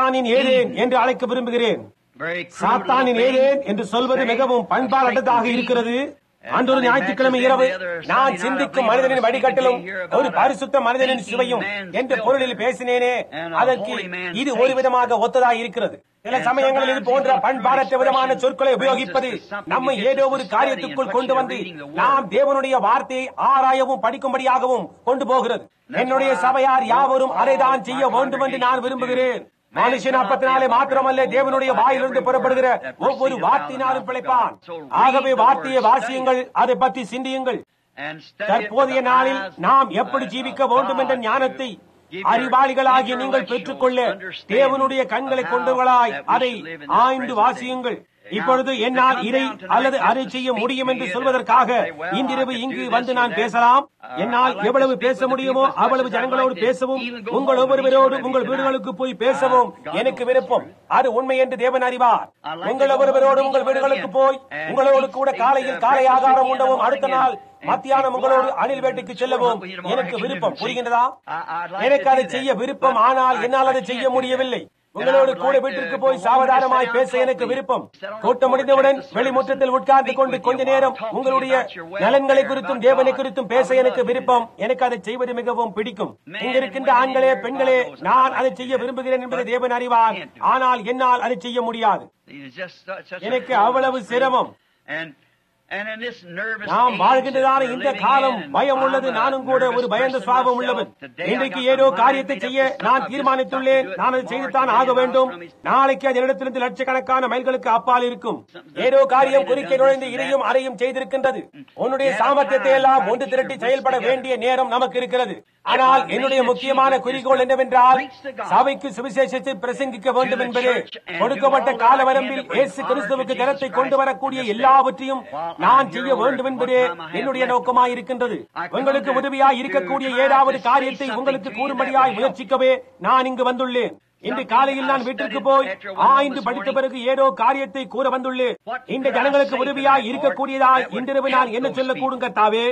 சாத்தானின் ஏதேன் என்று அழைக்க விரும்புகிறேன் Very crude சாத்தானின் little thing. ஏதேன் என்று சொல்வது Saying, மிகவும் பண்பாடற்றதாக இருக்கிறது அன்றொரு ஞாயிற்றுக்கிழமை இரவு நான் சிந்திக்கும் மனிதனின் வழிகட்டலும் ஒரு பரிசுத்த மனிதனின் சுவையும் என்ற பொருளில் பேசினேனே அதற்கு இது ஒரு விதமாக ஒத்ததாய் இருக்கிறது சில சமயங்களில் இது போன்ற பண்பாடற்ற விதமான சொற்களை உபயோகிப்பது நம்மை ஏதோ ஒரு காரியத்துக்குள் கொண்டு வந்து நாம் தேவனுடைய வார்த்தையை ஆராயவும் படிக்கும்படியாகவும் கொண்டு போகிறது என்னுடைய சபையார் யாவரும் அதைதான் செய்ய வேண்டும் என்று நான் விரும்புகிறேன் மனுஷன் அப்பத்தினாலே மாத்திரமல்ல தேவனுடைய வாயிலிருந்து புறப்படுகிற ஒவ்வொரு வார்த்தையினாலும் பிழைப்பான் ஆகவே வார்த்தையை வாசியுங்கள் அதை பற்றி சிந்தியுங்கள் தற்போதைய நாளில் நாம் எப்படி ஜீவிக்க வேண்டும் என்ற ஞானத்தை அறிவாளிகளாகிய நீங்கள் பெற்றுக்கொள்ள தேவனுடைய கண்களை கொண்டவர்களாய் அதை ஆய்ந்து வாசியுங்கள் இப்பொழுது என்னால் இதை அல்லது அதை செய்ய முடியும் என்று சொல்வதற்காக இன்றிரவு இங்கு வந்து நான் பேசலாம் என்னால் எவ்வளவு பேச முடியுமோ அவ்வளவு ஜனங்களோடு பேசவும் உங்கள் ஒவ்வொருவரோடு உங்கள் வீடுகளுக்கு போய் பேசவும் எனக்கு விருப்பம் அது உண்மை என்று தேவன் அறிவார் உங்கள் ஒவ்வொருவரோடு உங்கள் வீடுகளுக்கு போய் உங்களோடு கூட காலையில் காலை ஆகாரம் உண்டவும் அடுத்த நாள் மத்தியானம் உங்களோடு அணில் வேட்டைக்கு செல்லவும் எனக்கு விருப்பம் புரிகின்றதா எனக்கு அதை செய்ய விருப்பம் ஆனால் என்னால் அதை செய்ய முடியவில்லை உங்களோடு கூட வீட்டிற்கு போய் சாவதானமாய் பேச எனக்கு விருப்பம் கூட்டம் முடிந்தவுடன் வெளிமுற்றத்தில் உட்கார்ந்து கொண்டு கொஞ்ச நேரம் உங்களுடைய நலன்களை குறித்தும் தேவனை குறித்தும் பேச எனக்கு விருப்பம் எனக்கு அதை செய்வது மிகவும் பிடிக்கும் இங்க இருக்கின்ற ஆண்களே பெண்களே நான் அதை செய்ய விரும்புகிறேன் என்பதை தேவன் அறிவார் ஆனால் என்னால் அதை செய்ய முடியாது எனக்கு அவ்வளவு சிரமம் நாம் வாழ்கின்றதான இந்த காலம் பயம் உள்ளது நானும் கூட ஒரு பயந்த சுவாபம் உள்ளவன் இன்றைக்கு ஏதோ காரியத்தை செய்ய நான் தீர்மானித்துள்ளேன் நான் அதை செய்துத்தான் ஆக வேண்டும் நாளைக்கு அதனிடத்திலிருந்து லட்சக்கணக்கான மைல்களுக்கு அப்பால் இருக்கும் ஏதோ காரியம் குறிக்க நுழைந்து இதையும் அறையும் செய்திருக்கின்றது உன்னுடைய சாமர்த்தியத்தை எல்லாம் ஒன்று திரட்டி செயல்பட வேண்டிய நேரம் நமக்கு இருக்கிறது ஆனால் என்னுடைய முக்கியமான குறிக்கோள் என்னவென்றால் சபைக்கு சுவிசேஷத்தை பிரசங்கிக்க வேண்டும் என்பது கொடுக்கப்பட்ட கால வரம்பில் இயேசு கிறிஸ்துவுக்கு கரத்தை கொண்டு வரக்கூடிய எல்லாவற்றையும் நான் செய்ய வேண்டும் என்பதே என்னுடைய நோக்கமாய் இருக்கின்றது உங்களுக்கு உதவியாய் இருக்கக்கூடிய ஏதாவது காரியத்தை உங்களுக்கு கூறும்படியாய் முயற்சிக்கவே நான் இங்கு வந்துள்ளேன் இன்று காலையில் நான் வீட்டிற்கு போய் ஆய்ந்து படித்த பிறகு ஏதோ காரியத்தை கூற வந்துள்ளேன் இந்த ஜனங்களுக்கு உதவியாய் இருக்கக்கூடியதாய் இன்றிரவு நான் என்ன சொல்லக்கூடும் கத்தாவே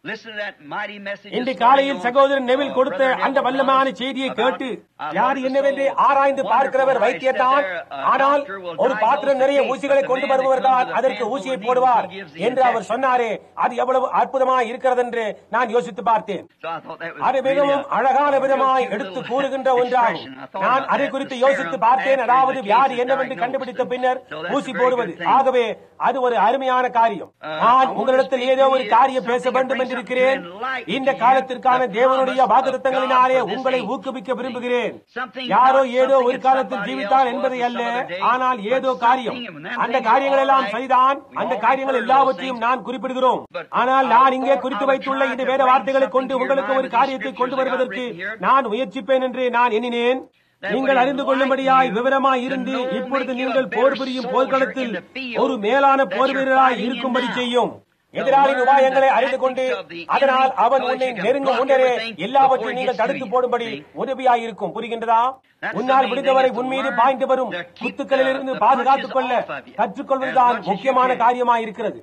இன்று காலையில் சகோதரன் நெவில் கொடுத்த அந்த வல்லமான செய்தியை கேட்டு யார் என்னவென்று ஆராய்ந்து பார்க்கிறவர் வைத்தியத்தான் ஆனால் ஒரு பாத்திரம் நிறைய ஊசிகளை கொண்டு வருபவர் தான் அதற்கு ஊசியை போடுவார் என்று அவர் சொன்னாரே அது எவ்வளவு அற்புதமாய் இருக்கிறது என்று நான் யோசித்து பார்த்தேன் அது மிகவும் அழகான விதமாய் எடுத்து கூறுகின்ற ஒன்றாகும் நான் அதை குறித்து யோசித்து பார்த்தேன் அதாவது வியாதி என்னவென்று கண்டுபிடித்த பின்னர் ஊசி போடுவது ஆகவே அது ஒரு அருமையான காரியம் நான் உங்களிடத்தில் ஏதோ ஒரு காரியம் பேச வேண்டும் என்று இருக்கிறேன் இந்த காலத்திற்கான தேவனுடைய வாக்குத்தங்களினாலே உங்களை ஊக்குவிக்க விரும்புகிறேன் யாரோ ஏதோ ஒரு காலத்தில் ஜீவித்தார் என்பதை அல்ல ஆனால் ஏதோ காரியம் அந்த காரியங்கள் எல்லாம் சரிதான் அந்த காரியங்கள் எல்லாவற்றையும் நான் குறிப்பிடுகிறோம் ஆனால் நான் இங்கே குறித்து வைத்துள்ள இந்த வேத வார்த்தைகளை கொண்டு உங்களுக்கு ஒரு காரியத்தை கொண்டு வருவதற்கு நான் முயற்சிப்பேன் என்று நான் எண்ணினேன் நீங்கள் அறிந்து கொள்ளும்படியாய் விவரமாய் இருந்து இப்பொழுது நீங்கள் போர் புரியும் போர்க்களத்தில் ஒரு மேலான போர் வீரராய் இருக்கும்படி செய்யும் எதிராளின் உபாயங்களை அறிந்து கொண்டு அதனால் அவன் உன்னை நெருங்கும் முன்னரே எல்லாவற்றையும் நீங்கள் தடுத்து போடும்படி உதவியாய் இருக்கும் புரிகின்றதா உன்னால் முடிந்தவரை உன்மீது பாய்ந்து வரும் குத்துக்களில் இருந்து பாதுகாத்துக் கொள்ள கற்றுக்கொள்வதுதான் முக்கியமான காரியமாய் இருக்கிறது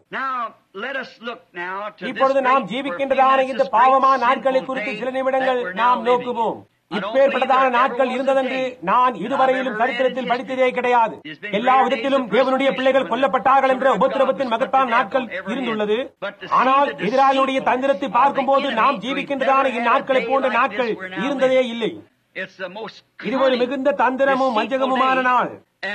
இப்பொழுது நாம் ஜீவிக்கின்றதான இந்த பாவமான நாட்களை குறித்து சில நிமிடங்கள் நாம் நோக்குவோம் இப்பேற்பட்டதான நாட்கள் இருந்ததென்று நான் இதுவரையிலும் சரித்திரத்தில் படித்ததே கிடையாது எல்லா விதத்திலும் தேவனுடைய பிள்ளைகள் கொல்லப்பட்டார்கள் என்ற உபத்திரவத்தின் மகத்தான் நாட்கள் இருந்துள்ளது ஆனால் எதிராளியுடைய தந்திரத்தை பார்க்கும்போது நாம் ஜீவிக்கின்றதான இந்நாட்களை போன்ற நாட்கள் இருந்ததே இல்லை இது ஒரு மிகுந்த தந்திரமும் மஞ்சகமுமான நாள்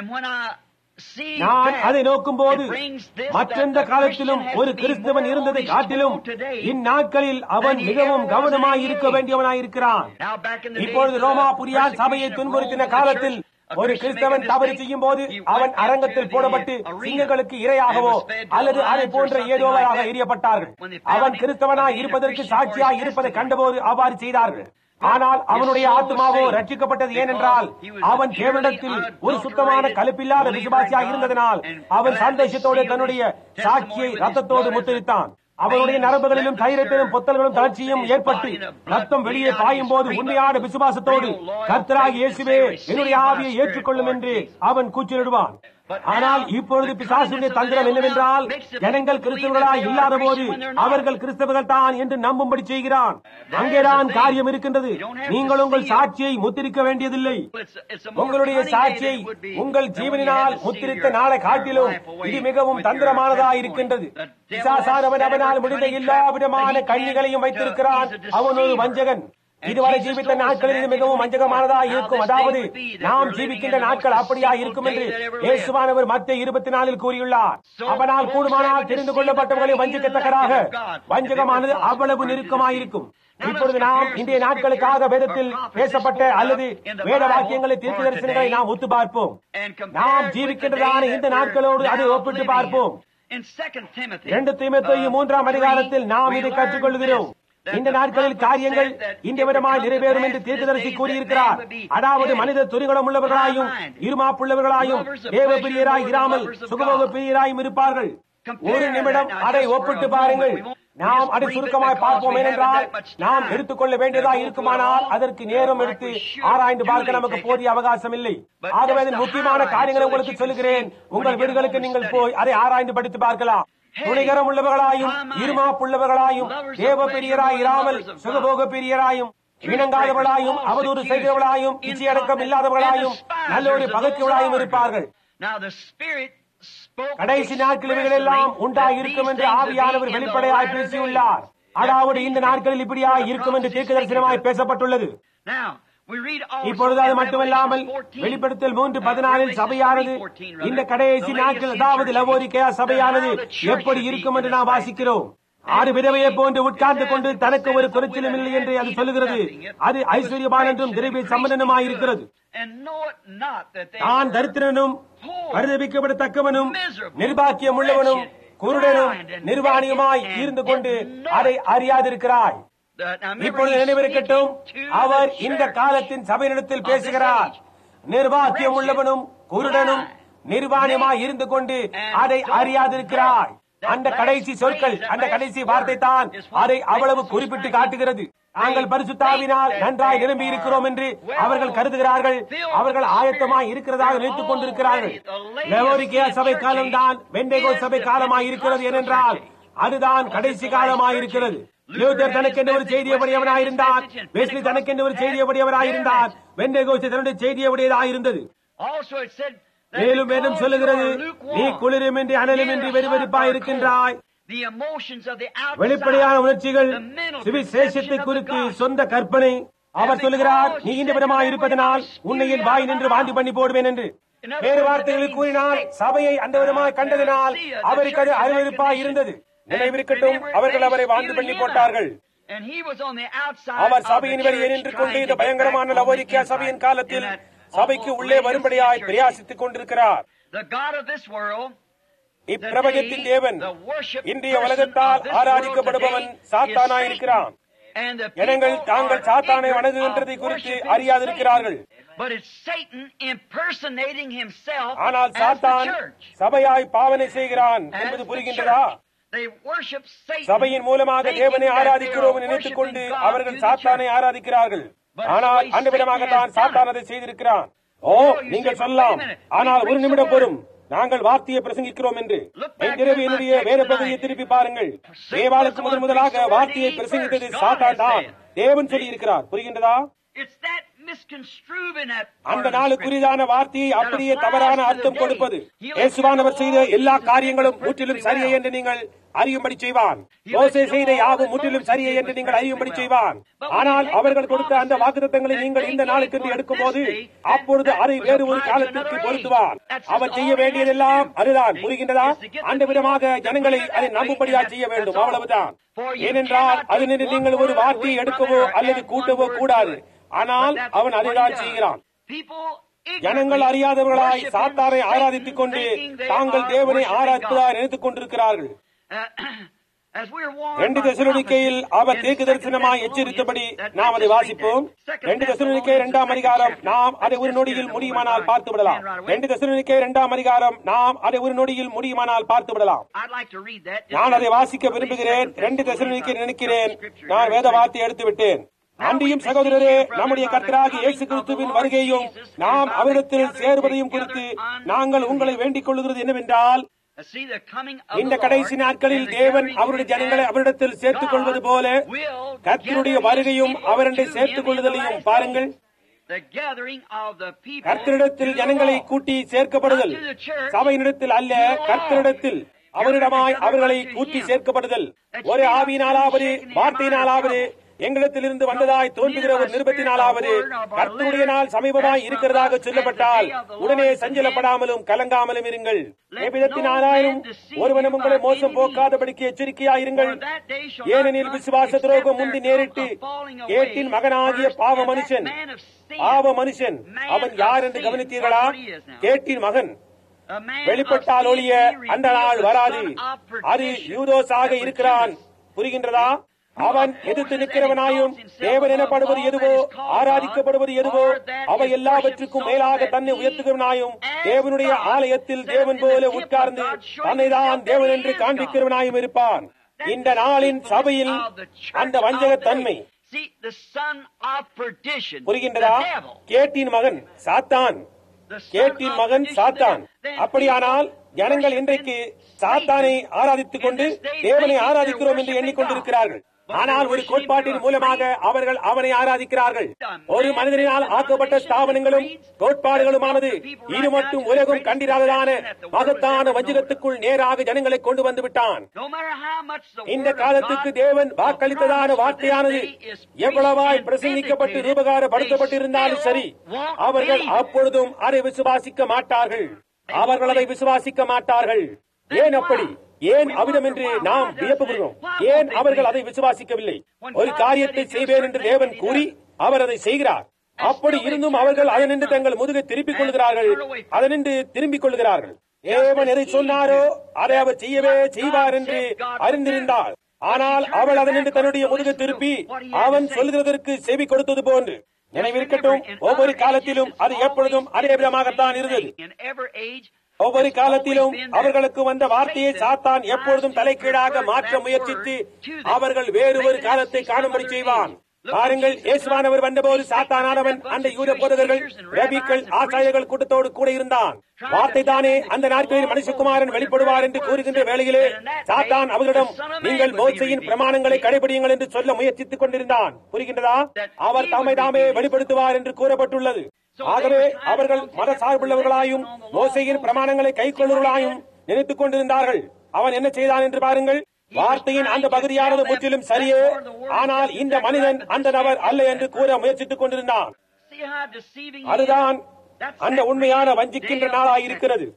நான் அதை நோக்கும் போது மற்றெந்த காலத்திலும் ஒரு கிறிஸ்தவன் இருந்ததை காட்டிலும் இந்நாட்களில் அவன் மிகவும் கவனமாய் இருக்க வேண்டியவனாயிருக்கிறான் இப்பொழுது ரோமா புரியான் சபையை துன்புறுத்தின காலத்தில் ஒரு கிறிஸ்தவன் தவறு செய்யும் போது அவன் அரங்கத்தில் போடப்பட்டு சிங்கங்களுக்கு இரையாகவோ அல்லது அதை போன்ற ஏதோவராக எரியப்பட்டார்கள் அவன் கிறிஸ்தவனாய் இருப்பதற்கு சாட்சியாய் இருப்பதை கண்டபோது அவ்வாறு செய்தார்கள் ஆனால் அவனுடைய ஆத்மாவோ ரட்சிக்கப்பட்டது ஏனென்றால் அவன் தேவனிடத்தில் ஒரு சுத்தமான கலப்பில்லாத விசுவாசியாக இருந்ததனால் அவன் சந்தோஷத்தோடு தன்னுடைய சாட்சியை ரத்தத்தோடு முத்திரித்தான் அவனுடைய நரம்புகளிலும் தைரத்திலும் பொத்தல்களும் தளர்ச்சியும் ஏற்பட்டு ரத்தம் வெளியே பாயும் போது உண்மையான விசுவாசத்தோடு கர்த்தராக இயேசுவே என்னுடைய ஆவியை ஏற்றுக்கொள்ளும் என்று அவன் கூச்சலிடுவான் ஆனால் இப்பொழுது பிசாசுடைய தந்திரம் என்னவென்றால் ஜனங்கள் கிறிஸ்தவர்களாய் இல்லாத போது அவர்கள் கிறிஸ்தவர்கள் தான் என்று நம்பும்படி செய்கிறான் அங்கேதான் காரியம் இருக்கின்றது நீங்கள் உங்கள் சாட்சியை முத்திரிக்க வேண்டியதில்லை உங்களுடைய சாட்சியை உங்கள் ஜீவனினால் முத்திரித்த நாளை காட்டிலும் இது மிகவும் தந்திரமானதாக இருக்கின்றது பிசாசானவன் அவனால் முடிந்த எல்லா விதமான கண்ணிகளையும் வைத்திருக்கிறான் அவன் ஒரு வஞ்சகன் இதுவரை ஜீவித்த நாட்களில் இது மிகவும் வஞ்சகமானதா இருக்கும் அதாவது நாம் ஜீவிக்கின்ற நாட்கள் அப்படியா இருக்கும் என்று இயேசுவானவர் மத்திய இருபத்தி நாலில் கூறியுள்ளார் அவனால் கூடுமானால் தெரிந்து கொள்ளப்பட்டவர்களை வஞ்சிக்கத்தக்கதாக வஞ்சகமானது அவ்வளவு நெருக்கமாயிருக்கும் இப்பொழுது நாம் இன்றைய நாட்களுக்காக வேதத்தில் பேசப்பட்ட அல்லது வேத வாக்கியங்களை தீர்க்க தரிசனங்களை நாம் ஒத்து பார்ப்போம் நாம் ஜீவிக்கின்றதான இந்த நாட்களோடு அதை ஒப்பிட்டு பார்ப்போம் இரண்டு தீமத்தையும் மூன்றாம் அதிகாரத்தில் நாம் இதை கற்றுக்கொள்கிறோம் இந்த நாட்களில் காரியங்கள் இந்த விதமாய் நிறைவேறும் என்று தீர்க்கதரிசி கூறியிருக்கிறார் அதாவது மனித துரிகுணம் உள்ளவர்களாயும் இருமாப்புள்ளவர்களாயும் தேவ பிரியராய் இராமல் சுகபோக பிரியராயும் இருப்பார்கள் ஒரு நிமிடம் அதை ஒப்பிட்டு பாருங்கள் நாம் அதை சுருக்கமாய் பார்ப்போம் ஏனென்றால் நாம் எடுத்துக்கொள்ள வேண்டியதா இருக்குமானால் அதற்கு நேரம் எடுத்து ஆராய்ந்து பார்க்க நமக்கு போதிய அவகாசம் இல்லை ஆகவே அதன் முக்கியமான காரியங்களை உங்களுக்கு சொல்லுகிறேன் உங்கள் வீடுகளுக்கு நீங்கள் போய் அதை ஆராய்ந்து படித்து பார்க்கலாம் துணிகரம் உள்ளவர்களாயும் இருமாப்புள்ளவர்களாயும் தேவ பெரியராய் இராமல் சுகபோக பெரியராயும் இணங்காதவர்களாயும் அவதூறு செய்கிறவர்களாயும் இச்சையடக்கம் இல்லாதவர்களாயும் நல்லொரு பகத்தியவர்களாயும் இருப்பார்கள் கடைசி நாட்கள் இவைகள் எல்லாம் உண்டாய் இருக்கும் என்று ஆவியானவர் வெளிப்படையாய் பேசியுள்ளார் அதாவது இந்த நாட்களில் இப்படியாய் இருக்கும் என்று தீர்க்க தரிசனமாய் பேசப்பட்டுள்ளது இப்பொழுது அது மட்டுமல்லாமல் வெளிப்படுத்தல் மூன்று பதினாலில் சபையானது இந்த கடைசி நாட்கள் அதாவது லவோரிக்கையா சபையானது எப்படி இருக்கும் என்று நாம் வாசிக்கிறோம் ஆறு விதவையை போன்று உட்கார்ந்து கொண்டு தனக்கு ஒரு குறைச்சலும் இல்லை என்று அது சொல்லுகிறது அது ஐஸ்வர்யபான் என்றும் திரவிய சம்பந்தமாயிருக்கிறது நான் தரித்திரனும் பரிதபிக்கப்படத்தக்கவனும் நிர்பாக்கியம் உள்ளவனும் குருடனும் நிர்வாணியுமாய் இருந்து கொண்டு அதை அறியாதிருக்கிறாய் இப்பொழுது நினைவிருக்கட்டும் அவர் இந்த காலத்தின் சபையினிடத்தில் பேசுகிறார் நிர்வாக்கியம் உள்ளவனும் குருடனும் நிர்வாணமாய் இருந்து கொண்டு அதை அறியாதிருக்கிறாய் அந்த கடைசி சொற்கள் அந்த கடைசி வார்த்தை தான் அதை அவ்வளவு குறிப்பிட்டு காட்டுகிறது நாங்கள் பரிசுத்தாவினால் நன்றாய் நிரம்பி இருக்கிறோம் என்று அவர்கள் கருதுகிறார்கள் அவர்கள் ஆயத்தமாய் இருக்கிறதாக நினைத்துக் கொண்டிருக்கிறார்கள் லெவோரிக்கியா சபை காலம்தான் வெண்டேகோ சபை காலமாய் இருக்கிறது ஏனென்றால் அதுதான் கடைசி காலமாய் இருக்கிறது லூத்தர் தனக்கென்று ஒரு செய்தியபடியவனாயிருந்தான் வெஸ்லி தனக்கென்று ஒரு செய்தியபடியவனாயிருந்தான் வெண்டேகோசி தன்னுடைய செய்தியபடியதாயிருந்தது மேலும் மேலும் சொல்லுகிறது நீ குளிரும் என்று அனலும் என்று வெறுவெறுப்பாய் இருக்கின்றாய் வெளிப்படையான உணர்ச்சிகள் சுவிசேஷத்தை குறித்து சொந்த கற்பனை அவர் சொல்லுகிறார் நீ இந்த விதமாய் இருப்பதனால் உன்னையின் வாய் நின்று வாந்தி பண்ணி போடுவேன் என்று வேறு வார்த்தைகளில் கூறினால் சபையை அந்த விதமாய் கண்டதினால் அவருக்கு அது அருவெறுப்பாய் இருந்தது நினைவிருக்கட்டும் அவர்கள் அவரை வாந்தி பண்ணி போட்டார்கள் அவர் சபையின் வெளியே நின்று கொண்டு இந்த பயங்கரமான லவோரிக்கியா சபையின் காலத்தில் சபைக்கு உள்ளே வரும்படியாய் பிரயாசித்துக் கொண்டிருக்கிறார் இப்பிரபஞ்சத்தின் தேவன் இன்றைய உலகத்தால் ஆராதிக்கப்படுபவன் சாத்தானாயிருக்கிறான் ஜனங்கள் தாங்கள் சாத்தானை வணங்குகின்றதை குறித்து அறியாதிருக்கிறார்கள் ஆனால் சாத்தான் சபையாய் பாவனை செய்கிறான் என்பது புரிகின்றதா சபையின் மூலமாக தேவனை ஆராதிக்கிறோம் நினைத்துக் கொண்டு அவர்கள் சாத்தானை ஆராதிக்கிறார்கள் ஆனால் அந்த விதமாகத்தான் சாத்தான் அதை செய்திருக்கிறான் ஓ நீங்கள் சொல்லலாம் ஆனால் ஒரு நிமிடம் பொறும் நாங்கள் வார்த்தையை பிரசங்கிக்கிறோம் என்று இன்றிரவு என்னுடைய வேத பகுதியை திருப்பி பாருங்கள் தேவாளுக்கு முதன் முதலாக வார்த்தையை பிரசங்கித்தது சாத்தான் தான் தேவன் சொல்லி இருக்கிறார் புரிகின்றதா அந்த நாளுக்குரியதான வார்த்தையை அப்படியே தவறான அர்த்தம் கொடுப்பது இயேசுவானவர் செய்த எல்லா காரியங்களும் முற்றிலும் சரியே என்று நீங்கள் அறியும்படி செய்வான் மோசே செய்த யாவும் முற்றிலும் சரியே என்று நீங்கள் அறியும்படி செய்வான் ஆனால் அவர்கள் கொடுத்த அந்த வாக்குத்தங்களை நீங்கள் இந்த நாளுக்கு எடுக்கும் போது அப்பொழுது அதை வேறு ஒரு காலத்திற்கு பொருத்துவான் அவர் செய்ய வேண்டியதெல்லாம் அதுதான் புரிகின்றதா அந்த விதமாக ஜனங்களை அதை நம்பும்படியா செய்ய வேண்டும் அவ்வளவுதான் ஏனென்றால் அதனின்று நீங்கள் ஒரு வார்த்தையை எடுக்கவோ அல்லது கூட்டவோ கூடாது ஆனால் அவன் அதைதான் செய்கிறான் ஜனங்கள் அறியாதவர்களாய் சாத்தாரை ஆராதித்துக் கொண்டு தாங்கள் தேவனை ஆராய்ப்பதாக நினைத்துக் கொண்டிருக்கிறார்கள் ரெண்டு தசனுக்கையில் அவர் தீர்க்க தரிசனமாய் எச்சரித்தபடி நாம் அதை வாசிப்போம் ரெண்டு தசனுக்கை இரண்டாம் அதிகாரம் நாம் அதை ஒரு நொடியில் முடியுமானால் பார்த்து விடலாம் ரெண்டு தசனுக்கை இரண்டாம் அதிகாரம் நாம் அதை ஒரு நொடியில் முடியுமானால் பார்த்து விடலாம் நான் அதை வாசிக்க விரும்புகிறேன் ரெண்டு தசனுக்கை நினைக்கிறேன் நான் வேத வார்த்தை எடுத்து விட்டேன் அன்றியும் சகோதரரே நம்முடைய கர்த்தராகிய இயேசு கிறிஸ்துவின் வருகையும் நாம் அவரிடத்தில் சேர்வதையும் குறித்து நாங்கள் உங்களை வேண்டிக் கொள்கிறது என்னவென்றால் இந்த கடைசி நாட்களில் தேவன் அவருடைய ஜனங்களை அவரிடத்தில் சேர்த்துக் கொள்வது போல கர்த்தருடைய வருகையும் அவரண்டை சேர்த்துக் கொள்ளுதலையும் பாருங்கள் கர்த்தரிடத்தில் ஜனங்களை கூட்டி சேர்க்கப்படுதல் சபையினிடத்தில் அல்ல கர்த்தரிடத்தில் அவரிடமாய் அவர்களை கூட்டி சேர்க்கப்படுதல் ஒரு ஆவியினாலாவது வார்த்தையினாலாவது எங்களிடத்திலிருந்து வந்ததாய் தோன்றுகிற ஒரு நிருபத்தினாலாவது கர்த்தருடைய நாள் சமீபமாய் இருக்கிறதாக சொல்லப்பட்டால் உடனே சஞ்சலப்படாமலும் கலங்காமலும் இருங்கள் எவ்விதத்தினாலும் ஒருவனும் உங்களை மோசம் போக்காதபடிக்கு எச்சரிக்கையாயிருங்கள் ஏனெனில் விசுவாச துரோகம் முந்தி நேரிட்டு ஏட்டின் மகனாகிய பாவ மனுஷன் பாவ மனுஷன் அவன் யார் என்று கவனித்தீர்களா கேட்டின் மகன் வெளிப்பட்டால் ஒழிய அந்த நாள் வராது அது யூதோஸாக இருக்கிறான் புரிகின்றதா அவன் எதிர்த்து நிற்கிறவனாயும் தேவன் எனப்படுவது எதுவோ ஆராதிக்கப்படுவது எதுவோ அவை எல்லாவற்றுக்கும் மேலாக தன்னை உயர்த்துகிறவனாயும் தேவனுடைய ஆலயத்தில் தேவன் போல உட்கார்ந்து தன்னை தான் தேவன் என்று காண்பிக்கிறவனாயும் இருப்பான் இந்த நாளின் சபையில் அந்த வஞ்சகத்தன்மை புரிகின்றதா கேட்டின் மகன் சாத்தான் கேட்டின் மகன் சாத்தான் அப்படியானால் ஜனங்கள் இன்றைக்கு சாத்தானை ஆராதித்துக் கொண்டு தேவனை ஆராதிக்கிறோம் என்று எண்ணிக்கொண்டிருக்கிறார்கள் ஆனால் ஒரு கோட்பாட்டின் மூலமாக அவர்கள் அவனை ஆராதிக்கிறார்கள் ஒரு மனிதனால் ஆக்கப்பட்ட ஸ்தாபனங்களும் கோட்பாடுகளுமானது இது மட்டும் உலகம் கண்டிராததான மகத்தான வஞ்சகத்துக்குள் நேராக ஜனங்களை கொண்டு வந்து விட்டான் இந்த காலத்துக்கு தேவன் வாக்களித்ததான வார்த்தையானது எவ்வளவாய் பிரசங்கிக்கப்பட்டு ரூபகாரப்படுத்தப்பட்டிருந்தாலும் சரி அவர்கள் அப்பொழுதும் அதை விசுவாசிக்க மாட்டார்கள் அவர்கள் அதை விசுவாசிக்க மாட்டார்கள் ஏன் அப்படி ஏன் அவிதம் என்று நாம் வியப்புகிறோம் ஏன் அவர்கள் அதை விசுவாசிக்கவில்லை ஒரு காரியத்தை செய்வேன் என்று தேவன் கூறி அவர் அதை செய்கிறார் அப்படி இருந்தும் அவர்கள் அதனின்று தங்கள் முதுகை திருப்பிக் கொள்கிறார்கள் அதனின்று திரும்பிக் கொள்கிறார்கள் தேவன் எதை சொன்னாரோ அதை அவர் செய்யவே செய்வார் என்று அறிந்திருந்தாள் ஆனால் அவள் அதனின்று தன்னுடைய முதுகை திருப்பி அவன் சொல்கிறதற்கு செவி கொடுத்தது போன்று நினைவிருக்கட்டும் ஒவ்வொரு காலத்திலும் அது எப்பொழுதும் அதே விதமாகத்தான் இருந்தது ஒவ்வொரு காலத்திலும் அவர்களுக்கு வந்த வார்த்தையை சாத்தான் எப்பொழுதும் தலைக்கீழாக மாற்ற முயற்சித்து அவர்கள் வேறு ஒரு காலத்தை காணும்படி செய்வான் பாருங்கள் இயேசுவானவர் வந்தபோது சாத்தானானவன் அந்த யூத போதகர்கள் ரபிக்கள் ஆசாரியர்கள் கூட்டத்தோடு கூட இருந்தான் வார்த்தை தானே அந்த நாட்களில் மனுஷகுமாரன் வெளிப்படுவார் என்று கூறுகின்ற வேளையிலே சாத்தான் அவர்களிடம் நீங்கள் மோசையின் பிரமாணங்களை கடைபிடியுங்கள் என்று சொல்ல முயற்சித்துக் கொண்டிருந்தான் புரிகின்றதா அவர் தாமை தாமே வெளிப்படுத்துவார் என்று கூறப்பட்டுள்ளது ஆகவே அவர்கள் மத சார்புள்ளவர்களாயும் மோசையின் பிரமாணங்களை கைக்கொள்ளுவர்களாயும் நினைத்துக் கொண்டிருந்தார்கள் அவன் என்ன செய்தான் என்று பாருங்கள் வார்த்தையின் அந்த பகுதியானது முற்றிலும் சரியே ஆனால் இந்த மனிதன் அந்த நபர் அல்ல என்று கூற முயற்சித்துக் கொண்டிருந்தான் அதுதான் அந்த உண்மையான வஞ்சிக்கின்ற நாளாயிருக்கிறது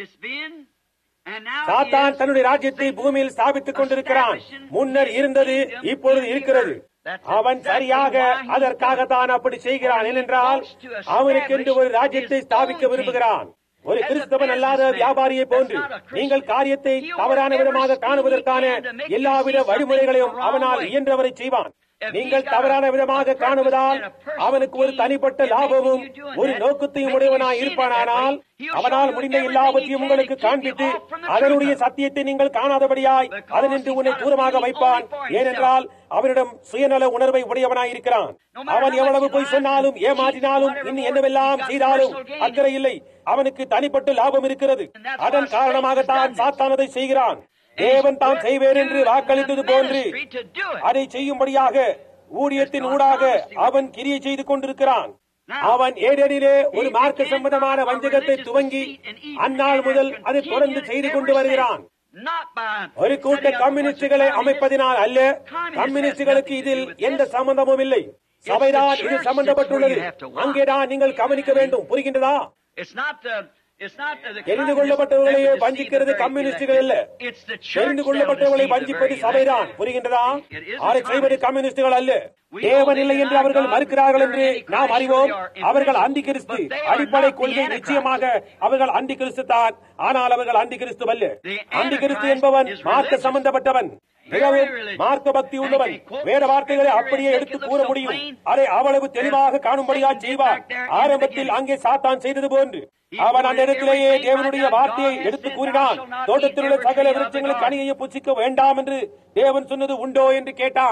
சாத்தான் தன்னுடைய ராஜ்யத்தை பூமியில் ஸ்தாபித்துக் கொண்டிருக்கிறான் முன்னர் இருந்தது இப்பொழுது இருக்கிறது அவன் சரியாக அதற்காகத்தான் அப்படி செய்கிறான் ஏனென்றால் அவனுக்கென்று ஒரு ராஜ்யத்தை ஸ்தாபிக்க விரும்புகிறான் ஒரு கிறிஸ்தவன் அல்லாத வியாபாரியை போன்று நீங்கள் காரியத்தை தவறான விதமாக காணுவதற்கான எல்லாவித வழிமுறைகளையும் அவனால் இயன்றவரை செய்வான் நீங்கள் தவறான விதமாக காணுவதால் அவனுக்கு ஒரு தனிப்பட்ட லாபமும் ஒரு நோக்கத்தையும் உடையவனாய் இருப்பானால் அவனால் முடிந்த எல்லாவற்றையும் உங்களுக்கு காண்பித்து அதனுடைய சத்தியத்தை நீங்கள் காணாதபடியாய் அதனின்று உன்னை தூரமாக வைப்பான் ஏனென்றால் அவனிடம் சுயநல உணர்வை உடையவனாய் இருக்கிறான் அவன் எவ்வளவு போய் சொன்னாலும் ஏமாற்றினாலும் இன்னும் என்னவெல்லாம் செய்தாலும் அக்கறை இல்லை அவனுக்கு தனிப்பட்ட லாபம் இருக்கிறது அதன் காரணமாகத்தான் சாத்தானதை செய்கிறான் தேவன் தான் செய்வேன் என்று வாக்களித்தது போன்று அதை செய்யும்படியாக ஊழியத்தின் ஊடாக அவன் கிரியை செய்து கொண்டிருக்கிறான் அவன் ஏடனிலே ஒரு மார்க்க சம்பந்தமான வஞ்சகத்தை துவங்கி அந்நாள் முதல் அதை தொடர்ந்து செய்து கொண்டு வருகிறான் ஒரு கூட்ட கம்யூனிஸ்டுகளை அமைப்பதினால் அல்ல கம்யூனிஸ்டுகளுக்கு இதில் எந்த சம்பந்தமும் இல்லை சபைதான் இது சம்பந்தப்பட்டுள்ளது அங்கேதான் நீங்கள் கவனிக்க வேண்டும் புரிகின்றதா தெரிந்து கொள்ளப்பட்டவர்களையே வஞ்சிக்கிறது கம்யூனிஸ்டுகள் அல்ல தெரிந்து கொள்ளப்பட்டவர்களை வஞ்சிப்பது சபைதான் புரிகின்றதா அதை செய்வது கம்யூனிஸ்டுகள் அல்ல தேவன் இல்லை என்று அவர்கள் மறுக்கிறார்கள் என்று நாம் அறிவோம் அவர்கள் அந்தி கிறிஸ்து அடிப்படை கொள்கை நிச்சயமாக அவர்கள் அந்தி கிறிஸ்து தான் ஆனால் அவர்கள் அந்தி கிறிஸ்து அல்ல அந்தி கிறிஸ்து என்பவன் மார்க்க சம்பந்தப்பட்டவன் மிகவும் மார்க்க பக்தி உள்ளவன் வேற வார்த்தைகளை அப்படியே எடுத்து கூற முடியும் அதை அவ்வளவு தெளிவாக காணும்படியா செய்வார் ஆரம்பத்தில் அங்கே சாத்தான் செய்தது போன்று அவன் அந்த இடத்திலேயே தேவனுடைய வார்த்தையை எடுத்து கூறினான் தோட்டத்தில் உள்ள சகல விருட்சங்களுக்கு கனியை புசிக்க வேண்டாம் என்று தேவன் சொன்னது உண்டோ என்று கேட்டான்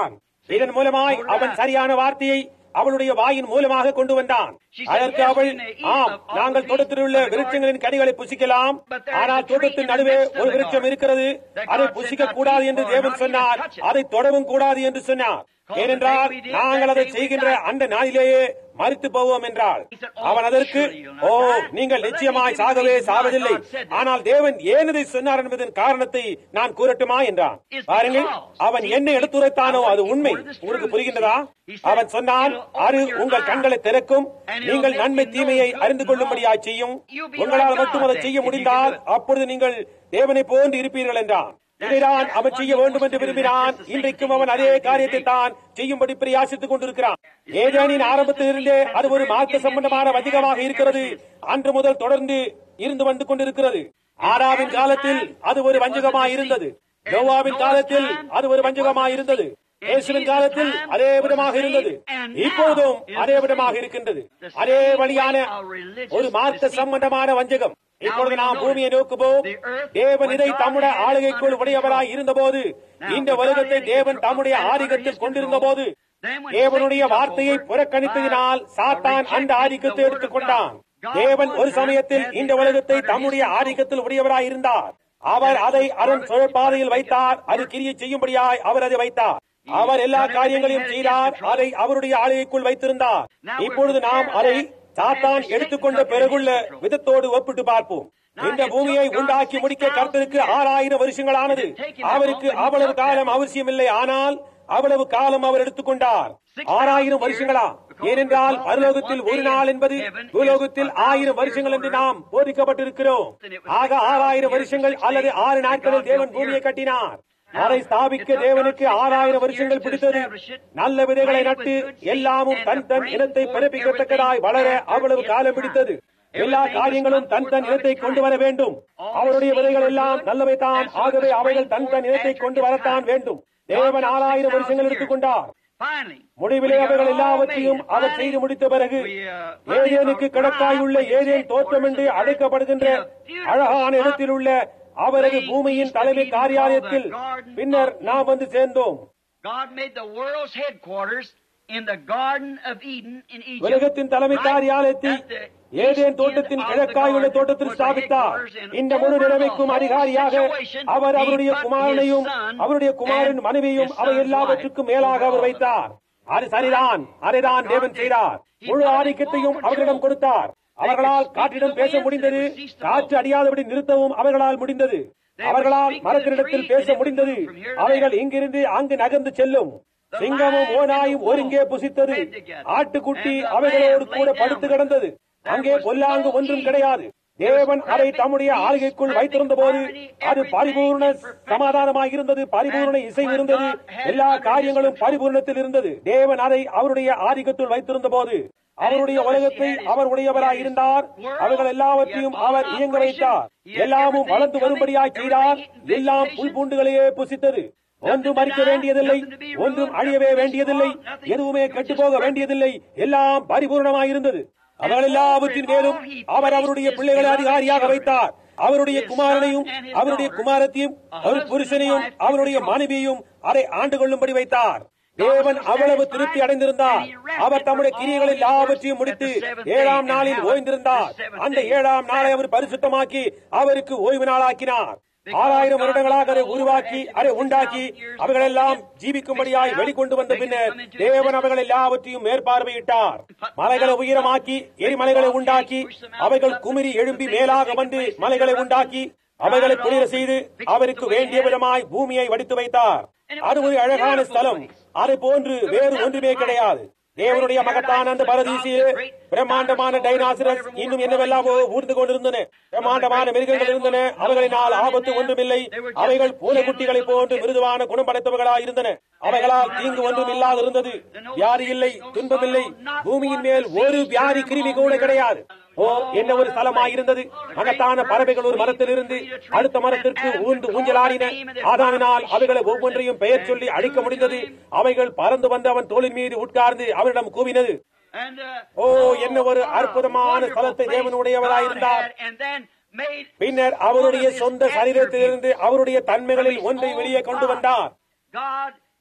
இதன் மூலமாய் அவன் சரியான வார்த்தையை அவளுடைய வாயின் மூலமாக கொண்டு வந்தான் அதற்கு அவள் ஆம் நாங்கள் தோட்டத்தில் உள்ள விருட்சங்களின் கனிகளை புசிக்கலாம் ஆனால் தோட்டத்தின் நடுவே ஒரு விருட்சம் இருக்கிறது அதை புசிக்க கூடாது என்று தேவன் சொன்னார் அதை தொடவும் கூடாது என்று சொன்னார் ஏனென்றால் நாங்கள் அதை செய்கின்ற அந்த நாளிலேயே மறித்து போவோம் என்றால் அவன் அதற்கு ஓ நீங்கள் நிச்சயமாய் சாகவே சாவதில்லை ஆனால் தேவன் ஏன் இதை சொன்னார் என்பதன் காரணத்தை நான் கூறட்டுமா என்றான் பாருங்கள் அவன் என்ன எடுத்துரைத்தானோ அது உண்மை உங்களுக்கு புரிகின்றதா அவன் சொன்னான் அது உங்கள் கண்களை திறக்கும் நீங்கள் நன்மை தீமையை அறிந்து கொள்ளும்படியாய் செய்யும் உங்களால் மட்டும் அதை செய்ய முடிந்தால் அப்பொழுது நீங்கள் தேவனை போன்று இருப்பீர்கள் என்றான் இதைதான் அவன் செய்ய வேண்டும் என்று விரும்பினான் இன்றைக்கும் அவன் அதே காரியத்தை தான் செய்யும்படி பிரயாசித்துக் கொண்டிருக்கிறான் ஏதேனின் ஆரம்பத்திலிருந்தே அது ஒரு மார்க்க சம்பந்தமான வதிகமாக இருக்கிறது அன்று முதல் தொடர்ந்து இருந்து வந்து கொண்டிருக்கிறது ஆறாவின் காலத்தில் அது ஒரு வஞ்சகமாய் இருந்தது யோவாவின் காலத்தில் அது ஒரு வஞ்சகமாய் இருந்தது இயேசுவின் காலத்தில் அதே விதமாக இருந்தது இப்போதும் அதே விதமாக இருக்கின்றது அதே வழியான ஒரு மார்க்க சம்பந்தமான வஞ்சகம் இப்பொழுது நாம் பூமியை நோக்குவோம் தேவன் இதை தம்முடைய ஆளுகைக்குள் உடையவராய் இருந்தபோது இந்த உலகத்தை தேவன் தம்முடைய ஆதிக்கத்தில் கொண்டிருந்த போது தேவனுடைய வார்த்தையை புறக்கணித்ததினால் சாத்தான் அந்த ஆதிக்கத்தை எடுத்துக் கொண்டான் தேவன் ஒரு சமயத்தில் இந்த உலகத்தை தம்முடைய ஆதிக்கத்தில் உடையவராய் இருந்தார் அவர் அதை அதன் சுழற்பாதையில் வைத்தார் அது கிரியை செய்யும்படியாய் அவர் அதை வைத்தார் அவர் எல்லா காரியங்களையும் செய்தார் அதை அவருடைய ஆளுகைக்குள் வைத்திருந்தார் இப்பொழுது நாம் அதை சாத்தான் எடுத்துக்கொண்ட பிறகுள்ள விதத்தோடு ஒப்பிட்டு பார்ப்போம் இந்த பூமியை உண்டாக்கி முடிக்க கர்த்தருக்கு ஆறாயிரம் வருஷங்களானது அவருக்கு அவ்வளவு காலம் அவசியமில்லை ஆனால் அவ்வளவு காலம் அவர் எடுத்துக்கொண்டார் ஆறாயிரம் வருஷங்களா ஏனென்றால் பரலோகத்தில் ஒரு நாள் என்பது பூலோகத்தில் ஆயிரம் வருஷங்கள் என்று நாம் போதிக்கப்பட்டிருக்கிறோம் ஆக ஆறாயிரம் வருஷங்கள் அல்லது ஆறு நாட்களில் தேவன் பூமியை கட்டினார் அதை ஸ்தாபிக்க தேவனுக்கு ஆறாயிரம் வருஷங்கள் பிடித்தது நல்ல விதைகளை நட்டு எல்லாமும் தன் தன் இனத்தை பிறப்பிக்கத்தக்கதாய் வளர அவ்வளவு காலம் பிடித்தது எல்லா காரியங்களும் தன் தன் இனத்தை கொண்டு வர வேண்டும் அவருடைய விதைகள் எல்லாம் நல்லவை தான் ஆகவே அவைகள் தன் தன் இனத்தை கொண்டு வரத்தான் வேண்டும் தேவன் ஆறாயிரம் வருஷங்கள் எடுத்துக்கொண்டார் முடிவிலே அவர்கள் எல்லாவற்றையும் அவர் செய்து முடித்த பிறகு ஏதேனுக்கு கிழக்காயுள்ள ஏதேன் தோற்றம் என்று அழைக்கப்படுகின்ற அழகான இடத்தில் உள்ள அவரது பூமியின் தலைமை காரியாலயத்தில் பின்னர் நாம் வந்து சேர்ந்தோம் God made the world's headquarters in the Garden of Eden in Egypt. உலகத்தின் தலைமை காரியாலயத்தை ஏதேன் தோட்டத்தின் கிழக்காயுள்ள தோட்டத்தில் ஸ்தாபித்தார் இந்த முழு நிலைமைக்கும் அதிகாரியாக அவர் அவருடைய குமாரனையும் அவருடைய குமாரன் மனைவியும் அவை எல்லாவற்றுக்கும் மேலாக அவர் வைத்தார் அது சரிதான் அதைதான் தேவன் செய்தார் முழு ஆதிக்கத்தையும் அவர்களிடம் கொடுத்தார் அவர்களால் காற்றிடம் பேச முடிந்தது காற்று அடியாதபடி நிறுத்தவும் அவர்களால் முடிந்தது அவர்களால் மரத்தினிடத்தில் பேச முடிந்தது அவைகள் இங்கிருந்து அங்கு நகர்ந்து செல்லும் சிங்கமும் ஓனாயும் ஒருங்கே புசித்தது ஆட்டுக்குட்டி அவைகளோடு கூட படுத்து கிடந்தது அங்கே பொல்லாங்கு ஒன்றும் கிடையாது தேவன் அதை தம்முடைய ஆளுகைக்குள் வைத்திருந்த போது அது பரிபூர்ண சமாதானமாக இருந்தது பரிபூர்ண இசை இருந்தது எல்லா காரியங்களும் பரிபூர்ணத்தில் இருந்தது தேவன் அதை அவருடைய ஆதிக்கத்துள் வைத்திருந்த போது அவருடைய உலகத்தை அவர் உடையவராய் இருந்தார் அவர்கள் எல்லாவற்றையும் அவர் இயங்க வைத்தார் எல்லாமும் வளர்ந்து வரும்படியாய் செய்தார் எல்லாம் புல் பூண்டுகளையே புசித்தது ஒன்றும் மறிக்க வேண்டியதில்லை ஒன்றும் அழியவே வேண்டியதில்லை எதுவுமே கெட்டு போக வேண்டியதில்லை எல்லாம் பரிபூர்ணமாயிருந்தது அவர்கள் எல்லாவற்றின் மேலும் அவர் அவருடைய பிள்ளைகளை அதிகாரியாக வைத்தார் அவருடைய குமாரனையும் அவருடைய குமாரத்தையும் அவர் புருஷனையும் அவருடைய மனைவியையும் அதை ஆண்டு கொள்ளும்படி வைத்தார் தேவன் அவ்வளவு திருப்தி அடைந்திருந்தார் அவர் தம்முடைய கிரியைகள் எல்லாவற்றையும் முடித்து ஏழாம் நாளில் ஓய்ந்திருந்தார் அந்த ஏழாம் நாளை அவர் பரிசுத்தமாக்கி அவருக்கு ஓய்வு நாளாக்கினார் ஆறாயிரம் வருடங்களாக அதை உருவாக்கி அதை உண்டாக்கி அவைகளெல்லாம் ஜீவிக்கும்படியாய் வெளிக்கொண்டு வந்த பின்னர் தேவன் அவைகள் எல்லாவற்றையும் மேற்பார்வையிட்டார் மலைகளை உயரமாக்கி எரிமலைகளை உண்டாக்கி அவைகள் குமிரி எழும்பி மேலாக வந்து மலைகளை உண்டாக்கி அவைகளை குளிர செய்து அவருக்கு வேண்டிய விதமாய் பூமியை வடித்து வைத்தார் அது ஒரு அழகான ஸ்தலம் அதை போன்று வேறு ஒன்றுமே கிடையாது தேவனுடைய மகத்தான அந்த பரதீசியே பிரம்மாண்டமான டைனாசிரஸ் இன்னும் என்னவெல்லாமோ ஊர்ந்து கொண்டிருந்தன பிரம்மாண்டமான மிருகங்கள் இருந்தன அவைகளினால் ஆபத்து ஒன்றுமில்லை அவைகள் பூனைக்குட்டிகளை போன்று மிருதுவான குணம் படைத்தவர்களாய் இருந்தன அவைகளால் தீங்கு ஒன்றும் இல்லாது இருந்தது வியாதி இல்லை துன்பமில்லை பூமியின் மேல் ஒரு வியாதி கிருமி கூட கிடையாது ஓ என்ன ஒரு ஸ்தலமாயிருந்தது மகத்தான பறவைகள் ஒரு மரத்திலிருந்து அடுத்த மரத்திற்கு ஊர்ந்து ஊஞ்சலாடின ஆதாமினால் அவைகளை ஒவ்வொன்றையும் பெயர் சொல்லி அழிக்க முடிந்தது அவைகள் பறந்து வந்து அவன் தோளின் மீது உட்கார்ந்து அவரிடம் கூவினது And, uh, ஓ என்ன ஒரு அற்புதமான ஸ்தலத்தை தேவனுடையவராயிருந்தார் and then made பின்னர் அவருடைய சொந்த சரீரத்திலிருந்து அவருடைய தன்மைகளில் ஒன்றை வெளியே கொண்டு வந்தார் God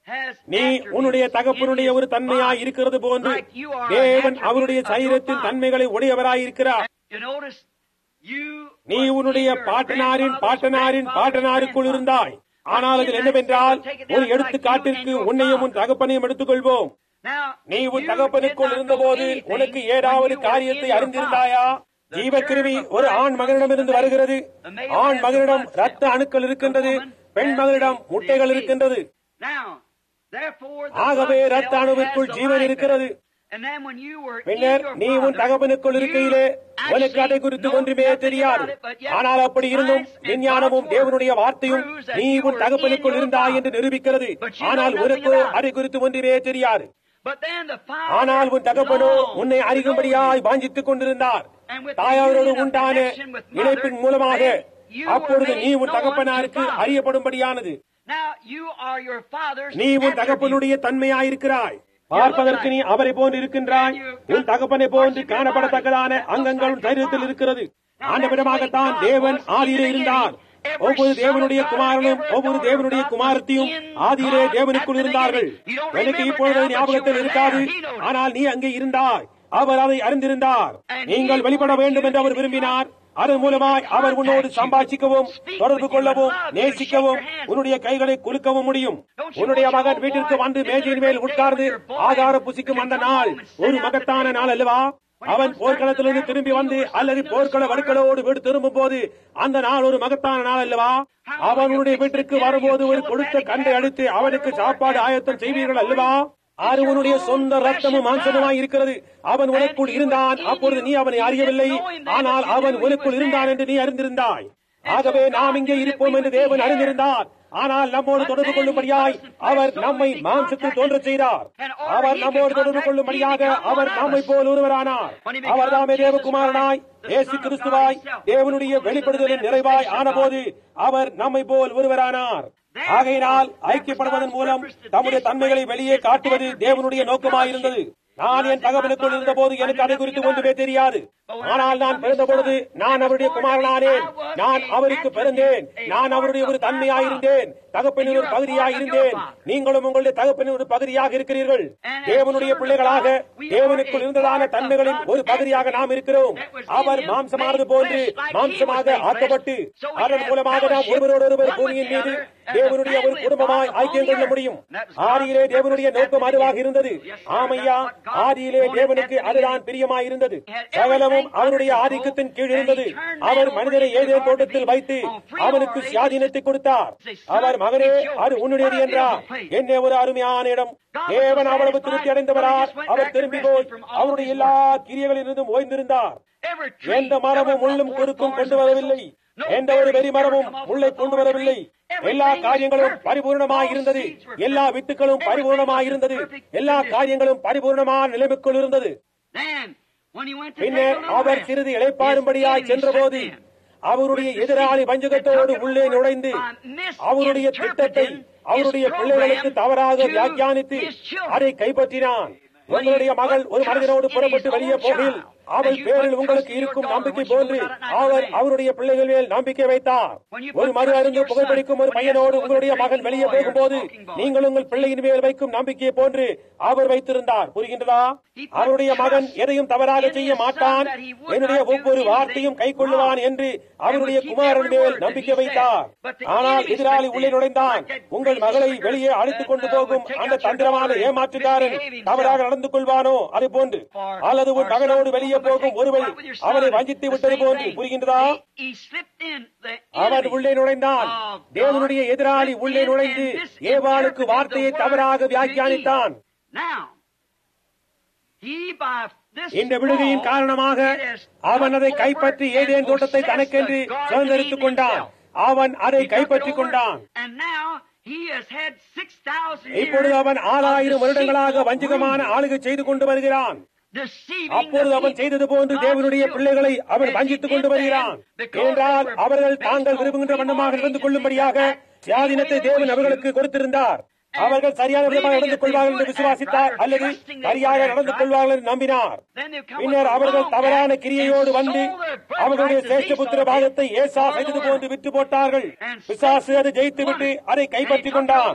has நீ attributes உன்னுடைய தகப்பனுடைய in his ஒரு தன்மையாய் body, இருக்கிறது போன்று like you are an தேவன் attribute அவருடைய of your சரீரத்தின் father. தன்மைகளை உடையவராயிருக்கிறார் You notice, you நீ was உன்னுடைய in your பாட்டனாரின் grandfather's பாட்டனாரின் grandfather's பாட்டனாருக்குள் grandfather. இருந்தாய் ஆனால் அதில் என்னவென்றால் ஒரு எடுத்துக்காட்டிற்கு உன்னையும் உன் தகப்பனையும் எடுத்துக்கொள்வோம் Now, நீ உன் you தகப்பனுக்குள் did not இருந்தபோது know anything உனக்கு when ஏதாவது you were காரியத்தை in your அறிந்திருந்தாயா father. The ஜீவக்கிருமி germ of ஒரு life ஆண் மகனிடமிருந்து வருகிறது The male ஆண் has the மகனிடம் blood ரத்த cell. அணுக்கள் இருக்கின்றது The woman பெண் has மகனிடம் the- முட்டைகள் the egg. இருக்கின்றது Now, therefore, the ஆகவே blood ரத்த cell அணுவிற்குள் has the Jeevan life இருக்கிறது in it. And then when you were in பின்னர் your நீ உன் father, தகப்பனுக்குள் you இருக்கையிலே உனக்கு அதை actually குறித்து know ஒன்றுமே nothing தெரியாது about it, but yet ஆனால் அப்படி இருந்தும் science and விஞ்ஞானமும் God's தேவனுடைய word வார்த்தையும் proves that நீ you உன் were தகப்பனுக்குள் in your இருந்தாய் father. என்று நிரூபிக்கிறது But you know ஆனால் nothing உனக்கோ about it. அதை குறித்து ஒன்றுமே தெரியாது But then the father ஆனால் உன் தகப்பனோ longed உன்னை to know அறிகும்படியாய் you. வாஞ்சித்துக் கொண்டிருந்தார் And with the தாயாரோடு union of உண்டான connection with mother, இணைப்பின் மூலமாக then you were அப்பொழுது made நீ உன் known தகப்பனாருக்கு to father. அறியப்படும்படியானது Now you are your father's நீ உன் attribute. தகப்பனுடைய தன்மையாயிருக்கிறாய் பார்ப்பதற்கு நீ அவரை போன்று இருக்கின்றாய் உன் தகப்பனை போன்று காணப்படத்தக்கதான அங்கங்கள் உன் சரீரத்தில் இருக்கிறது ஆண்டவிடமாகத்தான் தேவன் ஆதியிலே இருந்தார் ஒவ்வொரு தேவனுடைய குமாரனும் ஒவ்வொரு தேவனுடைய குமாரத்தையும் ஆதியிலே தேவனுக்குள் இருந்தார்கள் எனக்கு இப்பொழுது அது ஞாபகத்தில் இருக்காது ஆனால் நீ அங்கே இருந்தாய் அவர் அதை அறிந்திருந்தார் நீங்கள் வெளிப்பட வேண்டும் என்று அவர் விரும்பினார் அதன் மூலமாய் அவர் உன்னோடு சம்பாஷிக்கவும் தொடர்பு கொள்ளவும் நேசிக்கவும் உன்னுடைய கைகளை குலுக்கவும் முடியும் உன்னுடைய மகன் வீட்டிற்கு வந்து மேஜையின் மேல் உட்கார்ந்து ஆகார புசிக்கும் அந்த நாள் ஒரு மகத்தான நாள் அல்லவா அவன் போர்க்களத்திலிருந்து திரும்பி வந்து அல்லது போர்க்கள வடுக்களோடு வீடு திரும்பும் போது அந்த நாள் ஒரு மகத்தான நாள் அல்லவா அவன் உன்னுடைய வீட்டிற்கு வரும்போது ஒரு கொடுத்த கண்டை அடித்து அவனுக்கு சாப்பாடு ஆயத்தம் செய்வீர்கள் அல்லவா அது உன்னுடைய சொந்த ரத்தமும் மாம்சமுமாய் இருக்கிறது அவன் உனக்குள் இருந்தான் அப்பொழுது நீ அவனை அறியவில்லை ஆனால் அவன் உனக்குள் இருந்தான் என்று நீ அறிந்திருந்தாய் ஆகவே நாம் இங்கே இருப்போம் என்று தேவன் அறிந்திருந்தார் ஆனால் நம்மோடு தொடர்பு கொள்ளும்படியாய் அவர் நம்மை மாம்சத்தில் தோன்றச் செய்தார் அவர் நம்மோடு தொடர்பு கொள்ளும்படியாக அவர் நம்மை போல் ஒருவரானார் அவர் தாமே தேவகுமாரனாய் இயேசு கிறிஸ்துவாய் தேவனுடைய வெளிப்படுதலின் நிறைவாய் ஆனபோது அவர் நம்மை போல் ஒருவரானார் ஆகையினால் ஐக்கியப்படுவதன் மூலம் தம்முடைய தன்மைகளை வெளியே காட்டுவது தேவனுடைய நோக்கமாயிருந்தது நான் என் தகவலுக்குள் இருந்தபோது எனக்கு அதை குறித்து ஒன்றுமே தெரியாது ஆனால் நான் பிறந்த பொழுது நான் அவருடைய குமாரனானேன் நான் அவருக்கு பிறந்தேன் நான் அவருடைய ஒரு தன்மையாயிருந்தேன் தகப்பனின் ஒரு பகுதியாயிருந்தேன் நீங்களும் உங்களுடைய தகப்பனின் ஒரு பகுதியாக இருக்கிறீர்கள் தேவனுடைய பிள்ளைகளாக தேவனுக்குள் இருந்ததான தன்மைகளின் ஒரு பகுதியாக நாம் இருக்கிறோம் அவர் மாம்சமானது போன்று மாம்சமாக ஆக்கப்பட்டு அதன் மூலமாக நாம் ஒருவரோடு ஒருவர் பூமியின் மீது தேவனுடைய ஒரு குடும்பமாய் ஐக்கியம் கொள்ள முடியும் ஆதியிலே தேவனுடைய நோக்கம் அதுவாக இருந்தது ஆமையா ஆதியிலே தேவனுக்கு அதுதான் பிரியமாய் இருந்தது சகலமும் அவருடைய ஆதிக்கத்தின் கீழ் இருந்தது அவர் மனிதனை ஏதேன் தோட்டத்தில் வைத்து அவனுக்கு சுயாதீனத்தை கொடுத்தார் அவர் மகனே அது உன்னுடையது என்றார் என்ன ஒரு அருமையான இடம் தேவன் அவ்வளவு திருப்தி அடைந்தவரா அவர் திரும்பி போய் அவருடைய எல்லா கிரியைகளிலிருந்தும் ஓய்ந்திருந்தார் எந்த மரமும் முள்ளும் குறுக்கும் கொண்டு வரவில்லை எந்த ஒரு வெறி மரமும் முள்ளை கொண்டு வரவில்லை எல்லா காரியங்களும் பரிபூர்ணமாய் இருந்தது எல்லா வித்துக்களும் பரிபூர்ணமாய் இருந்தது எல்லா காரியங்களும் பரிபூர்ணமான நிலைமைக்குள் இருந்தது பின்னர் அவர் சிறிது இழைப்பாரும்படியாய் சென்றபோது அவருடைய எதிராளி வஞ்சகத்தோடு உள்ளே நுழைந்து அவருடைய திட்டத்தை அவருடைய பிள்ளைகளுக்கு தவறாக வியாக்கியானித்து அதை கைப்பற்றினான் உங்களுடைய மகள் ஒரு மனிதனோடு புறப்பட்டு வெளியே போகையில் அவள் பேரில் உங்களுக்கு இருக்கும் நம்பிக்கை போன்று அவர் அவருடைய பிள்ளைகள் மேல் நம்பிக்கை வைத்தார் ஒரு மறு அருந்து புகைப்பிடிக்கும் ஒரு பையனோடு உங்களுடைய மகன் வெளியே போகும்போது நீங்கள் உங்கள் பிள்ளையின் மேல் வைக்கும் நம்பிக்கையை போன்று அவர் வைத்திருந்தார் புரிகின்றதா அவருடைய மகன் எதையும் தவறாக செய்ய மாட்டான் என்னுடைய ஒவ்வொரு வார்த்தையும் கை கொள்ளுவான் என்று அவருடைய குமாரன் மேல் நம்பிக்கை வைத்தார் ஆனால் எதிராளி உள்ளே நுழைந்தான் உங்கள் மகளை வெளியே அழைத்துக் கொண்டு போகும் அந்த தந்திரமான ஏமாற்றுக்காரன் தவறாக நடந்து கொள்வானோ அது போன்று அல்லது ஒரு மகனோடு வெளியே போகும் ஒருவன் அவனை வஞ்சித்து விட்டது போன்று புரிகின்றதா அவன் உள்ளே நுழைந்தான் தேவனுடைய எதிராளி உள்ளே நுழைந்து ஏவாளுக்கு வார்த்தையை தவறாக வியாக்கியானித்தான் இந்த விடுதியின் காரணமாக அவன் அதை கைப்பற்றி ஏதேன் தோட்டத்தை தனக்கென்று சுதந்திரித்துக் கொண்டான் அவன் அதை கைப்பற்றிக் கொண்டான் இப்பொழுது அவன் ஆறாயிரம் வருடங்களாக வஞ்சகமான ஆளுகை செய்து கொண்டு வருகிறான் அப்பொழுது அவன் செய்தது போன்று தேவனுடைய பிள்ளைகளை அவன் வஞ்சித்துக் கொண்டு வருகிறான் ஏனென்றால் அவர்கள் தாங்கள் விரும்புகின்ற வண்ணமாக நடந்து கொள்ளும்படியாக சுயாதீனத்தை தேவன் அவர்களுக்கு கொடுத்திருந்தார் அவர்கள் சரியான விதமாக நடந்து கொள்வார்கள் என்று விசுவாசித்தார் அல்லது சரியாக நடந்து கொள்வார்கள் என்று நம்பினார் பின்னர் அவர்கள் தவறான கிரியையோடு வந்து அவர்களுடைய சேஷ்ட புத்திர பாகத்தை ஏசா செய்தது போன்று விட்டு போட்டார்கள் பிசாசு அதை ஜெயித்துவிட்டு அதை கைப்பற்றிக் கொண்டான்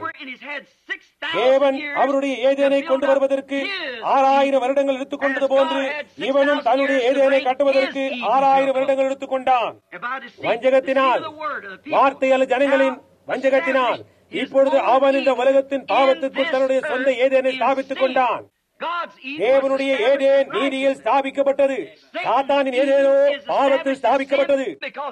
தேவன் அவருடைய ஏதேனை கொண்டு வருவதற்கு ஆறாயிரம் வருடங்கள் எடுத்துக்கொண்டது போன்று இவனும் தன்னுடைய ஏதேனை கட்டுவதற்கு ஆறாயிரம் வருடங்கள் எடுத்துக்கொண்டான் வஞ்சகத்தினால் வார்த்தை அல்ல ஜனங்களின் வஞ்சகத்தினால் இப்பொழுது அவன் இந்த உலகத்தின் பாவத்துக்குள் தன்னுடைய சொந்த ஏதேனை ஸ்தாபித்துக் கொண்டான் தேவனுடைய ஏதேன் நீதியில் ஸ்தாபிக்கப்பட்டது சாத்தானின் ஏதேனோ பாவத்தில் ஸ்தாபிக்கப்பட்டது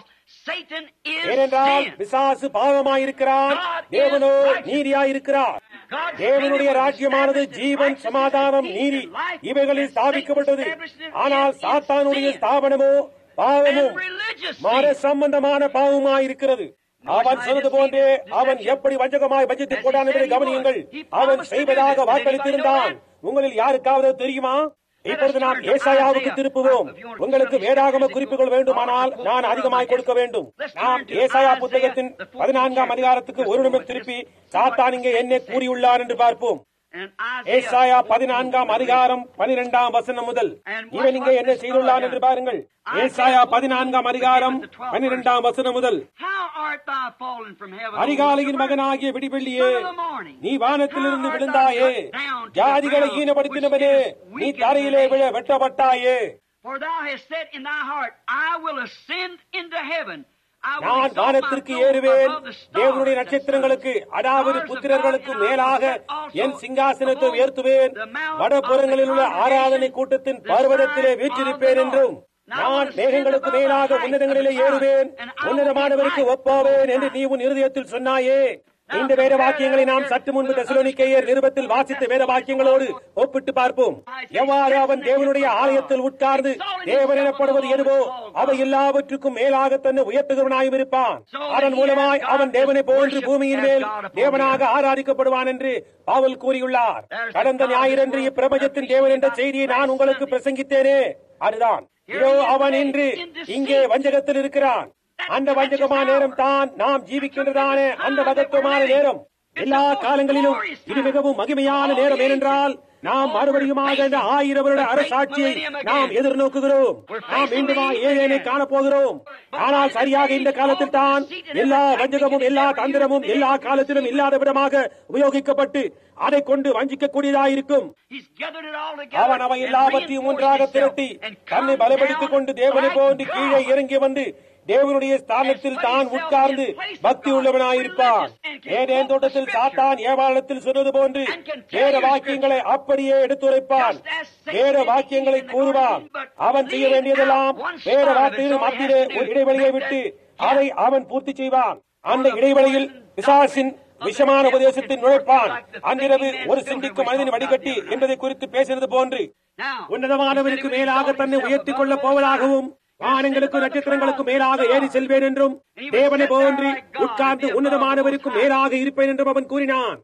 ஏனென்றால் பிசாசு பாவமாயிருக்கிறான் தேவனோ நீதியாயிருக்கிறார் தேவனுடைய ராஜ்யமானது ஜீவன் சமாதானம் நீதி இவைகளில் ஸ்தாபிக்கப்பட்டது ஆனால் சாத்தானுடைய ஸ்தாபனமோ பாவமும் மத சம்பந்தமான பாவமாயிருக்கிறது அவன் சொன்னது போன்றே அவன் எப்படி வஞ்சகமாய் வஞ்சித்துக் கொண்டான் என்பதை கவனியுங்கள் அவன் செய்வதாக வாக்களித்திருந்தான் உங்களில் யாருக்காவது தெரியுமா இப்பொழுது நாம் ஏசாயாவுக்கு திருப்புவோம் உங்களுக்கு வேதாகம குறிப்புகள் வேண்டுமானால் நான் அதிகமாய் கொடுக்க வேண்டும் நாம் ஏசாயா புத்தகத்தின் பதினான்காம் அதிகாரத்துக்கு ஒரு நிமிடம் திருப்பி சாத்தான் இங்கே என்ன கூறியுள்ளார் என்று பார்ப்போம் ஏசாயா பதினான்காம் அதிகாரம் பனிரெண்டாம் வசனம் முதல் இவன் இங்கே என்ன செய்துள்ளான் என்று பாருங்கள் ஏசாயா பதினான்காம் அதிகாரம் பனிரெண்டாம் வசனம் முதல் அதிகாலையின் மகனாகிய விடிவெள்ளியே நீ வானத்திலிருந்து விழுந்தாயே ஜாதிகளை ஈனப்படுத்தினவனே நீ தரையிலே விழ வெட்டப்பட்டாயே For thou hast said in thy heart, I will ascend into heaven. நான் வானத்திற்கு ஏறுவேன் தேவனுடைய நட்சத்திரங்களுக்கு அதாவது புத்திரர்களுக்கு மேலாக என் சிங்காசனத்தை உயர்த்துவேன் வடபுறங்களில் உள்ள ஆராதனை கூட்டத்தின் பர்வதத்திலே வீற்றிருப்பேன் என்றும் நான் மேகங்களுக்கு மேலாக உன்னதங்களிலே ஏறுவேன் உன்னதமானவருக்கு ஒப்பாவேன் என்று நீ உன் இருதயத்தில் சொன்னாயே இந்த வேத வாக்கியங்களை நாம் சற்று முன்பு தெசலோனிக்கையர் நிருபத்தில் வாசித்த வேத வாக்கியங்களோடு ஒப்பிட்டு பார்ப்போம் எவ்வாறு அவன் தேவனுடைய ஆலயத்தில் உட்கார்ந்து தேவன் எனப்படுவது எதுவோ அவை எல்லாவற்றுக்கும் மேலாக தன்னை உயர்த்துகிறவனாயும் இருப்பான் அதன் மூலமாய் அவன் தேவனை போன்று பூமியின் மேல் தேவனாக ஆராதிக்கப்படுவான் என்று பாவல் கூறியுள்ளார் கடந்த ஞாயிறன்று இப்பிரபஞ்சத்தின் தேவன் என்ற செய்தியை நான் உங்களுக்கு பிரசங்கித்தேனே அதுதான் இதோ அவன் இன்று இங்கே வஞ்சகத்தில் இருக்கிறான் அந்த வஞ்சகமான நேரம் தான் நாம் ஜீவிக்கின்றதான அந்த மகத்துவமான நேரம் எல்லா காலங்களிலும் இது மிகவும் மகிமையான நேரம் ஏனென்றால் நாம் மறுபடியுமாக இந்த ஆயிரம் வருட அரசாட்சியை நாம் எதிர்நோக்குகிறோம் நாம் மீண்டுமா ஏழேனை காணப்போகிறோம் ஆனால் சரியாக இந்த காலத்தில் தான் எல்லா வஞ்சகமும் எல்லா தந்திரமும் எல்லா காலத்திலும் இல்லாத விதமாக உபயோகிக்கப்பட்டு அதை கொண்டு வஞ்சிக்கக்கூடியதாயிருக்கும் அவன் அவை எல்லாவற்றையும் ஒன்றாக திரட்டி தன்னை பலப்படுத்திக் கொண்டு தேவனை போன்று கீழே இறங்கி வந்து தேவனுடைய ஸ்தானத்தில் தான் உட்கார்ந்து பக்தி உள்ளவனாயிருப்பான் ஏதேன் தோட்டத்தில் சாத்தான் ஏவாளத்தில் சொன்னது போன்று வேற வாக்கியங்களை அப்படியே எடுத்துரைப்பான் வேற வாக்கியங்களை கூறுவான் அவன் செய்ய வேண்டியதெல்லாம் வேற வார்த்தையிலும் மத்தியிலே ஒரு இடைவெளியை விட்டு அதை அவன் பூர்த்தி செய்வான் அந்த இடைவெளியில் பிசாசின் விஷமான உபதேசத்தில் நுழைப்பான் அன்றிரவு ஒரு சிந்திக்கும் மனிதன் வடிகட்டி என்பதை குறித்து பேசினது போன்று உன்னதமானவருக்கு மேலாக தன்னை உயர்த்திக் கொள்ளப் போவதாகவும் வானங்களுக்கு நட்சத்திரங்களுக்கு மேலாக ஏறி செல்வேன் என்றும் தேவனை போன்றி உட்கார்ந்து உன்னதமானவருக்கு மேலாக இருப்பேன் என்றும் அவன் கூறினான்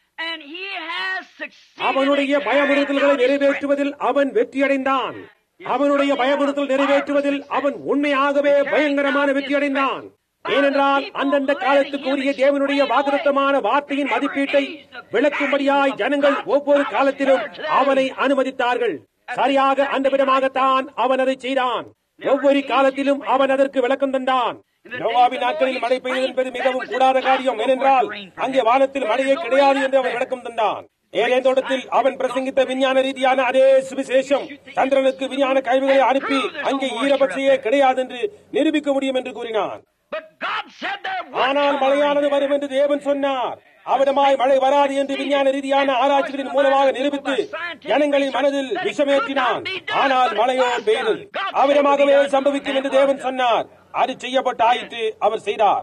அவனுடைய பயமுறுத்தல்களை நிறைவேற்றுவதில் அவன் வெற்றியடைந்தான் அவனுடைய பயமுறுத்தல் நிறைவேற்றுவதில் அவன் உண்மையாகவே பயங்கரமான வெற்றியடைந்தான் ஏனென்றால் அந்தந்த காலத்துக்கு உரிய தேவனுடைய வாக்குத்தமான வார்த்தையின் மதிப்பீட்டை விளக்கும்படியாய் ஜனங்கள் ஒவ்வொரு காலத்திலும் அவனை அனுமதித்தார்கள் சரியாக அந்த விதமாகத்தான் அவன் அதை செய்தான் ஒவ்வொரு காலத்திலும் அவன் அதற்கு விளக்கம் தந்தான் நோவாவின் நாட்களில் மழை பெய்தது என்பது மிகவும் கூடாத காரியம் ஏனென்றால் அங்கே வானத்தில் மழையே கிடையாது என்று அவன் விளக்கம் தந்தான் ஏழே தோட்டத்தில் அவன் பிரசங்கித்த விஞ்ஞான ரீதியான அதே சுவிசேஷம் சந்திரனுக்கு விஞ்ஞான கழிவுகளை அனுப்பி அங்கே ஈரபட்சையே கிடையாது என்று நிரூபிக்க முடியும் என்று கூறினான் ஆனால் மழையானது வரும் என்று தேவன் சொன்னார் அவடமாய் மழை வராது என்று விஞ்ஞான ரீதியான ஆராய்ச்சிகளின் மூலமாக நிரூபித்து ஜனங்களின் மனதில் விஷமேற்றினான் ஆனால் மழையோ பெய்தது அவடமாகவே சம்பவிக்கும் என்று தேவன் சொன்னார் அது செய்யப்பட்ட ஆயிற்று அவர் செய்தார்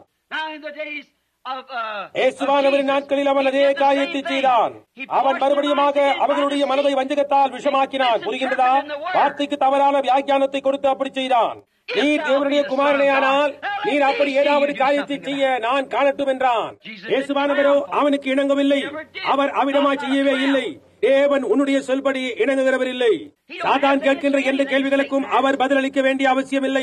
இயேசுவானவரின் நாட்களில் அவன் அதே காரியத்தை செய்தான் அவன் மறுபடியுமாக அவர்களுடைய மனதை வஞ்சகத்தால் விஷமாக்கினான் புரிகின்றதா வார்த்தைக்கு தவறான வியாக்கியானத்தை கொடுத்து அப்படி செய்தான் நீர் தேவனுடைய குமாரனையானால் நீர் அப்படி ஏதாவது காரியத்தை செய்ய நான் காணட்டும் என்றான் இயேசுவானவரோ அவனுக்கு இணங்கவில்லை அவர் அவிடமாய் செய்யவே இல்லை தேவன் உன்னுடைய சொல்படி இணங்குகிறவர் இல்லை சாதான் கேட்கின்ற எந்த கேள்விகளுக்கும் அவர் பதிலளிக்க வேண்டிய அவசியம் இல்லை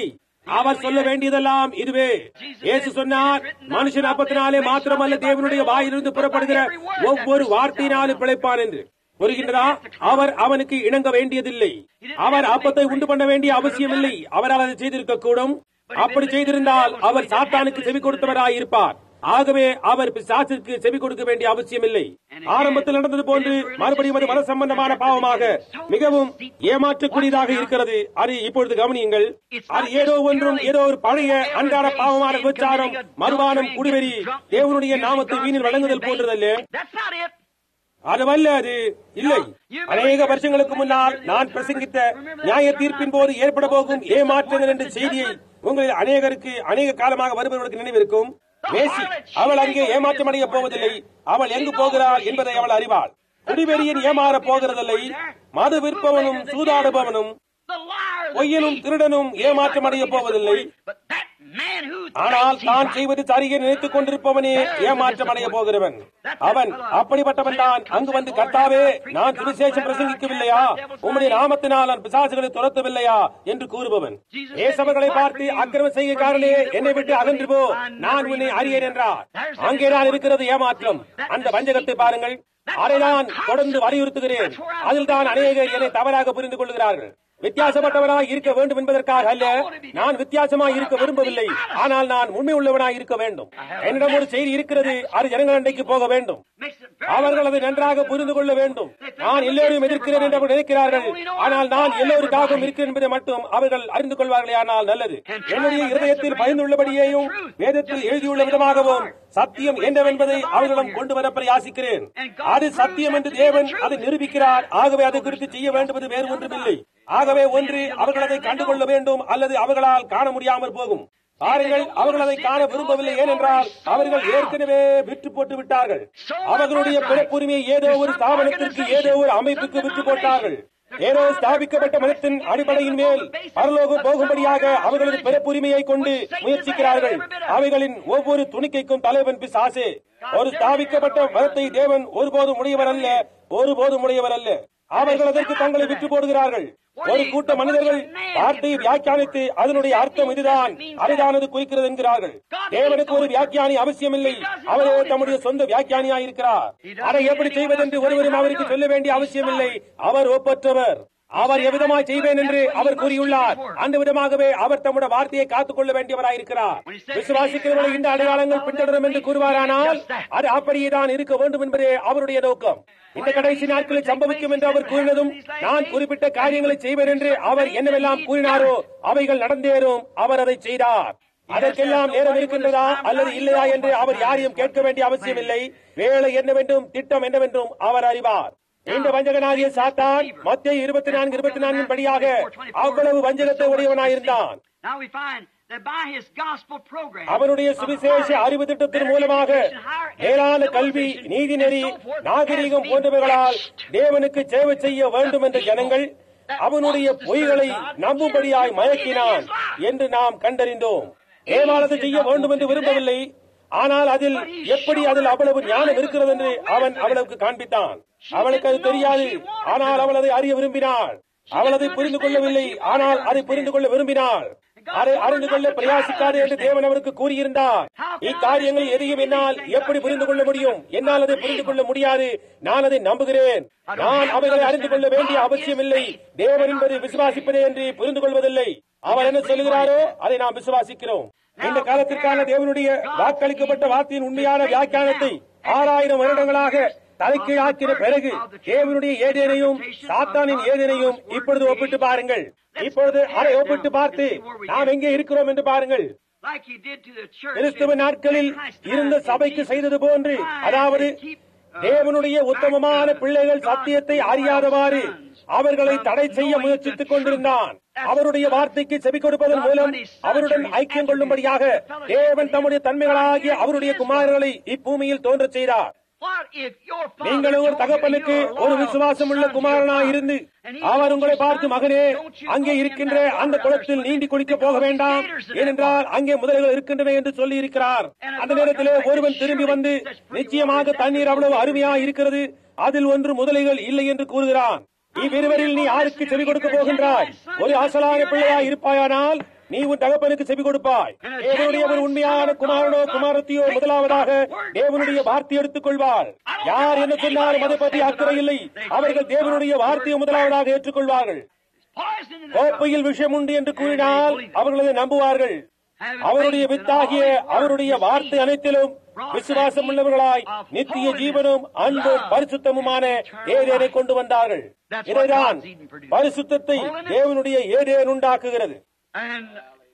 அவர் சொல்ல வேண்டியதெல்லாம் இதுவே இயேசு சொன்னார் மனுஷன் அப்பத்தினாலே மாத்திரமல்ல தேவனுடைய வாயிலிருந்து புறப்படுகிற ஒவ்வொரு வார்த்தையினாலும் பிழைப்பான் என்று புரிகின்றதா அவர் அவனுக்கு இணங்க வேண்டியதில்லை அவர் அப்பத்தை உண்டு பண்ண வேண்டிய அவசியமில்லை அவரால் அதை செய்திருக்க கூடும் அப்படி செய்திருந்தால் அவர் சாத்தானுக்கு செவி கொடுத்தவராய் இருப்பார் ஆகவே அவர் பிசாசிற்கு செவி கொடுக்க வேண்டிய அவசியமில்லை ஆரம்பத்தில் நடந்தது போன்று மறுபடியும் அது மத சம்பந்தமான பாவமாக மிகவும் ஏமாற்றக்கூடியதாக இருக்கிறது அது இப்பொழுது கவனியுங்கள் அது ஏதோ ஒன்றும் ஏதோ ஒரு பழைய அன்றாட பாவமான விபச்சாரம் மறுவானம் குடிவெறி தேவனுடைய நாமத்தை வீணில் வழங்குதல் போன்றதல்ல That's not it. அதுவல்ல அது இல்லை அநேக வருஷங்களுக்கு முன்னால் நான் பிரசங்கித்த நியாய தீர்ப்பின் போது ஏற்பட போகும் ஏமாற்றங்கள் என்ற செய்தியை உங்களில் அநேகருக்கு அநேக காலமாக வருபவர்களுக்கு நினைவிருக்கும் மேசி அவள் அங்கே ஏமாற்றம் அடைய போவதில்லை அவள் எங்கு போகிறாள் என்பதை அவள் அறிவாள் குடிவெறியின் ஏமாற போகிறதில்லை மது விற்பவனும் சூதாடுபவனும் The liar, the பொய்யனும் thief, திருடனும் ஏமாற்றம் அடைய போவதில்லை But that man who ஆனால் thinks தான் he's right, செய்வது சரியை நினைத்துக் கொண்டிருப்பவனே ஏமாற்றம் அடைய போகிறவன் அவன் அப்படிப்பட்டவன் தான் அங்கு வந்து கர்த்தாவே நான் சுவிசேஷம் பிரசங்கிக்கவில்லையா உம்முடைய நாமத்தினால் நான் பிசாசுகளை துரத்தவில்லையா என்று கூறுபவன் ஏசவர்களை பார்த்து அக்கிரம செய்கைக்காரனே என்னை விட்டு அகன்று போ நான் உன்னை அறியேன் என்றார் அங்கேதான் இருக்கிறது ஏமாற்றம் அந்த வஞ்சகத்தை பாருங்கள் அதை நான் தொடர்ந்து வலியுறுத்துகிறேன் அதில் தான் அநேகர் என்னை தவறாக புரிந்து கொள்கிறார்கள் வித்தியாசப்பட்டவனாய் இருக்க வேண்டும் என்பதற்காக அல்ல நான் வித்தியாசமாய் இருக்க விரும்பவில்லை ஆனால் நான் உண்மை உள்ளவனாய் இருக்க வேண்டும் என்னிடம் ஒரு செய்தி இருக்கிறது அது ஜனங்கள் அண்டைக்கு போக வேண்டும் makes it very அவர்கள் அதை நன்றாக புரிந்து கொள்ள வேண்டும் நான் எல்லோரையும் எதிர்க்கிறேன் என்று அவர்கள் நினைக்கிறார்கள் ஆனால் நான் எல்லோருக்காகவும் இருக்கிறேன் என்பதை மட்டும் அவர்கள் அறிந்து கொள்வார்களே ஆனால் நல்லது என்னுடைய இருதயத்தில் பயந்துள்ளபடியேயும் வேதத்தில் எழுதியுள்ள விதமாகவும் சத்தியம் என்னவென்பதை அவர்களிடம் கொண்டு வர பிரயாசிக்கிறேன் அது சத்தியம் என்று தேவன் அதை நிரூபிக்கிறார் ஆகவே அதை குறித்து செய்ய வேண்டுவது வேறு ஒன்றுமில்லை ஆகவே ஒன்று அவர்கள் அதை கண்டுகொள்ள வேண்டும் அல்லது அவர்களால் காண முடியாமல் போகும் பாருங்கள் அவர்கள் அதை காண விரும்பவில்லை ஏனென்றால் அவர்கள் ஏற்கனவே விற்று போட்டு விட்டார்கள் அவர்களுடைய பிறப்புரிமையை ஏதோ ஒரு ஸ்தாபனத்திற்கு ஏதோ ஒரு அமைப்புக்கு விற்று போட்டார்கள் ஏதோ ஸ்தாபிக்கப்பட்ட மனத்தின் அடிப்படையின் மேல் பரலோகம் போகும்படியாக அவர்களது பிறப்புரிமையை கொண்டு முயற்சிக்கிறார்கள் அவைகளின் ஒவ்வொரு துணிக்கைக்கும் தலைவன் பிசாசே ஒரு ஸ்தாபிக்கப்பட்ட மதத்தை தேவன் ஒருபோதும் உடையவர் அல்ல ஒருபோதும் உடையவர் அல்ல அவர்கள் அதற்கு தங்களை விற்று போடுகிறார்கள் ஒரு கூட்ட மனிதர்கள் வார்த்தையை வியாக்கியானித்து அதனுடைய அர்த்தம் இதுதான் அதுதானது குறிக்கிறது என்கிறார்கள் தேவனுக்கு ஒரு வியாக்கியானி அவசியமில்லை அவரே தம்முடைய சொந்த வியாக்கியானியாய் இருக்கிறார் அதை எப்படி செய்வதென்று ஒருவரும் அவருக்கு சொல்ல வேண்டிய அவசியமில்லை அவர் ஒப்பற்றவர் அவர் எவ்விதமாய் செய்வேன் என்று அவர் கூறியுள்ளார் அந்த விதமாகவே அவர் தம்முடைய வார்த்தையை காத்துக் கொள்ள வேண்டியவராயிருக்கிறார் விசுவாசிக்கிறவர்களை இந்த அடையாளங்கள் பின்தொடரும் என்று கூறுவாரானால் அது அப்படியே தான் இருக்க வேண்டும் என்பதே அவருடைய நோக்கம் இந்த கடைசி நாட்களில் சம்பவிக்கும் என்று அவர் கூறினதும் நான் குறிப்பிட்ட காரியங்களை செய்வேன் என்று அவர் என்னவெல்லாம் கூறினாரோ அவைகள் நடந்தேறும் அவர் அதை செய்தார் அதற்கெல்லாம் நேரம் இருக்கின்றதா அல்லது இல்லையா என்று அவர் யாரையும் கேட்க வேண்டிய அவசியமில்லை வேலை என்னவென்றும் திட்டம் என்னவென்றும் அவர் அறிவார் இந்த வஞ்சகனாகிய சாத்தான் மத்திய இருபத்தி நான்கு இருபத்தி நான்கின் படியாக அவ்வளவு வஞ்சகத்தை உடையவனாயிருந்தான் Now we find that by his gospel program, அவனுடைய சுவிசேஷ அறிவு திட்டத்தின் மூலமாக மேலான கல்வி நீதிநெறி நாகரிகம் போன்றவைகளால் தேவனுக்கு சேவை செய்ய வேண்டும் என்ற ஜனங்கள் அவனுடைய பொய்களை நம்பும்படியாய் மயக்கினான் என்று நாம் கண்டறிந்தோம் ஏமாளத்தை செய்ய வேண்டும் என்று விரும்பவில்லை ஆனால் அதில் எப்படி அதில் அவ்வளவு ஞானம் இருக்கிறது என்று அவன் அவளுக்கு காண்பித்தான் அவளுக்கு அது தெரியாது ஆனால் அவள் அதை அறிய விரும்பினாள் அவள் அதை புரிந்து கொள்ளவில்லை ஆனால் அதை புரிந்து கொள்ள விரும்பினாள் அதை அறிந்து கொள்ள பிரயாசிக்காது என்று தேவன் அவருக்கு கூறியிருந்தார் இக்காரியங்கள் எதையும் என்னால் எப்படி புரிந்து கொள்ள முடியும் என்னால் அதை புரிந்து கொள்ள முடியாது நான் அதை நம்புகிறேன் நான் அவைகளை அறிந்து கொள்ள வேண்டிய அவசியமில்லை தேவன் என்பதை விசுவாசிப்பதே என்று புரிந்து கொள்வதில்லை அவர் என்ன சொல்லுகிறாரோ அதை நாம் விசுவாசிக்கிறோம் இந்த காலத்திற்கான தேவனுடைய வாக்களிக்கப்பட்ட வார்த்தையின் உண்மையான வியாக்கியானத்தை ஆறாயிரம் வருடங்களாக தலைக்கீழாக்கின பிறகு தேவனுடைய ஏதேனையும் சாத்தானின் ஏதேனையும் இப்பொழுது ஒப்பிட்டு பாருங்கள் இப்பொழுது அதை ஒப்பிட்டு பார்த்து நாம் எங்கே இருக்கிறோம் என்று பாருங்கள் like he did to the church, கிறிஸ்துவ நாட்களில் இருந்த சபைக்கு செய்தது போன்று அதாவது தேவனுடைய உத்தமமான பிள்ளைகள் சத்தியத்தை அறியாதவாறு அவர்களை தடை செய்ய முயற்சித்துக் கொண்டிருந்தான் அவருடைய வார்த்தைக்கு செவி கொடுப்பதன் மூலம் அவருடன் ஐக்கியம் கொள்ளும்படியாக தேவன் தம்முடைய தன்மைகளாகிய அவருடைய குமாரர்களை இப்பூமியில் தோன்றச் செய்தார் What if your father நீங்கள் ஒரு told you தகப்பனுக்கு you're a ஒரு loyal விசுவாசம் உள்ள son, குமாரனாய் you're a இருந்து son, and he அவர் உங்களை told you, பார்த்து son, மகனே don't you அங்கே go in இருக்கின்ற that அந்த water, குளத்தில் others, நீந்தி குளிக்க because போக the வேண்டாம் gators are ஏனென்றால் there. அங்கே முதல்கள் இருக்கின்றன என்று சொல்லி இருக்கிறார் அந்த நேரத்திலே ஒருவன் திரும்பி வந்து நிச்சயமாக தண்ணீர் அவ்வளவு அருமையா இருக்கிறது அதில் ஒன்று முதலைகள் இல்லை என்று கூறுகிறான் இவ்விருவரில் நீ யாருக்கு செவி கொடுக்க போகின்றாய் ஒரு அசலான பிள்ளையாய் இருப்பாயானால் நீ உன் தகப்பனுக்கு செவி கொடுப்பாய் தேவனுடைய ஒரு உண்மையான குமாரனோ குமாரத்தியோ முதலாவதாக தேவனுடைய வார்த்தை எடுத்துக் கொள்வார் யார் என்ன சொன்னாலும் அதை பற்றி அக்கறை இல்லை அவர்கள் தேவனுடைய வார்த்தையை முதலாவதாக ஏற்றுக்கொள்வார்கள் Poison in the கோப்பையில் விஷம் உண்டு என்று கூறினால் அவர்கள் அதை நம்புவார்கள் அவருடைய வித்தாகிய அவருடைய வார்த்தை அனைத்திலும் விசுவாசம் உள்ளவர்களாய் நித்திய ஜீவனும் அன்பும் பரிசுத்தமுமான ஏதேனை கொண்டு வந்தார்கள் இதைதான் பரிசுத்தத்தை தேவனுடைய ஏதேன் உண்டாக்குகிறது And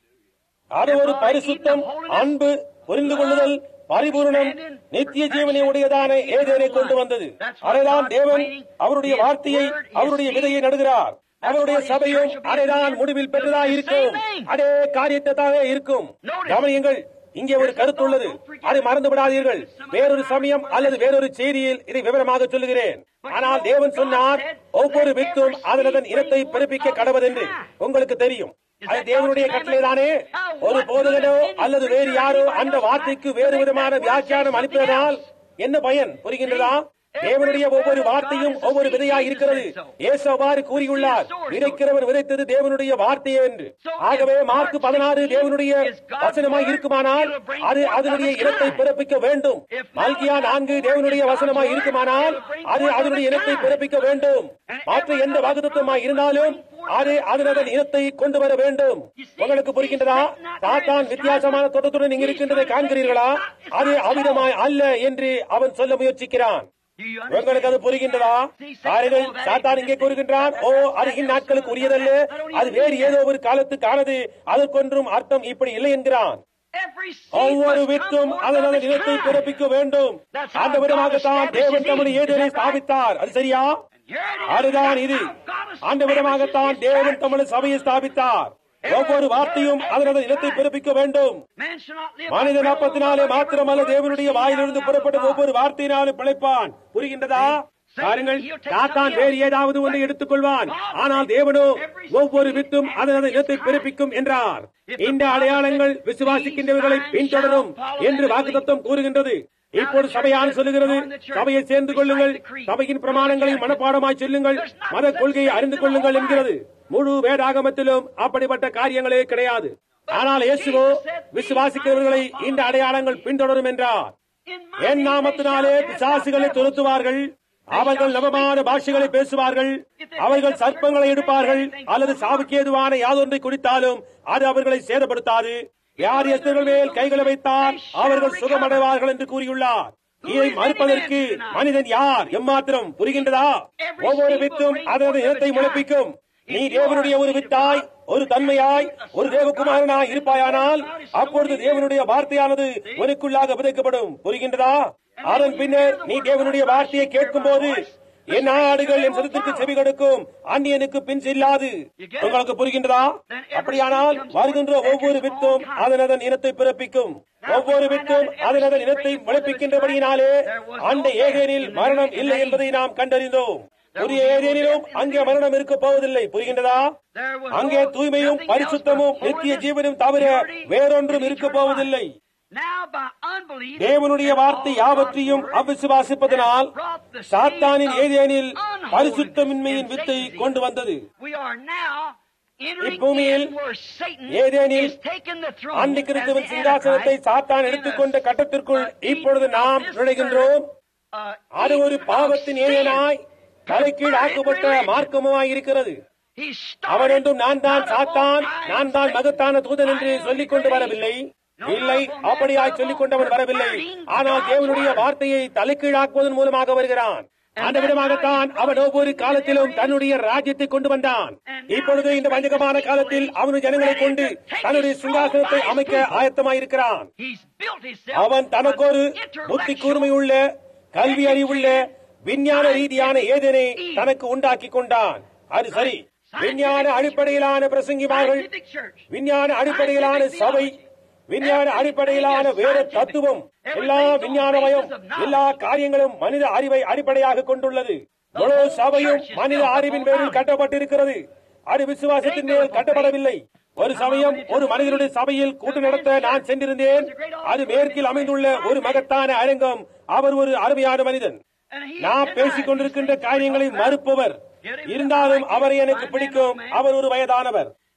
அது ஒரு பரிசுத்தம் அன்பு புரிந்து கொள்ளுதல் பரிபூரணம் நித்திய ஜீவனை உடையதான ஏதேனை கொண்டு வந்தது அதைதான் தேவன் அவருடைய வார்த்தையை அவருடைய விதையை நடுகிறார் அவருடைய சபையும் அதைதான் முடிவில் பெற்றதாக இருக்கும் அதே காரியத்தை தான் இருக்கும் கவனியுங்கள் இங்கே ஒரு கருத்து உள்ளது அதை மறந்து விடாதீர்கள் வேறொரு சமயம் அல்லது வேறொரு செய்தியில் இதை விவரமாக சொல்லுகிறேன் ஆனால் தேவன் சொன்னார் ஒவ்வொரு வித்தும் அதனதன் இனத்தை பிறப்பிக்க கடவுதென்று உங்களுக்கு தெரியும் அது தேவனுடைய கட்டளைதானே ஒரு போதகனோ அல்லது வேறு யாரோ அந்த வார்த்தைக்கு வேறு விதமான வியாக்கியானம் அளிப்பதனால் என்ன பயன் புரிகின்றதா தேவனுடைய ஒவ்வொரு வார்த்தையும் ஒவ்வொரு விதையாய் இருக்கிறது இயேசு அவ்வாறு கூறியுள்ளார் விதைக்கிறவர் விதைத்தது தேவனுடைய வார்த்தையே என்று ஆகவே மார்க் பதினாறு தேவனுடைய வசனமாய் இருக்குமானால் அது அதனுடைய இனத்தை பிறப்பிக்க வேண்டும் மல்கியா நான்கு தேவனுடைய வசனமாய் இருக்குமானால் அது அதனுடைய இனத்தை பிறப்பிக்க வேண்டும் மற்ற எந்த வாக்குத்தமாய் இருந்தாலும் அது அதனதன் இனத்தை கொண்டு வர வேண்டும் உங்களுக்கு புரிகின்றதா சாத்தான் வித்தியாசமான தோட்டத்துடன் இங்கு இருக்கின்றதை காண்கிறீர்களா அது அவிதமாய் அல்ல என்று அவன் சொல்ல முயற்சிக்கிறான் do you உங்களுக்கு அது புரிகின்றதா பாருங்கள் சாத்தான் இங்கே கூறுகின்றான் ஓ அது இந்நாட்களுக்கு உரியதல்ல அது வேறு ஏதோ ஒரு காலத்துக்கானது அதற்கொன்றும் அர்த்தம் இப்படி இல்லை என்கிறான் Every seed ஒவ்வொரு must come வித்தும் forth அதனது of its நிலத்தை kind. பிறப்பிக்க வேண்டும் அந்த விதமாகத்தான் தேவன் தம்முடைய ஏதேனை ஸ்தாபித்தார் அது சரியா Here it is. அதுதான் இது அந்த விதமாகத்தான் தேவன் தமது சபையை ஸ்தாபித்தார் ஒவ்வொரு வார்த்தையும் அதனது இனத்தை பிறப்பிக்க வேண்டும் Man shall not live மனிதன் by bread அப்பத்தினாலே alone, but மாத்திரமல்ல every தேவனுடைய word வாயிலிருந்து proceeding புறப்படும் out of ஒவ்வொரு the mouth of God. வார்த்தையினாலும் பிழைப்பான் புரிகின்றதா பாருங்கள் சாத்தான் வேறு ஏதாவது ஒன்றை எடுத்துக்கொள்வான் ஆனால் தேவனோ ஒவ்வொரு வித்தும் அதனது இனத்தை பிறப்பிக்கும் என்றார் இந்த அடையாளங்கள் விசுவாசிக்கின்றவர்களை பின்தொடரும் என்று வாக்குத்தத்தம் கூறுகின்றது இப்போது சபையான் சொல்லுகிறது சபையை சேர்ந்து கொள்ளுங்கள் சபையின் பிரமாணங்களை மனப்பாடமாய் சொல்லுங்கள் மத கொள்கையை அறிந்து கொள்ளுங்கள் என்கிறது முழு வேதாகமத்திலும் அப்படிப்பட்ட காரியங்களே கிடையாது ஆனால் இயேசுவோ விசுவாசிக்கிறவர்களை இந்த அடையாளங்கள் பின்தொடரும் என்றார் In my N name they நாமத்தினாலே shall cast பிசாசுகளை out devils. துரத்துவார்கள் அவர்கள் நவமான பாஷைகளை பேசுவார்கள் அவர்கள் சர்ப்பங்களை எடுப்பார்கள் அல்லது சாவுக்கு ஏதுவான யாதொன்றை குடித்தாலும் அது அவர்களை சேதப்படுத்தாது யார் எஸ்தர்கள் மேல் கைகளை வைத்தால் அவர்கள் சுகமடைவார்கள் என்று கூறியுள்ளார் இதை மறுப்பதற்கு மனிதன் யார் எம்மாத்திரம் புரிகின்றதா ஒவ்வொரு வித்தும் அதனது இனத்தை முளைப்பிக்கும் நீ தேவனுடைய ஒரு வித்தாய் ஒரு தன்மையாய் ஒரு தேவகுமாரனாய் இருப்பாயானால் அப்பொழுது தேவனுடைய வார்த்தையானது உனக்குள்ளாக விதைக்கப்படும் புரிகின்றதா அதன் பின்னர் நீ தேவனுடைய வார்த்தையை கேட்கும் போது என் ஆடுகள் என் சதத்திற்கு செவி கொடுக்கும் அந்நியனுக்கு பின் செல்லாது உங்களுக்கு புரிகின்றதா அப்படியானால் வருகின்ற ஒவ்வொரு வித்தும் அதனதன் இனத்தை பிறப்பிக்கும் ஒவ்வொரு வித்தும் அதனதன் இனத்தை முளைப்பிக்கின்றபடியினாலே அந்த ஏதேனில் மரணம் இல்லை என்பதை நாம் கண்டறிந்தோம் புதிய ஏதேனிலும் அங்கே மரணம் இருக்க போவதில்லை புரிகின்றதா அங்கே தூய்மையும் பரிசுத்தமும் நித்திய ஜீவனும் தவிர வேறொன்றும் இருக்க போவதில்லை Now by unbelief, தேவனுடைய வார்த்தை யாவற்றையும் அவிசுவாசிப்பதனால் சாத்தானின் ஏதேனில் பரிசுத்தமின்மையின் வித்தை கொண்டு வந்தது we are now entering இப்பூமியில் in where Satan ஏதேனில் is taking the throne அந்தி as கிறிஸ்துவின் the சிங்காசனத்தை Antichrist சாத்தான் in எடுத்துக்கொண்ட a- கட்டத்திற்குள் uh, இப்பொழுது நாம் this நுழைகின்றோம் uh, அது ஒரு Eden பாவத்தின் of sin. ஏயனாய் தலைக்கீழ் ஆக்கப்பட்ட மார்க்கமாய் இருக்கிறது He அவன் started என்றும் நான் தான் not of சாத்தான் all time நான் தான் Satan. மகத்தான தூதன் என்று I am சொல்லிக் கொண்டு great. வரவில்லை No, இல்லை no, no, அப்படியாய் no, சொல்லிக் கொண்டவன் வரவில்லை perverting ஆனால் God's தேவனுடைய word. வார்த்தையை தலைக்கீழாக்குவதன் மூலமாக வருகிறான் அந்த விதமாகத்தான் அவன் ஒவ்வொரு காலத்திலும் தன்னுடைய ராஜ்யத்தை கொண்டு வந்தான் இப்பொழுது இந்த வஞ்சகமான காலத்தில் அவனு ஜனங்களை கொண்டு தன்னுடைய சிங்காசனத்தை அமைக்க ஆயத்தமாயிருக்கிறான் He's built himself அவன் தனக்கொரு an புத்தி intellectual கூர்மையுள்ள கல்வி அறிவுள்ள விஞ்ஞான ரீதியான ஏதனை தனக்கு உண்டாக்கி கொண்டான் அது சரி விஞ்ஞான அடிப்படையிலான பிரசங்கிமார்கள் scientific church. விஞ்ஞான அடிப்படையிலான சபை விஞ்ஞான அடிப்படையிலான வேத தத்துவம் எல்லா விஞ்ஞானமயம் எல்லா காரியங்களும் மனித அறிவை அடிப்படையாக கொண்டுள்ளது முழு சபையும் மனித அறிவின் பேரில் கட்டப்பட்டிருக்கிறது அது விசுவாசத்தின் மேல் கட்டப்படவில்லை ஒரு சமயம் ஒரு மனிதனுடைய சபையில் கூட்டு நடத்த நான் சென்றிருந்தேன் அது மேற்கில் அமைந்துள்ள ஒரு மகத்தான அரங்கம் அவர் ஒரு அருமையான மனிதன் And he நான் denied பேசிக் கொண்டிருக்கின்ற காரியங்களை மறுப்பவர் இருந்தாலும் அவரை எனக்கு பிடிக்கும் அவர் ஒரு வயதானவர்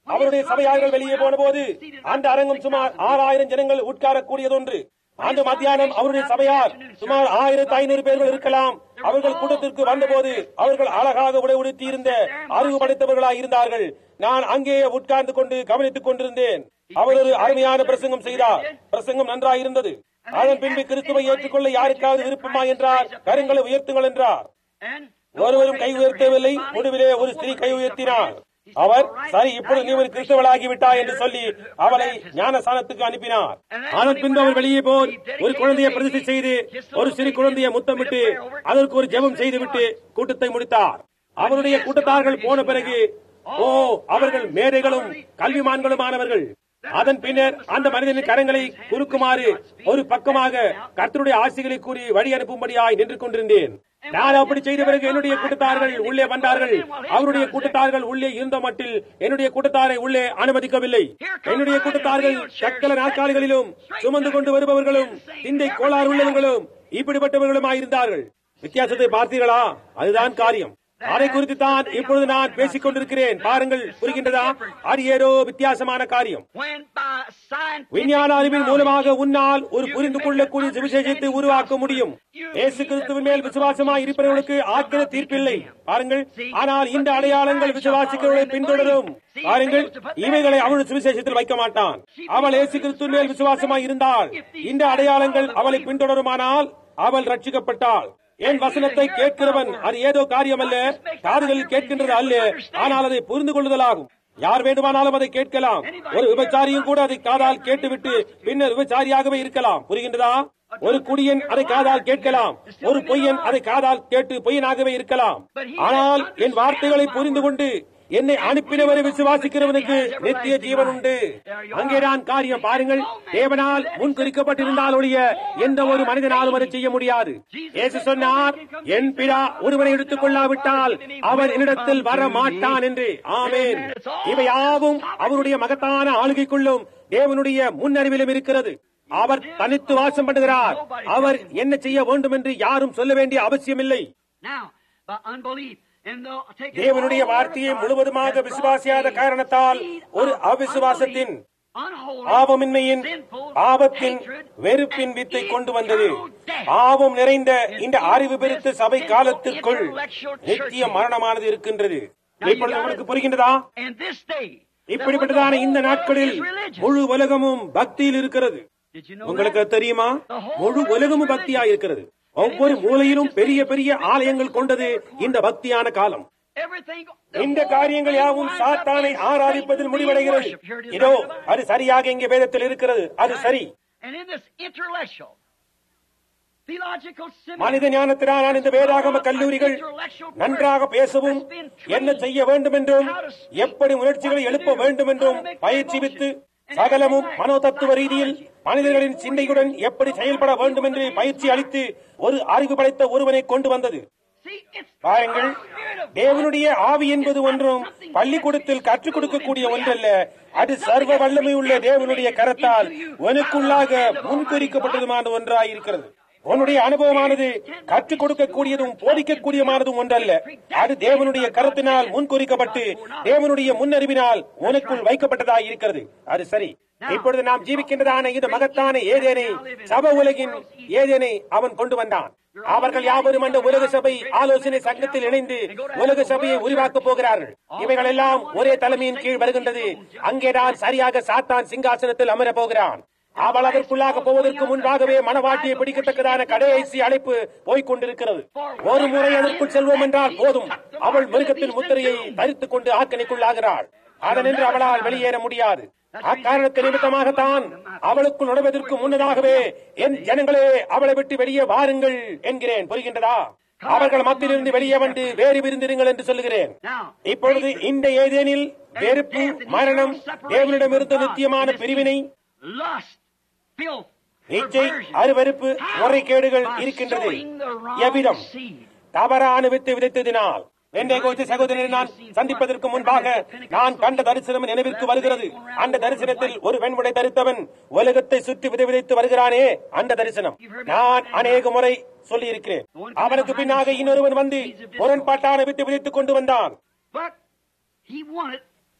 அவருடைய சபையார்கள் வெளியே போன போது அந்த அரங்கம் சுமார் ஆறாயிரம் ஜனங்கள் உட்காரக்கூடியதொன்று அந்த மத்தியானம் அவருடைய சபையார் சுமார் ஆயிரத்தி ஐநூறு பேர்கள் இருக்கலாம் அவர்கள் கூட்டத்திற்கு வந்தபோது அவர்கள் அழகாக உடை உடுத்தி இருந்த அறிவு படைத்தவர்களாய் இருந்தார்கள் நான் அங்கேயே உட்கார்ந்து கொண்டு கவனித்துக் கொண்டிருந்தேன் அவர் ஒரு அருமையான பிரசங்கம் செய்தார் பிரசங்கம் நன்றாய் இருந்தது அதன் பின்பு கிறிஸ்துவை ஏற்றுக்கொள்ள யாருக்காவது விருப்பமா என்றார் கருங்களை உயர்த்துங்கள் என்றார் ஒருவரும் கை உயர்த்தவில்லை முடிவிலே ஒரு ஸ்திரீ கை உயர்த்தினார் அவர் சரி இப்பொழுது நீ ஒரு கிறிஸ்தவளாகி விட்டாய் என்று சொல்லி அவளை ஞானஸ்தானத்துக்கு அனுப்பினார் அதன் பின்பு அவர் வெளியே போய் ஒரு குழந்தையை பிரதிஷ்டை செய்து ஒரு சிறு குழந்தையை முத்தமிட்டு அதற்கு ஒரு ஜெபம் செய்துவிட்டு கூட்டத்தை முடித்தார் அவருடைய கூட்டத்தார்கள் போன பிறகு ஓ அவர்கள் மேதைகளும் கல்விமான்களுமானவர்கள் அதன் பின்னர் அந்த மனிதனின் கரங்களை குறுக்குமாறு ஒரு பக்கமாக கர்த்தருடைய ஆசைகளை கூறி வழி அனுப்பும்படியாய் நின்று கொண்டிருந்தேன் நான் அப்படி செய்த பிறகு என்னுடைய கூட்டத்தார்கள் உள்ளே வந்தார்கள் அவருடைய கூட்டத்தார்கள் உள்ளே இருந்த மட்டில் என்னுடைய கூட்டத்தாரை உள்ளே அனுமதிக்கவில்லை என்னுடைய கூட்டத்தார்கள் சக்கல நாற்காலிகளிலும் சுமந்து கொண்டு வருபவர்களும் திண்டை கோளாறு உள்ளவர்களும் இப்படிப்பட்டவர்களுமாயிருந்தார்கள் வித்தியாசத்தை பார்த்தீர்களா அதுதான் காரியம் அதை குறித்து தான் இப்பொழுது நான் பேசிக் கொண்டிருக்கிறேன் பாருங்கள் புரிகின்றதா அது ஏதோ வித்தியாசமான காரியம் விஞ்ஞான அறிவின் மூலமாக உன்னால் ஒரு புரிந்து கொள்ளக்கூடிய சுவிசேஷத்தை உருவாக்க முடியும் இயேசு கிறிஸ்துவின் மேல் விசுவாசமாய் இருப்பவர்களுக்கு ஆக்கிர தீர்ப்பில்லை பாருங்கள் ஆனால் இந்த அடையாளங்கள் விசுவாசிக்கிறவர்களை பின்தொடரும் பாருங்கள் இவைகளை அவள் சுவிசேஷத்தில் வைக்க மாட்டான் அவள் இயேசு கிறிஸ்துவின் மேல் விசுவாசமாய் இருந்தால் இந்த அடையாளங்கள் அவளை பின்தொடருமானால் அவள் ரட்சிக்கப்பட்டாள் என் வசனத்தை கேட்கிறவன் அது ஏதோ காரியம் அல்ல காதுகளில் கேட்கின்றது அல்ல ஆனால் அதை புரிந்து கொள்ளுதலாகும் யார் வேண்டுமானாலும் அதை கேட்கலாம் ஒரு விபச்சாரியும் கூட அதை காதால் கேட்டுவிட்டு பின்னர் விபச்சாரியாகவே இருக்கலாம் புரிகின்றதா ஒரு குடியன் அதை காதால் கேட்கலாம் ஒரு பொய்யன் அதை காதால் கேட்டு பொய்யனாகவே இருக்கலாம் ஆனால் என் வார்த்தைகளை புரிந்து கொண்டு என்னை அனுப்பினவரை விசுவாசிக்கிறவனுக்கு நித்திய ஜீவன் உண்டு அங்கேதான் காரியம் பாருங்கள் தேவனால் முன்குறிக்கப்பட்டிருந்தால் ஒழிய எந்த ஒரு மனிதனாலும் அதை செய்ய முடியாது இயேசு சொன்னார் என் பிதா ஒருவனை எடுத்துக் கொள்ளாவிட்டால் அவன் என்னிடத்தில் வர மாட்டான் என்று ஆமேன் இவை யாவும் அவருடைய மகத்தான ஆளுகைக்குள்ளும் தேவனுடைய முன்னறிவிலும் இருக்கிறது அவர் தனித்து வாசம் பண்ணுகிறார் அவர் என்ன செய்ய வேண்டும் என்று யாரும் சொல்ல வேண்டிய அவசியமில்லை தேவனுடைய வார்த்தையை முழுவதுமாக விசுவாசியாத காரணத்தால் ஒரு அவிசுவாசத்தின் பாவமின்மையின் பாவத்தின் வெறுப்பின் வித்தை கொண்டு வந்தது பாவம் நிறைந்த இந்த அறிவு பெருத்த சபை காலத்திற்குள் நித்திய மரணமானது இருக்கின்றது இப்பொழுது உங்களுக்கு புரிகின்றதா இப்படிப்பட்டதான இந்த நாட்களில் முழு உலகமும் பக்தியில் இருக்கிறது உங்களுக்கு தெரியுமா முழு உலகமும் பக்தியா இருக்கிறது ஒவ்வொரு மூலையிலும் பெரிய பெரிய ஆலயங்கள் கொண்டது இந்த பக்தியான காலம் இந்த காரியங்கள் யாவும் சாத்தானை ஆராதிப்பதில் முடிவடைகிறது இதோ அது சரியாக இங்கே வேதத்தில் இருக்கிறது அது சரி மனித ஞானத்தினால் இந்த வேதாகம கல்லூரிகள் நன்றாக பேசவும் என்ன செய்ய வேண்டும் என்றும் எப்படி உணர்ச்சிகளை எழுப்ப வேண்டும் என்றும் பயிற்சிவித்து சகலமும் மனோதத்துவ ரீதியில் மனிதர்களின் சிந்தையுடன் எப்படி செயல்பட வேண்டும் என்று பயிற்சி அளித்து ஒரு அறிவு படைத்த ஒருவனை கொண்டு வந்தது பாருங்கள் தேவனுடைய ஆவி என்பது ஒன்றும் பள்ளிக்கூடத்தில் கற்றுக் கொடுக்கக்கூடிய ஒன்றல்ல அது சர்வ வல்லமை உள்ள தேவனுடைய கரத்தால் உனக்குள்ளாக முன்குறிக்கப்பட்டதுமான ஒன்றாயிருக்கிறது உன்னுடைய அனுபவமானது கற்றுக் கொடுக்கக்கூடியதும் போதிக்கக்கூடியமானதும் ஒன்றல்ல அது தேவனுடைய கருத்தினால் முன்குறிக்கப்பட்டு தேவனுடைய முன்னறிவினால் உனக்குள் வைக்கப்பட்டதாய் இருக்கிறது அது சரி இப்பொழுது நாம் ஜீவிக்கின்றதான இந்த மகத்தான ஏதேனை சப உலகின் ஏதேனை அவன் கொண்டு வந்தான் அவர்கள் யாவரும் அந்த உலக சபை ஆலோசனை சங்கத்தில் இணைந்து உலக சபையை உருவாக்கப் போகிறார்கள் இவைகள் எல்லாம் ஒரே தலைமையின் கீழ் வருகின்றது அங்கேதான் சரியாக சாத்தான் சிங்காசனத்தில் அமரப் போகிறான் அவள் அதற்குள்ளாக போவதற்கு முன்பாகவே மனவாட்டியை பிடிக்கத்தக்கதான கடைசி அழைப்பு போய்க் கொண்டிருக்கிறது ஒரு முறை அதற்குள் செல்வோம் என்றால் போதும் அவள் மிருகத்தின் முத்திரையை தரித்துக் கொண்டு ஆக்கணிக்குள்ளாகிறாள் அதனின்று அவளால் வெளியேற முடியாது அக்காரணத்து நிமித்தமாகத்தான் அவளுக்குள் நுழைவதற்கு முன்னதாகவே என் ஜனங்களே அவளை விட்டு வெளியே வாருங்கள் என்கிறேன் புரிகின்றதா அவர்கள் மத்தியிலிருந்து வெளியே வந்து வேறு விருந்திருங்கள் என்று சொல்லுகிறேன் இப்பொழுது இந்த ஏதேனில் வெறுப்பு மரணம் தேவனிடமிருந்து நித்தியமான பிரிவினை இச்சை அருவருப்பு முறைகேடுகள் இருக்கின்றது எவ்விதம் தவறான வித்து விதைத்ததினால் என்னை கோச்சு சகோதரனை நான் சந்திப்பதற்கு முன்பாக நான் கண்ட தரிசனம் நினைவிற்கு வருகிறது அந்த தரிசனத்தில் ஒரு வெண்முடை தரித்தவன் உலகத்தை சுற்றி விதை விதைத்து வருகிறானே அந்த தரிசனம் நான் அநேக முறை சொல்லி இருக்கிறேன் அவனுக்கு பின்னாக இன்னொருவன் வந்து முரண்பாட்டான வித்து விதைத்துக் கொண்டு வந்தான்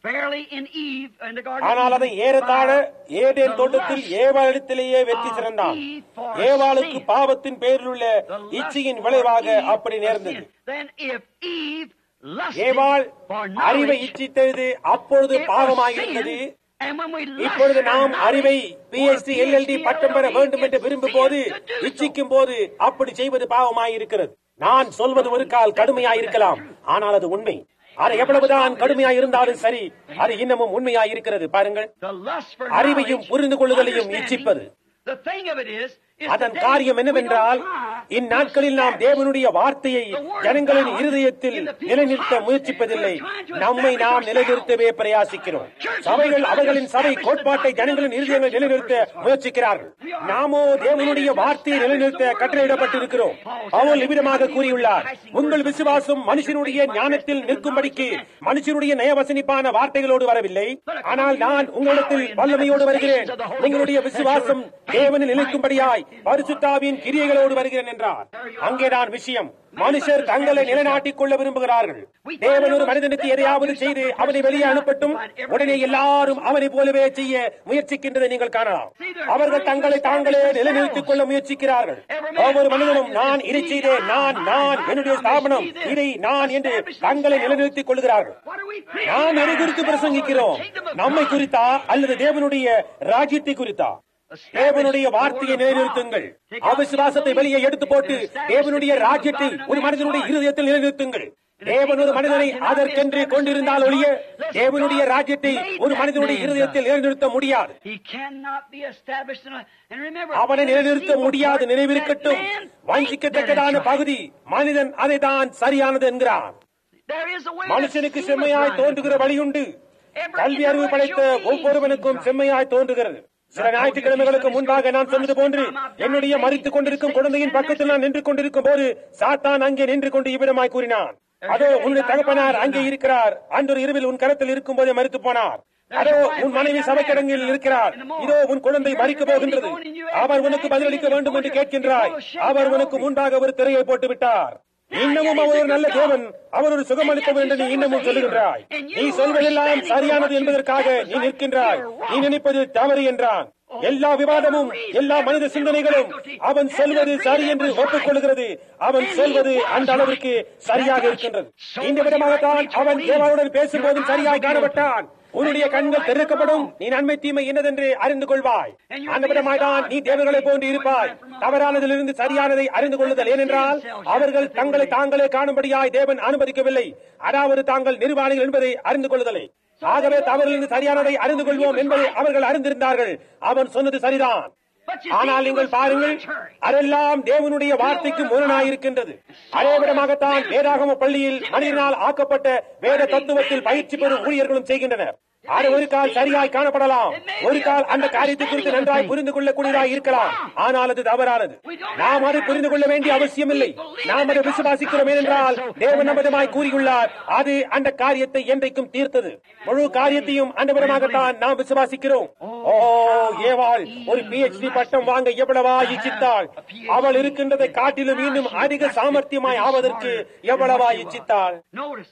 fairly in Eve in the Garden ஆனால் of அதை Eden ஏறத்தாழ by ஏதேன் the தோட்டத்தில் lust ஏவாளிடத்திலேயே வெற்றி of சிறந்தான் Eve for ஏவாளுக்கு sin. பாவத்தின் பேரிலுள்ள the lust இச்சையின் for விளைவாக Eve அப்படி for நேர்ந்தது sin. Then if Eve lusted ஏவாள் for அறிவை knowledge, இச்சித்தது அப்பொழுது it was பாவமாயிருந்தது sin. And when we lust இப்பொழுது for நாம் knowledge, அறிவை or பிஎஸ்டி எல்எல்டி PhD, பட்டம் பெற LLD, வேண்டும் என்று it's விரும்பும் sin போது to do so. இச்சிக்கும் போது அப்படி செய்வது பாவமாயிருக்கிறது நான் சொல்வது ஒரு கால் கடுமையாயிருக்கலாம் ஆனால் அது உண்மை அது எவ்வளவுதான் கடுமையாய் இருந்தாலும் சரி அது இன்னமும் உண்மையாயிருக்கிறது பாருங்கள் The lust for அறிவையும் knowledge, புரிந்து கொள்ளுதலையும் understanding, இச்சிப்பது The thing of it is, is அதன் today காரியம் we என்னவென்றால் don't try இந்நாட்களில் நாம் to தேவனுடைய வார்த்தையை ஜனங்களின் இருதயத்தில் நிலைநிறுத்த முயற்சிப்பதில்லை நம்மை நாம் நிலைநிறுத்தவே பிரயாசிக்கிறோம் சபைகள் அவர்களின் சபை கோட்பாட்டை ஜனங்களின் இருதயங்கள் நிலைநிறுத்த முயற்சிக்கிறார்கள் நாமோ தேவனுடைய வார்த்தையை நிலைநிறுத்த கட்டளையிடப்பட்டிருக்கிறோம் அவள் இவ்விதமாக கூறியுள்ளார் உங்கள் விசுவாசம் மனுஷனுடைய ஞானத்தில் நிற்கும்படிக்கு மனுஷனுடைய நயவசனிப்பான வார்த்தைகளோடு வரவில்லை ஆனால் நான் உங்களிடத்தில் வல்லமையோடு வருகிறேன் உங்களுடைய விசுவாசம் தேவனில் நிலைக்கும்படியாய் பரிசுத்தாவின் கிரியைகளோடு வருகிறேன் என்றார் அங்கேதான் விஷயம் மனுஷர் தங்களை நிலைநாட்டிக் கொள்ள விரும்புகிறார்கள் தேவன் ஒரு மனிதனுக்கு எதையாவது செய்து அவனை வெளியே அனுப்பட்டும் உடனே எல்லாரும் அவனை போலவே செய்ய முயற்சிக்கின்றதை நீங்கள் காணலாம் அவர்கள் தங்களை தாங்களே நிலைநிறுத்திக் கொள்ள முயற்சிக்கிறார்கள் ஒவ்வொரு மனிதனும் நான் இதை செய்தேன் நான் நான் என்னுடைய ஸ்தாபனம் இதை நான் என்று தங்களை நிலைநிறுத்திக் கொள்கிறார்கள் What are we preaching? நாம் எதை குறித்து பிரசங்கிக்கிறோம் நம்மை குறித்தா அல்லது தேவனுடைய ராஜ்யத்தை குறித்தா தேவனுடைய வார்த்தையை நிலைநிறுத்துங்கள் அவிசுவாசத்தை வெளியே எடுத்து போட்டு தேவனுடைய ராஜ்யத்தை ஒரு மனிதனுடைய இருதயத்தில் நிலைநிறுத்துங்கள் தேவன் ஒரு மனிதனை அதற்கென்று கொண்டிருந்தால் ஒழிய தேவனுடைய ராஜ்யத்தை ஒரு மனிதனுடைய இருதயத்தில் நிலைநிறுத்த முடியாது He cannot be established in a, and remember, அவனை நிலைநிறுத்த முடியாது நினைவிருக்கட்டும் that man வஞ்சிக்கத்தக்கதான thinks that பகுதி மனிதன் அதை தான் சரியானது என்கிறான் There is a way மனுஷனுக்கு that செம்மையாய் seemeth தோன்றுகிற right. வழியுண்டு கல்வி அறிவு படைத்த ஒவ்வொருவனுக்கும் செம்மையாய் தோன்றுகிறது சில ஞாயிற்றுக்கிழமைகளுக்கு முன்பாக நான் சொன்னது போன்று என்னுடைய மறித்துக் கொண்டிருக்கும் குழந்தையின் பக்கத்தில் நான் நின்று கொண்டிருக்கும் போது சாத்தான் அங்கே நின்று கொண்டு இவ்விடமாய் கூறினான் அதோ உன்னுடைய தகப்பனார் அங்கே இருக்கிறார் அன்று இரவில் உன் கரத்தில் இருக்கும் போதே மறித்து போனார் அதோ உன் மனைவி சபைக்கிடங்கில் இருக்கிறார் இதோ உன் குழந்தை மறிக்க போகின்றது அவர் உனக்கு பதிலளிக்க வேண்டும் என்று கேட்கின்றாய் அவர் உனக்கு முன்பாக ஒரு திரையை போட்டு விட்டார் இன்னமும் அவர் ஒரு நல்ல தேவன் அவர் ஒரு சுகம் அளிக்க வேண்டும் நீ இன்னமும் சொல்லுகின்றாய் நீ சொல்வதெல்லாம் சரியானது என்பதற்காக நீ நிற்கின்றாய் நீ நினைப்பது தவறு என்றான் எல்லா விவாதமும் எல்லா மனித சிந்தனைகளும் அவன் சொல்வது சரி என்று ஒப்புக்கொள்கிறது அவன் சொல்வது அந்த அளவிற்கு சரியாக இருக்கின்றது இந்த விதமாகத்தான் அவன் தேவாவுடன் பேசும்போதும் சரியாய் காணப்பட்டான் உன்னுடைய கண்கள் திறக்கப்படும் நீ நன்மை தீமை என்னதென்று அறிந்து கொள்வாய் அந்த விதமாய்தான் நீ தேவர்களை போன்று இருப்பாய் தவறானதிலிருந்து சரியானதை அறிந்து கொள்ளுதல் ஏனென்றால் அவர்கள் தங்களை தாங்களே காணும்படியாய் தேவன் அனுமதிக்கவில்லை அதாவது தாங்கள் நிர்வாணிகள் என்பதை அறிந்து கொள்ளுதலை ஆகவே தவறிலிருந்து சரியானதை அறிந்து கொள்வோம் என்பதை அவர்கள் அறிந்திருந்தார்கள் அவன் சொன்னது சரிதான் ஆனால் நீங்கள் பாருங்கள் அதெல்லாம் தேவனுடைய வார்த்தைக்கு முரணாயிருக்கின்றது அதே விதமாகத்தான் வேதாகம பள்ளியில் மனிதனால் ஆக்கப்பட்ட வேத தத்துவத்தில் பயிற்சி பெறும் ஊழியர்களும் செய்கின்றனர் அது ஒரு கால் சரியாய் காணப்படலாம் ஒரு கால் அந்த காரியத்தை குறித்து நன்றாய் புரிந்து கொள்ளக்கூடியதாய் இருக்கலாம் ஆனால் அது தவறானது நாம் அதை புரிந்து கொள்ள வேண்டிய அவசியம் இல்லை நாம் அதை விசுவாசிக்கிறோம் ஏனென்றால் தேவன் நம்பதமாய் கூறியுள்ளார் அது அந்த காரியத்தை என்றைக்கும் தீர்த்தது முழு காரியத்தையும் அந்த விதமாகத்தான் நாம் விசுவாசிக்கிறோம் ஓ ஏவாள் ஒரு பிஎச்டி பட்டம் வாங்க எவ்வளவா இச்சித்தாள் அவள் இருக்கின்றதை காட்டிலும் இன்னும் அதிக சாமர்த்தியமாய் ஆவதற்கு எவ்வளவா இச்சித்தாள் Notice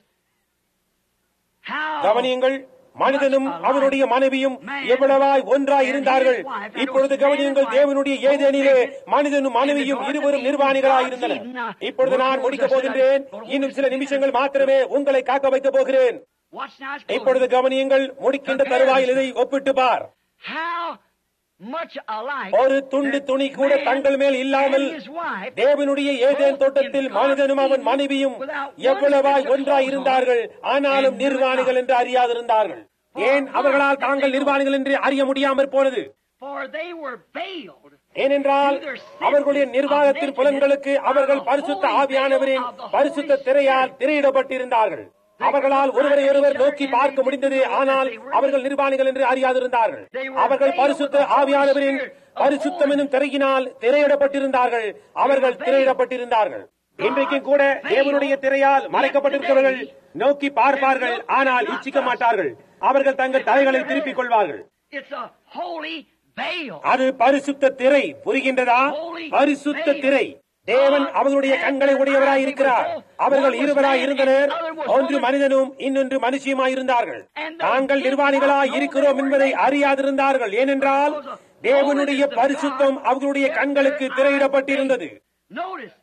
how கவனியுங்கள் மனிதனும் அவனுடைய மனைவியும் எவ்வளவாய் ஒன்றாய் இருந்தார்கள் இப்பொழுது கவனியுங்கள் தேவனுடைய ஏதேனிலே மனிதனும் மனைவியும் இருவரும் நிர்வாணிகளாய் இருந்தனர் இப்பொழுது நான் முடிக்கப் போகின்றேன் இன்னும் சில நிமிஷங்கள் மாத்திரமே உங்களை காக்க வைக்கப் போகிறேன் Watch now, it's இப்பொழுது கவனியுங்கள் முடிக்கின்ற தருவாயில் இதை ஒப்பிட்டு பார் how much alike ஒரு துண்டு துணி கூட தங்கள் மேல் இல்லாமல் தேவனுடைய ஏதேன் தோட்டத்தில் மனிதனும் அவன் மனைவியும் எவ்வளவாய் ஒன்றாய் இருந்தார்கள் ஆனாலும் நிர்வாணிகள் என்று அறியாதிருந்தார்கள் ஏன் அவர்களால் தாங்கள் நிர்வாணிகள் என்று அறிய முடியாமற் போனது for they were veiled. ஏனென்றால் அவர்களுடைய நிர்வாகத்தின் புலன்களுக்கு அவர்கள் பரிசுத்த ஆவியானவரின் பரிசுத்த திரையால் திரையிடப்பட்டிருந்தார்கள் அவர்களால் ஒருவரை ஒருவர் நோக்கி பார்க்க முடிந்தது ஆனால் அவர்கள் நிர்வாணிகள் என்று அறியாதிருந்தார்கள் அவர்கள் பரிசுத்த ஆவியானவரின் பரிசுத்தம் என்னும் திரையினால் திரையிடப்பட்டிருந்தார்கள் அவர்கள் திரையிடப்பட்டிருந்தார்கள் இன்றைக்கும் கூட தேவனுடைய திரையால் மறைக்கப்பட்டிருக்கிறவர்கள் நோக்கி பார்ப்பார்கள் ஆனால் இச்சிக்க மாட்டார்கள் அவர்கள் தங்கள் தலைகளை திருப்பிக் கொள்வார்கள் It's a holy veil. அது பரிசுத்த திரை புரிகின்றதா பரிசுத்த திரை தேவன் அவர்களுடைய கண்களை உடையவராய் இருக்கிறார் அவர்கள் இருவராய் இருந்தனர் ஒன்று மனிதனும் இன்னொன்று மனுஷியுமாய் இருந்தார்கள் தாங்கள் நிர்வாணிகளாய் இருக்கிறோம் என்பதை அறியாதிருந்தார்கள் ஏனென்றால் தேவனுடைய பரிசுத்தம் அவர்களுடைய கண்களுக்கு திரையிடப்பட்டிருந்தது Notice,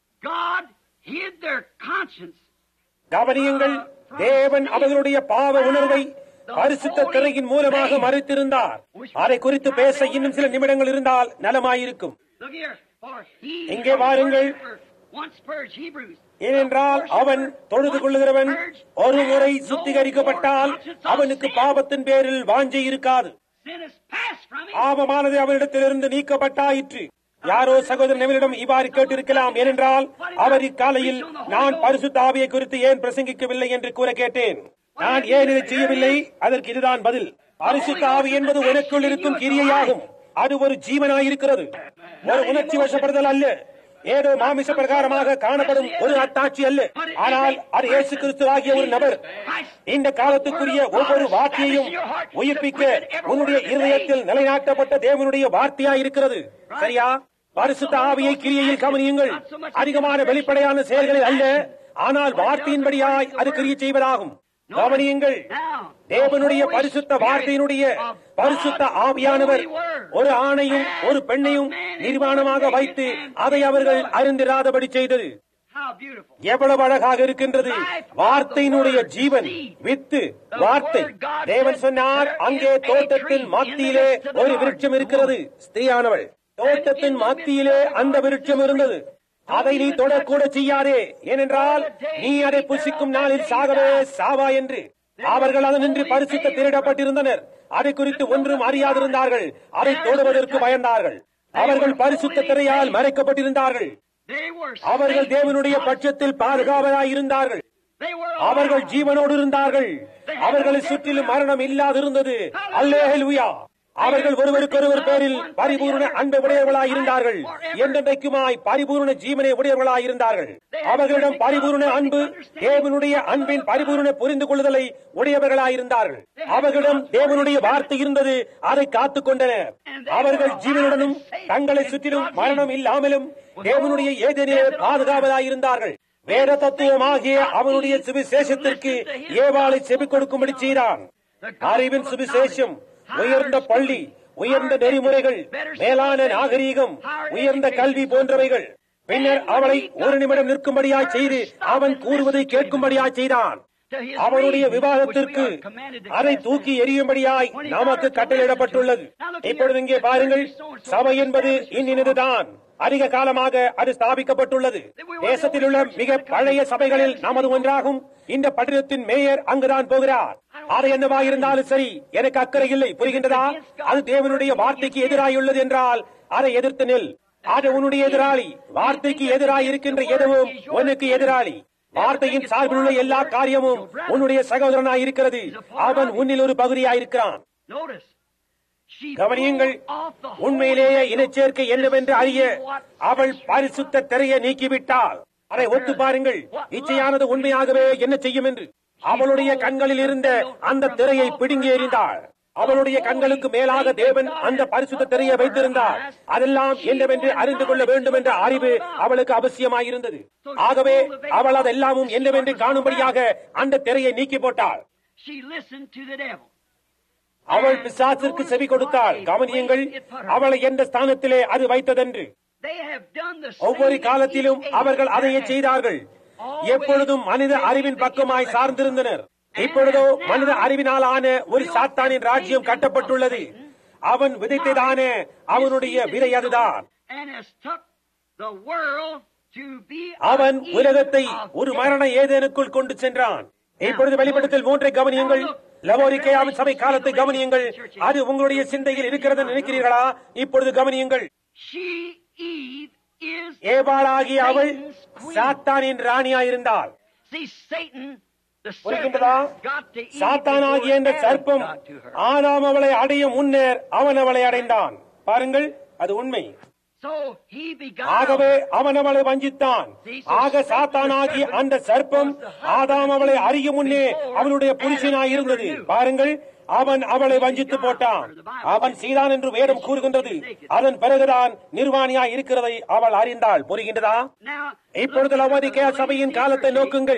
God hid their conscience. கவனியுங்கள் தேவன் அவர்களுடைய பாவ உணர்வை பரிசுத்த திரையின் மூலமாக மறைத்திருந்தார் அதை குறித்து பேச இன்னும் சில நிமிடங்கள் இருந்தால் நலமாயிருக்கும் Look here, for he இங்கே that வாருங்கள். worshiper once purged Hebrews. ஏனென்றால் அவன் தொழுது கொள்ளுகிறவன் ஒரு முறை சுத்திகரிக்கப்பட்டால் அவனுக்கு பாவத்தின் பேரில் வாஞ்சை இருக்காது Sin is passed from him. பாவமானது அவனிடத்திலிருந்து நீக்கப்பட்டாயிற்று யாரோ சகோதரன் நெவிலிடம் இவ்வாறு கேட்டிருக்கலாம் ஏனென்றால் அவர் இக்காலையில் நான் பரிசுத்த ஆவியை குறித்து ஏன் பிரசங்கிக்கவில்லை என்று கூற கேட்டேன் நான் ஏன் இதை செய்யவில்லை அதற்கு இதுதான் பதில் பரிசுத்த ஆவி என்பது உனக்குள் இருக்கும் கிரியையாகும் அது ஒரு ஜீவனாயிருக்கிறது ஒரு உணர்ச்சி வசப்படுதல் அல்ல ஏதோ மாமிச பிரகாரமாக காணப்படும் ஒரு அத்தாட்சி அல்ல ஆனால் அது இயேசு கிறிஸ்து ஆகிய ஒரு நபர் இந்த காலத்துக்குரிய ஒவ்வொரு வார்த்தையையும் உயிர்ப்பிக்க உன்னுடைய இருதயத்தில் நிலைநாட்டப்பட்ட தேவனுடைய வார்த்தையா இருக்கிறது சரியா பரிசுத்த ஆவியை கிரியையில் கவனியுங்கள் அதிகமான வெளிப்படையான செயல்களில் அல்ல ஆனால் வார்த்தையின்படியாய் அது கிரியை செய்வதாகும் கவனியுங்கள் தேவனுடைய பரிசுத்த வார்த்தையினுடைய பரிசுத்த ஆவியானவர் ஒரு ஆணையும் ஒரு பெண்ணையும் நிர்மாணமாக வைத்து அதை அவர்கள் அறிந்திராதபடி செய்தது How beautiful. எவ்வளவு அழகாக இருக்கின்றது வார்த்தையினுடைய ஜீவன் வித்து வார்த்தை தேவன் சொன்னார் அங்கே தோட்டத்தின் மத்தியிலே ஒரு விருட்சம் இருக்கிறது ஸ்திரீயானவள் தோட்டத்தின் மத்தியிலே அந்த விருட்சம் இருந்தது அதை நீ தொடக்கூட செய்யாதே ஏனென்றால் நீ அதை புசிக்கும் நாளில் சாகவே சாவா என்று அவர்கள் அதனின்று பரிசுத்த திருடப்பட்டிருந்தனர் அதை குறித்து ஒன்றும் அறியாதிருந்தார்கள் அதை தொடுவதற்கு பயந்தார்கள் அவர்கள் பரிசுத்த திரையால் மறைக்கப்பட்டிருந்தார்கள் They were அவர்கள் safe. தேவனுடைய பட்சத்தில் பாதுகாவலாய் இருந்தார்கள் They were அவர்கள் alive. ஜீவனோடு இருந்தார்கள் அவர்களை சுற்றிலும் மரணம் இல்லாதிருந்தது அல்லேலூயா அவர்கள் ஒருவருக்கொருவர் பேரில் பரிபூர்ண அன்பை உடையவர்களாய் இருந்தார்கள் என்றென்றைக்குமாய் பரிபூர்ண ஜீவனை உடையவர்களாய் இருந்தார்கள் அவர்களிடம் பரிபூர்ண அன்பு தேவனுடைய அன்பின் பரிபூர்ண புரிந்து கொள்ளுதலை உடையவர்களாய் இருந்தார்கள் அவர்களிடம் தேவனுடைய வார்த்தை இருந்தது அதை காத்துக் கொண்டனர் அவர்கள் ஜீவனுடனும் தங்களை சுற்றிலும் மரணம் இல்லாமலும் தேவனுடைய ஏதேனிலே பாதுகாவலாய் இருந்தார்கள் வேத தத்துவமாகிய அவனுடைய சுவிசேஷத்திற்கு ஏவாளை செவி கொடுக்கும்படி செய்தான் அறிவின் சுவிசேஷம் உயர்ந்த பள்ளி உயர்ந்த நெறிமுறைகள் மேலான நாகரீகம் உயர்ந்த கல்வி போன்றவைகள் பின்னர் அவளை ஒரு நிமிடம் நிற்கும்படியாய் செய்து அவன் கூறுவதை கேட்கும்படியாய் செய்தான் அவனுடைய விவாதத்திற்கு அதை தூக்கி எறியும்படியாய் நமக்கு கட்டளையிடப்பட்டுள்ளது இப்பொழுது இங்கே பாருங்கள் சபை என்பது இன்னினதுதான் அதிக காலமாக அது ஸ்தாபிக்கப்பட்டுள்ளது தேசத்தில் உள்ள மிக பழைய சபைகளில் நமது ஒன்றாகும் இந்த பட்டணத்தின் மேயர் அங்குதான் போகிறார் அது என்னவாயிருந்தாலும் சரி எனக்கு அக்கறை இல்லை புரிகின்றதா அது தேவனுடைய வார்த்தைக்கு எதிராயுள்ளது என்றால் அதை எதிர்த்து நில் அது உன்னுடைய எதிராளி வார்த்தைக்கு எதிராய் இருக்கின்ற எதுவும் உனக்கு எதிராளி வார்த்தையின் சார்பில் உள்ள எல்லா காரியமும் உன்னுடைய சகோதரனாய் இருக்கிறது அவன் உன்னில் ஒரு பகுதியாயிருக்கிறான் Notice. She கவனியுங்கள் pulled off the உண்மையிலேயே holy இனச்சேர்க்கை என்னவென்று அறிய அவள் பரிசுத்த திரையை நீக்கிவிட்டாள் அதை ஒத்து பாருங்கள் இச்சையானது உண்மையாகவே என்ன செய்யும் என்று அவளுடைய கண்களில் இருந்த அந்த திரையை பிடுங்கி எறிந்தாள் அவளுடைய கண்களுக்கு மேலாக தேவன் அந்த பரிசுத்த திரையை வைத்திருந்தார் அதெல்லாம் என்னவென்று அறிந்து கொள்ள வேண்டும் என்ற அறிவு அவளுக்கு அவசியமாயிருந்தது ஆகவே அவள் அதெல்லாமும் என்னவென்று காணும்படியாக அந்த திரையை நீக்கி போட்டாள் She listened to the devil. அவள் பிசாசிற்கு செவி கொடுத்தாள் கவனியுங்கள் அவளை எந்த ஸ்தானத்திலே அது வைத்ததென்று They have done the ஒவ்வொரு same காலத்திலும் in each அவர்கள் age. அதையே செய்தார்கள் எப்பொழுதும் மனித அறிவின் பக்கமாய் சார்ந்திருந்தனர் இப்பொழுதோ மனித அறிவினாலான ஒரு சாத்தானின் ராஜ்யம் கட்டப்பட்டுள்ளது அவன் விதைத்ததான அவனுடைய விதை அதுதான் And has took the world to be அவன் an உலகத்தை Eden of ஒரு death. மரண ஏதேனுக்குள் கொண்டு சென்றான் இப்பொழுது வெளிப்படத்தில் மூன்றை கவனியுங்கள் லவோரிக்கையாவின் சபை காலத்தை கவனியுங்கள் அது உங்களுடைய சிந்தையில் இருக்கிறது நினைக்கிறீர்களா இப்பொழுது கவனியுங்கள் She, Eve, is ஏவாளாகிய அவள் Satan's queen. சாத்தானின் ராணியாயிருந்தாள் See, Satan, the serpent, புரிகின்றதா got to Eve சாத்தானாகிய இந்த before Adam சர்ப்பம் got to her. ஆதாம் அவளை அடையும் முன்னர் அவன் அவளை அடைந்தான் பாருங்கள் அது உண்மை So he begot ஆகவே அவன் அவளை வஞ்சித்தான் ஆக சாத்தானாகிய அந்த சர்ப்பம் ஆதாம் அவளை அறியும் முன்னே அவளுடைய புருஷனாய் இருந்தது பாருங்கள் அவன் அவளை வஞ்சித்து போட்டான் அவன் செய்தான் என்று வேதம் கூறுகின்றது அதன் பிறகுதான் நிர்வாணியாய் இருக்கிறதை அவள் அறிந்தாள் புரிகின்றதா Now, இப்பொழுது லவோதிக்கேயா சபையின் காலத்தை நோக்குங்கள்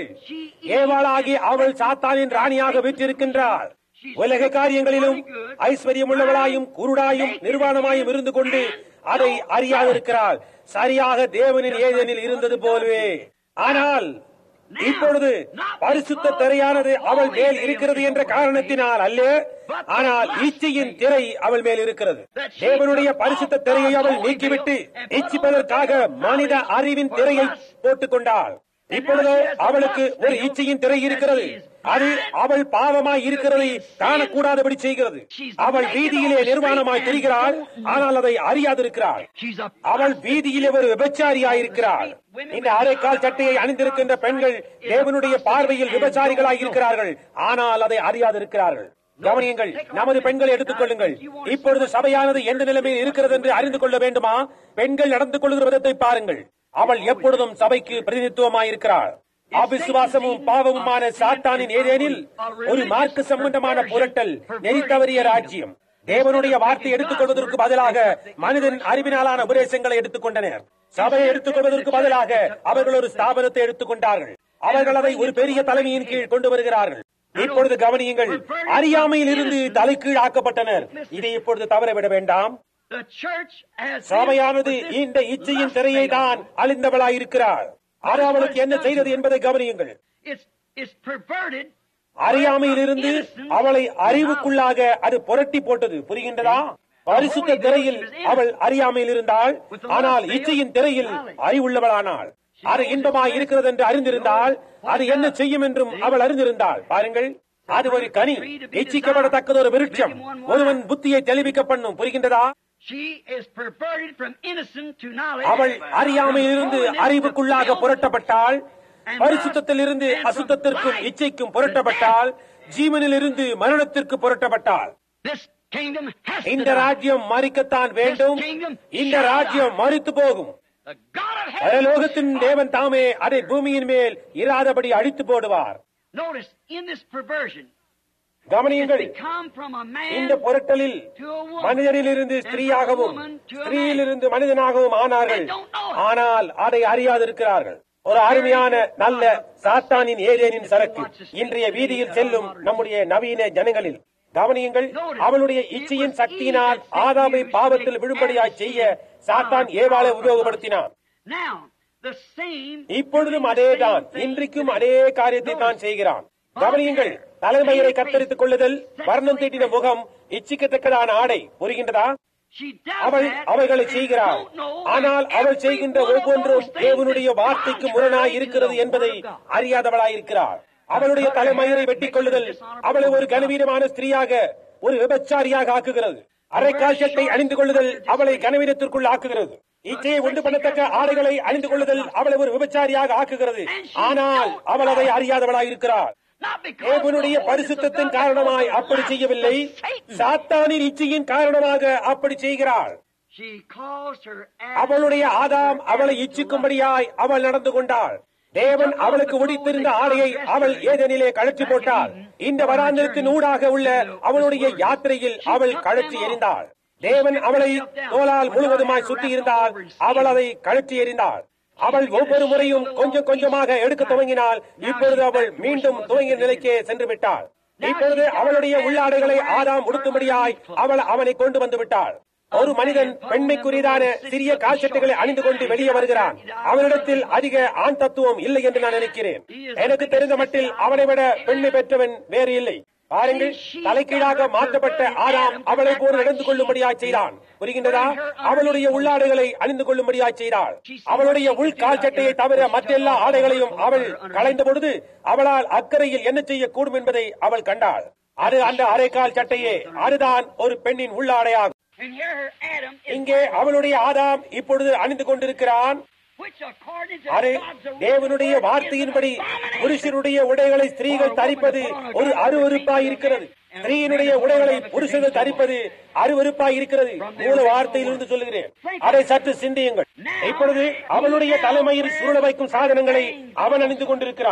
ஏவாளாகி அவள் சாத்தானின் ராணியாக விற்றிருக்கின்றாள் உலக காரியங்களிலும் ஐஸ்வர்யம் உள்ளவளாயும் குருடாயும் நிர்வாணமாயும் இருந்து கொண்டு அதை அறியாதிருக்கிறாள் சரியாக தேவனின் ஏதேனில் இருந்தது போலவே ஆனால் இப்பொழுது பரிசுத்த திரையானது அவள் மேல் இருக்கிறது என்ற காரணத்தினால் அல்ல ஆனால் இச்சையின் திரை அவள் மேல் இருக்கிறது தேவனுடைய பரிசுத்த திரையை அவள் நீக்கிவிட்டு இச்சிப்பதற்காக மனித அறிவின் திரையை போட்டுக் கொண்டாள் இப்பொழுதோ அவளுக்கு ஒரு இச்சையின் திரை இருக்கிறது அது அவள் பாவமாய் இருக்கிறதை காணக்கூடாதபடி செய்கிறது அவள் வீதியிலே நிர்வாணமாய் தெரிகிறாள் ஆனால் அதை அறியாதிருக்கிறாள் she's a அவள் வீதியிலே ஒரு விபச்சாரியாயிருக்கிறாள் இந்த அரைக்கால் சட்டையை அணிந்திருக்கின்ற பெண்கள் தேவனுடைய பார்வையில் விபச்சாரிகளாய் இருக்கிறார்கள் ஆனால் அதை அறியாதிருக்கிறார்கள் கவனியுங்கள் நமது பெண்களை எடுத்துக் கொள்ளுங்கள் இப்பொழுது சபையானது எந்த நிலைமையில் இருக்கிறது என்று அறிந்து கொள்ள வேண்டுமா பெண்கள் நடந்து கொள்கிற விதத்தை பாருங்கள் அவள் எப்பொழுதும் சபைக்கு பிரதிநிதித்துவமாயிருக்கிறாள் அவிசுவாசமும் பாவமுமான சாத்தானின் ஏதேனில் ஒரு மார்க்க சம்பந்தமான புரட்டல் நெறி தவறிய ராஜ்யம் தேவனுடைய வார்த்தை எடுத்துக் கொள்வதற்கு பதிலாக மனிதன் அறிவினாலான உபதேசங்களை எடுத்துக் கொண்டனர் சபையை எடுத்துக் கொள்வதற்கு பதிலாக அவர்கள் ஒரு ஸ்தாபனத்தை எடுத்துக் கொண்டார்கள் அவர்கள் அதை ஒரு பெரிய தலைமையின் கீழ் கொண்டு வருகிறார்கள் இப்பொழுது கவனியுங்கள் அறியாமையில் இருந்து தலைக்கீழ் ஆக்கப்பட்டனர் இதை இப்பொழுது தவறவிட வேண்டாம் the church has சபையானது இந்த இச்சையின் திரையை தான் அழிந்தவளாயிருக்கிறார் அது அவளுக்கு என்ன செய்தது என்பதை கவனியுங்கள் it's it's perverted அறியாமையிலிருந்து அவளை அறிவுக்குள்ளாக அது புரட்டி போட்டது புரிகின்றதா பரிசுத்த திரையில் அவள் அறியாமையில் இருந்தாள் ஆனால் இச்சையின் திரையில் அறிவுள்ளவளானாள் அது இன்பமாய் இருக்கிறது என்று அறிந்திருந்தால் அது என்ன செய்யும் என்றும் அவள் அறிந்திருந்தாள் பாருங்கள் அது ஒரு கனி இச்சிக்கப்படத்தக்கது ஒரு விருட்சம் ஒருவன் புத்தியை தெளிவிக்க பண்ணும் புரிகின்றதா she is perverted from innocent to knowledge அவள் அறியாமையிலிருந்து அறிவுக்குள்ளாக புரட்டப்பட்டாள் பரிசுத்தத்தில் இருந்து அசுத்தத்திற்கும் இச்சைக்கும் புரட்டப்பட்டாள் ஜீவனில் இருந்து மரணத்திற்கு புரட்டப்பட்டாள் this kingdom has to இந்த die. ராஜ்யம் மறிக்கத்தான் வேண்டும் இந்த ராஜ்யம் மறித்து போகும் the God of heaven பரலோகத்தின் தேவன் தாமே அதை பூமியின் மேல் இராதபடி அழித்து போடுவார் notice in this perversion கவனியுங்கள் they come from a இந்த man புரட்டலில் மனிதனிலிருந்து ஸ்திரீயாகவும் ஸ்திரீயிலிருந்து மனிதனாகவும் ஆனார்கள் ஆனால் அதை அறியாதிருக்கிறார்கள் ஒரு அருமையான நல்ல சாத்தானின் ஏதேனின் சரக்கு இன்றைய வீதியில் செல்லும் நம்முடைய நவீன ஜனங்களில் கவனியுங்கள் அவளுடைய இச்சையின் சக்தியினால் ஆதாமை பாவத்தில் விழும்படியாய் செய்ய சாத்தான் ஏவாளை உபயோகப்படுத்தினான் now the same இப்பொழுதும் அதேதான் இன்றைக்கும் அதே காரியத்தை தான் செய்கிறான் கவனியுங்கள் தலைமயிரை கத்தரித்துக் கொள்ளுதல் வர்ணம் தீட்டின முகம் இச்சிக்கத்தக்கதான ஆடை புரிகின்றதா she does அவள் that, அவைகளை and செய்கிறாள் don't know ஆனால் that அவள் every செய்கின்ற one of ஒவ்வொன்றும் those things தேவனுடைய is வார்த்தைக்கு contrary முரணாய் to இருக்கிறது the என்பதை word of God. அறியாதவளாயிருக்கிறாள் அவளுடைய தலைமயிரை வெட்டிக் கொள்ளுதல் அவளை ஒரு கனவீனமான ஸ்திரீயாக ஒரு விபச்சாரியாக ஆக்குகிறது அரைக்காசத்தை அணிந்து கொள்ளுதல் அவளை கனவீனத்திற்குள் ஆக்குகிறது இச்சையை உண்டு பண்ணத்தக்க ஆடைகளை அணிந்து கொள்ளுதல் அவளை ஒரு விபச்சாரியாக ஆக்குகிறது ஆனால் அவள் அதை அறியாதவளாயிருக்கிறாள் Not because தேவனுடைய of the holiness of பரிசுத்தத்தின் God, காரணமாய் but அப்படி because செய்யவில்லை of Satan. சாத்தானின் இச்சையின் காரணமாக அப்படி செய்கிறாள் She caused her அவளுடைய ஆதாம் அவளை இச்சிக்கும்படியாய் அவள் நடந்து கொண்டாள் தேவன் அவளுக்கு உடித்திருந்த ஆடையை அவள் ஏதெனிலே கழற்றி போட்டாள் இந்த வராந்திரத்தின் ஊடாக உள்ள அவளுடைய யாத்திரையில் அவள் கழற்றி எறிந்தாள் தேவன் அவளை தோலால் முழுவதுமாய் சுத்தி இருந்தால் அவள் அதை கழற்றி எறிந்தாள் அவள் ஒவ்வொரு முறையும் கொஞ்சம் கொஞ்சமாக எடுக்க துவங்கினாள் இப்பொழுது அவள் மீண்டும் துவங்கிய நிலைக்கே சென்று விட்டாள் இப்பொழுது அவளுடைய உள்ளாடைகளை ஆதாம் உடுத்தும்படியாய் அவள் அவனை கொண்டு வந்து விட்டாள் ஒரு மனிதன் பெண்மைக்குரியதான சிறிய கால்சட்டைகளை அணிந்து கொண்டு வெளியே வருகிறான் அவனிடத்தில் அதிக ஆண் தத்துவம் இல்லை என்று நான் நினைக்கிறேன் எனக்கு தெரிந்த மட்டில் அவனை விட பெண்மை பெற்றவன் வேறு இல்லை பாருங்கள் தலைக்கீழாக மாற்றப்பட்ட ஆதாம் அவளை போல் நடந்து கொள்ளும்படியாய் செய்தான் புரிகின்றதா அவளுடைய உள்ளாடைகளை அணிந்து கொள்ளும்படியாய் செய்தாள் அவளுடைய உள் கால் சட்டையை தவிர மற்றெல்லா ஆடைகளையும் அவள் களைந்த பொழுது அவளால் அக்கறையில் என்ன செய்யக்கூடும் என்பதை அவள் கண்டாள் அது அந்த அரைக்கால் சட்டையே அதுதான் ஒரு பெண்ணின் உள்ளாடையாகும் And here her Adam is இங்கே அவளுடைய ஆதாம் இப்பொழுது அணிந்து கொண்டிருக்கிறான் which according to அது God's தேவனுடைய original word வார்த்தையின்படி is an abomination. புருஷனுடைய உடைகளை ஸ்திரீகள் தரிப்பது ஒரு அருவருப்பாய் இருக்கிறது ஸ்திரீயினுடைய உடைகளை புருஷர்கள் தரிப்பது அருவருப்பாய் இருக்கிறது மூல வார்த்தையிலிருந்து சொல்லுகிறேன் அதை சற்று சிந்தியுங்கள் இப்பொழுது அவளுடைய தலைமையில் சூழ வைக்கும் சாதனங்களை அவன் அணிந்து கொண்டிருக்கிறான்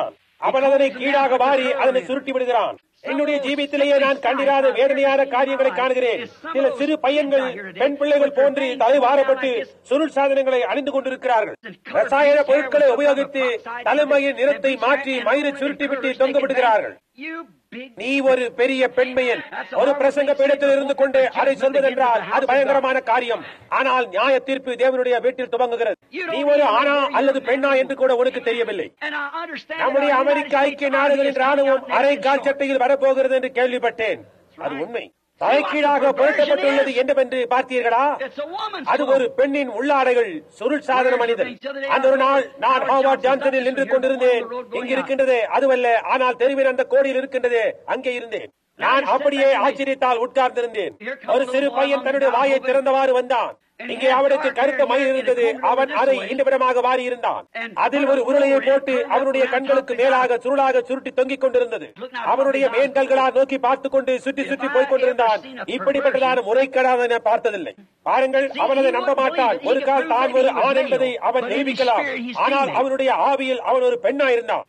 அவன் அதனை கீழாக வாரி அதனை சுருட்டி விடுகிறான் என்னுடைய ஜீவித்திலேயே நான் கண்டிராத வேதனையான காரியங்களை காணுகிறேன் சில சிறு பையன்கள் பெண் பிள்ளைகள் போன்று தலை வாரப்பட்டு சுருள் சாதனங்களை அணிந்து கொண்டிருக்கிறார்கள் ரசாயன பொருட்களை உபயோகித்து தலைமையின் நிறத்தை மாற்றி மயிரை சுருட்டி விட்டு தொங்க விடுகிறார்கள் You big நீ ஒரு பெரிய பெண்மையன் ஒரு பிரசங்க பீடத்தில் இருந்து கொண்டு அதை சொல்வதென்றால் அது பயங்கரமான காரியம் ஆனால் நியாய தீர்ப்பு தேவனுடைய வீட்டில் துவங்குகிறது நீ ஒரு ஆணா அல்லது பெண்ணா என்று கூட உனக்கு தெரியவில்லை and I understand நம்முடைய that our அமெரிக்க United ஐக்கிய States நாடுகளின் Army is ராணுவம் coming out அரை next கால் year. சட்டையில் வரப்போகிறது என்று கேள்விப்பட்டேன் அது உண்மை தலைக்கீழாக பொருத்தப்பட்டுள்ளது என்னவென்று பார்த்தீர்களா It's a woman's அது ஒரு பெண்ணின் உள்ளாடைகள் சுருள் சாதன மனிதன் அந்த ஒரு நாள் நான் ஹாவார்ட் ஜான்சனில் நின்று கொண்டிருந்தேன் இங்கு இருக்கின்றது அதுவல்ல ஆனால் தெருவின் அந்த கோடியில் இருக்கின்றது அங்கே இருந்தேன் நான் அப்படியே ஆச்சரியத்தால் உட்கார்ந்திருந்தேன் ஒரு சிறு பையன் தன்னுடைய வாயை திறந்தவாறு வந்தான் இங்கே அவனுக்கு கருத்த மயில் இருந்தது அவன் அதை இந்தவிடமாக வாரி இருந்தான் அதில் ஒரு உருளையை போட்டு அவனுடைய கண்களுக்கு மேலாக சுருளாக சுருட்டி தொங்கிக் கொண்டிருந்தது அவனுடைய மேன்கல்களால் நோக்கி பார்த்துக் கொண்டு சுற்றி சுற்றி போய்க் கொண்டிருந்தான் இப்படிப்பட்டதான முறைகேடாக நான் பார்த்ததில்லை பாருங்கள் அவன் அதை நம்ப மாட்டான் ஒரு கால் தான் ஒரு ஆண் என்பதை அவன் நிரூபிக்கலாம் ஆனால் அவனுடைய ஆவியில் அவன் ஒரு பெண்ணா இருந்தான்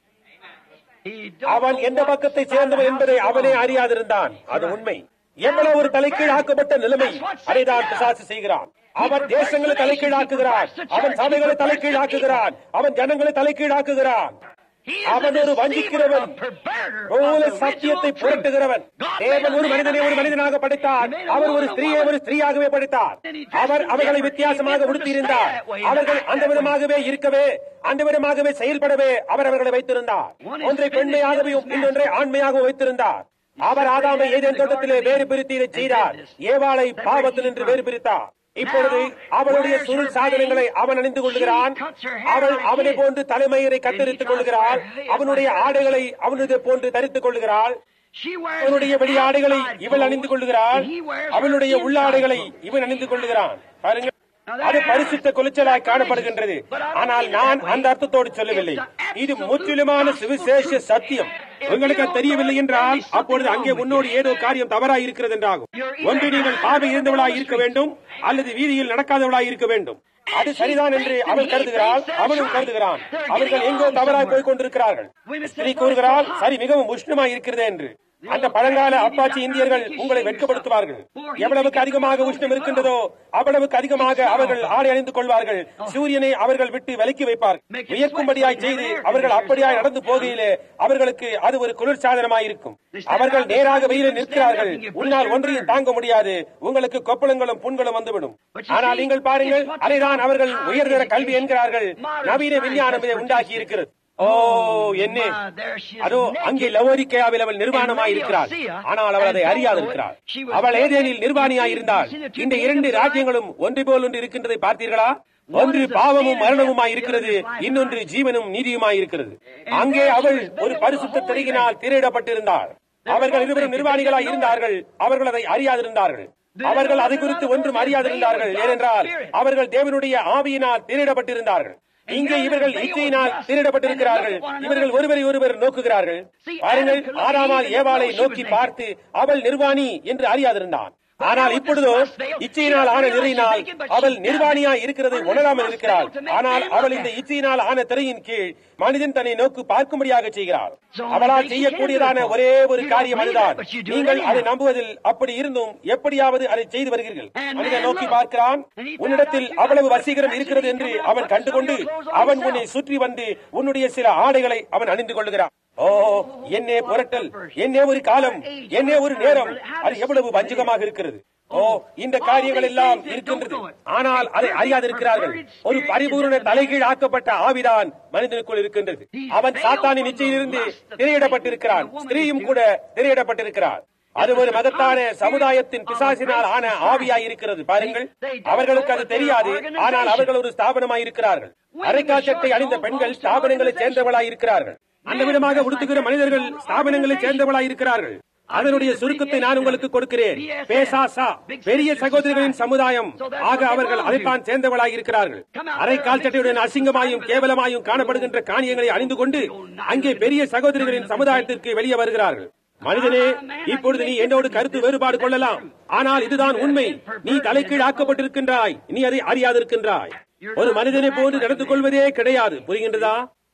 He don't அவன் know எந்த what பக்கத்தை side of சேர்ந்தவன் the என்பதை house அவனே belongs. அறியாதிருந்தான் அது உண்மை எவ்வளவு ஒரு தலைக்கீழாக்கப்பட்ட நிலைமை அதைதான் பிசாசு செய்கிறான் அவன் தேசங்களை தலைக்கீழாக்குகிறான் அவன் சபைகளை தலைக்கீழாக்குகிறான் அவன் ஜனங்களை தலைக்கீழாக்குகிறான் He is அவன் a ஒரு deceiver, வஞ்சிக்கிறவன் a perverter போல of the சத்தியத்தை original புரட்டுகிறவன் truth. God தேவன் made ஒரு a man மனிதனை a ஒரு man. மனிதனாக படைத்தார் He made a அவர் ஒரு woman a ஸ்திரீயை woman. ஒரு ஸ்திரீயாகவே படைத்தார் Then he dressed our them அவர்களை different. வித்தியாசமாக He made them உடுத்தியிருந்தார் to stay that way and அவர்கள் act அந்த that way. விதமாகவே இருக்கவே அந்த விதமாகவே செயல்படவே அவர் அவர்களை வைத்திருந்தார் One is ஒன்றை finished, பெண்மையாகவும் the other is இன்னொன்றை ஆண்மையாகவும் வைத்திருந்தார் அவர் ஆதாமை ஏதேன் தோட்டத்திலே வேறு பிரித்து இதைச் செய்தார் ஏவாளை பாவத்தினின்று வேறு பிரித்தார் இப்பொழுது அவளுடைய சுருள் சாதனங்களை அவன் அணிந்து கொள்கிறான் அவள் அவனை போன்று தலைமயிரை கத்தரித்துக் கொள்கிறாள் அவனுடைய ஆடைகளை அவனது போன்று தரித்துக் கொள்கிறாள் She wears அவனுடைய his வெளியாடைகளை outside இவள் clothes, அணிந்து கொள்கிறாள் and he wears அவளுடைய her உள்ளாடைகளை inside clothes. இவன் அணிந்து கொள்கிறான் பாருங்க அது பரிசுத்த குலைச்சலாய் காணப்படுகின்றது ஆனால் நான் அந்த அர்த்தத்தோடு சொல்லவில்லை இது முற்றிலுமான சுவிசேஷ சத்தியம் உங்களுக்கு அது தெரியவில்லை என்றால் அப்பொழுது அங்கே உன்னோடு ஏதோ காரியம் தவறாய் இருக்கிறது என்றாகும் ஒன்று நீங்கள் பார்வை இருந்தவளாய் இருக்க வேண்டும் அல்லது வீதியில் நடக்காதவளாய் இருக்க வேண்டும் அது சரிதான் என்று அவள் கருதுகிறாள் அவனும் கருதுகிறான் அவர்கள் எங்கோ தவறாய் போய் கொண்டிருக்கிறார்கள் ஸ்திரீ கூறுகிறாள் சரி மிகவும் உஷ்ணமாய் இருக்கிறது என்று அந்த பழங்கால அப்பாச்சி இந்தியர்கள் உங்களை வெட்கப்படுத்துவார்கள் எவ்வளவுக்கு அதிகமாக உஷ்ணம் இருக்கின்றதோ அவ்வளவுக்கு அதிகமாக அவர்கள் ஆடை அணிந்து கொள்வார்கள் சூரியனை அவர்கள் விட்டு விலக்கி வைப்பார்கள் வியர்க்கும்படியாய் செய்து அவர்கள் அப்படியாய் நடந்து போகையிலே அவர்களுக்கு அது ஒரு குளிர் சாதனமாய் இருக்கும் அவர்கள் நேராக வெயிலில் நிற்கிறார்கள் உன்னால் ஒன்றையும் தாங்க முடியாது உங்களுக்கு கொப்பளங்களும் புண்களும் வந்துவிடும் ஆனால் நீங்கள் பாருங்கள் அதைதான் அவர்கள் உயர்தர கல்வி என்கிறார்கள் நவீன விஞ்ஞானம் இதை உண்டாக்கி இருக்கிறது ஓ என்ன அதோ அங்கே லவோரிக்கையாவில் அவள் நிர்வாணமாய் இருக்கிறாள் ஆனால் அவள் அதை அறியாதிருக்கிறாள் அவள் ஏதேனில் நிர்வாணியாய் இருந்தாள் இந்த இரண்டு ராஜ்யங்களும் ஒன்று போல் ஒன்று இருக்கின்றதை பார்த்தீர்களா ஒன்று பாவமும் மரணமுமாய் இருக்கிறது இன்னொன்று ஜீவனும் நீதியுமாய் இருக்கிறது அங்கே அவள் ஒரு பரிசுத்த திரையினால் திரையிடப்பட்டிருந்தாள் அவர்கள் இருவரும் நிர்வாணிகளாய் இருந்தார்கள் அவர்கள் அதை அறியாதிருந்தார்கள் அவர்கள் அதை குறித்து ஒன்றும் அறியாதிருந்தார்கள் ஏனென்றால் அவர்கள் தேவனுடைய ஆவியினால் திரையிடப்பட்டிருந்தார்கள் இங்கே இவர்கள் இச்சையினால் திருடப்பட்டிருக்கிறார்கள் இவர்கள் ஒருவரை ஒருவர் நோக்குகிறார்கள் பாருங்கள் ஆறாமால் ஏவாளை நோக்கி பார்த்து அவள் நிர்வாணி என்று அறியாதிருந்தான் ஆனால் இப்பொழுதோ இச்சையினால் ஆன நிறையினால் அவள் நிர்வாணியாய் இருக்கிறதை உணராமல் இருக்கிறாள் ஆனால் அவள் இந்த இச்சையினால் ஆன திரையின் கீழ் மனிதன் தன்னை நோக்கு பார்க்கும்படியாக செய்கிறாள் அவளால் செய்யக்கூடியதான ஒரே ஒரு காரியம் அதுதான் நீங்கள் அதை நம்புவதில் அப்படி இருந்தும் எப்படியாவது அதை செய்து வருகிறீர்கள் மனிதன் நோக்கி பார்க்கிறான் உன்னிடத்தில் அவ்வளவு வசீகரம் இருக்கிறது என்று அவன் கண்டுகொண்டு அவன் உன்னை சுற்றி வந்து உன்னுடைய சில ஆடைகளை அவன் அணிந்து கொள்ளுகிறான் ஓ என்னே புரட்டல் என்னே ஒரு காலம் என்னே ஒரு நேரம் அது எவ்வளவு வஞ்சகமாக இருக்கிறது ஓ இந்த காரியங்கள் எல்லாம் இருக்கின்றது ஆனால் அதை அறியாதிருக்கிறார்கள் ஒரு பரிபூர்ண தலைகீழ் ஆக்கப்பட்ட ஆவிதான் மனிதனுக்குள் இருக்கின்றது அவன் சாத்தானின் நிச்சயிலிருந்து திரையிடப்பட்டிருக்கிறான் ஸ்திரீயும் கூட திரையிடப்பட்டிருக்கிறார் அது ஒரு மகத்தான சமுதாயத்தின் பிசாசினால் ஆன ஆவியாய் இருக்கிறது பாருங்கள் அவர்களுக்கு அது தெரியாது ஆனால் அவர்கள் ஒரு ஸ்தாபனமாய் இருக்கிறார்கள் அரைக்காச்சட்டை அணிந்த பெண்கள் ஸ்தாபனங்களைச் சேர்ந்தவளாய் இருக்கிறார்கள் அந்த விதமாக உடுத்துகிற மனிதர்கள் ஸ்தாபனங்களைச் சேர்ந்தவளாய் இருக்கிறார்கள் அதனுடைய சுருக்கத்தை நான் உங்களுக்கு கொடுக்கிறேன் பேசாசா பெரிய சகோதரிகளின் சமுதாயம் ஆக அவர்கள் அதைத்தான் சேர்ந்தவளாய் இருக்கிறார்கள் அரை கால் சட்டையுடன் அசிங்கமாயும் கேவலமாயும் காணப்படுகின்ற காணியங்களை அணிந்து கொண்டு அங்கே பெரிய சகோதரிகளின் சமுதாயத்திற்கு வெளியே வருகிறார்கள் மனிதனே இப்பொழுது நீ என்னோடு கருத்து வேறுபாடு கொள்ளலாம் ஆனால் இதுதான் உண்மை நீ தலைக்கீழ் ஆக்கப்பட்டிருக்கின்றாய் நீ அதை அறியாதிருக்கின்றாய் ஒரு மனிதனை போன்று நடந்து கொள்வதே கிடையாது புரிகின்றதா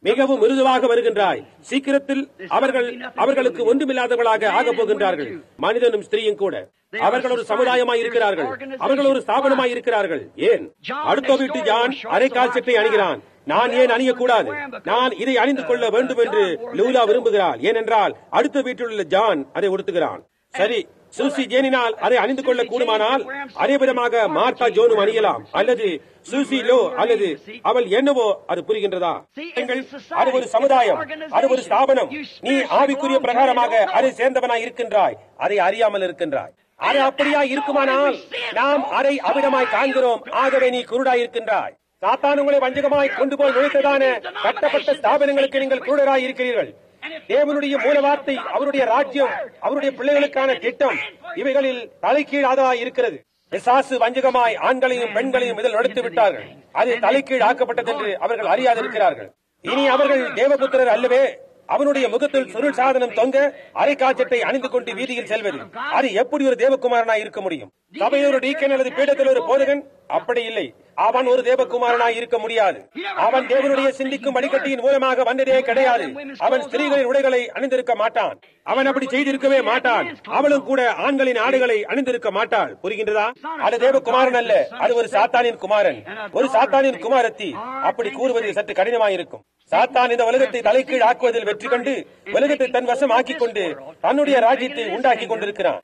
மிகவும் மிருதுவாக வருகின்றாய் சீக்கிரத்தில் அவர்கள் அவர்களுக்கு ஒன்றுமில்லாதவர்களாக ஆகப் போகின்றார்கள் மனிதனும் ஸ்திரீயும் கூட அவர்கள் ஒரு சமுதாயமாய் இருக்கிறார்கள் அவர்கள் ஒரு ஸ்தாபனமாய் இருக்கிறார்கள் ஏன் அடுத்த வீட்டு ஜான் அரைக்கால் சட்டை அணிகிறான் நான் ஏன் அணியக்கூடாது நான் இதை அணிந்து கொள்ள வேண்டும் என்று லூலா விரும்புகிறாள் ஏனென்றால் அடுத்த வீட்டில் உள்ள ஜான் அதை உடுத்துகிறான் சரி சூசி ஜேனினால் அதை அணிந்து கொள்ள கூடுமானால் அதே விதமாக மார்த்தா ஜோனும் அணியலாம் அல்லது சூசி லோ அல்லது அவள் என்னவோ அது புரிகின்றதா நீங்கள் அது ஒரு சமுதாயம் அது ஒரு ஸ்தாபனம் நீ ஆவிக்குரிய பிரகாரமாக அதை சேர்ந்தவனாய் இருக்கின்றாய் அதை அறியாமல் இருக்கின்றாய் அது அப்படியா இருக்குமானால் நாம் அதை அவிடமாய் காண்கிறோம் ஆகவே நீ குருடாய் இருக்கின்றாய் சாத்தான் உங்களை வஞ்சகமாய் கொண்டு போய் நுழைத்ததான கட்டப்பட்ட ஸ்தாபனங்களுக்கு நீங்கள் குருடராய் இருக்கிறீர்கள் தேவனுடைய மூல வார்த்தை அவருடைய ராஜ்யம் அவருடைய பிள்ளைகளுக்கான திட்டம் இவைகளில் தலைக்கீழாததாய் இருக்கிறது பிசாசு வஞ்சகமாய் ஆண்களையும் பெண்களையும் இதில் நுழைத்து விட்டார்கள் அது தலைக்கீழ் ஆக்கப்பட்டது என்று அவர்கள் அறியாதிருக்கிறார்கள் இனி அவர்கள் தேவபுத்திரர் அல்லவே அவனுடைய முகத்தில் சுருள் சாதனம் தொங்க அரைக்காச்சட்டை அணிந்து கொண்டு வீதியில் செல்வது அது எப்படி ஒரு தேவகுமாரனாய் இருக்க முடியும் சபையில் ஒரு டீக்கன் அல்லது பீடத்தில் ஒரு போதகன் அப்படி இல்லை அவன் ஒரு தேவகுமாரனாய் இருக்க முடியாது அவன் தேவனுடைய சிந்திக்கும் வழிகட்டியின் மூலமாக வந்ததே கிடையாது அவன் ஸ்திரீகளின் உடைகளை அணிந்திருக்க மாட்டான் அவன் அப்படி செய்திருக்கவே மாட்டான் அவளும் கூட ஆண்களின் ஆடைகளை அணிந்திருக்க மாட்டாள் புரிகின்றதா அது தேவகுமாரன் அல்ல அது ஒரு சாத்தானின் குமாரன் ஒரு சாத்தானின் குமாரத்தி அப்படி கூறுவது சற்று கடினமாயிருக்கும் சாத்தான் இந்த உலகத்தை தலைக்கீழ் ஆக்குவதில் வெற்றி கண்டு உலகத்தை தன் வசம் ஆக்கிக் கொண்டு தன்னுடைய ராஜ்யத்தை உண்டாக்கி கொண்டிருக்கிறான்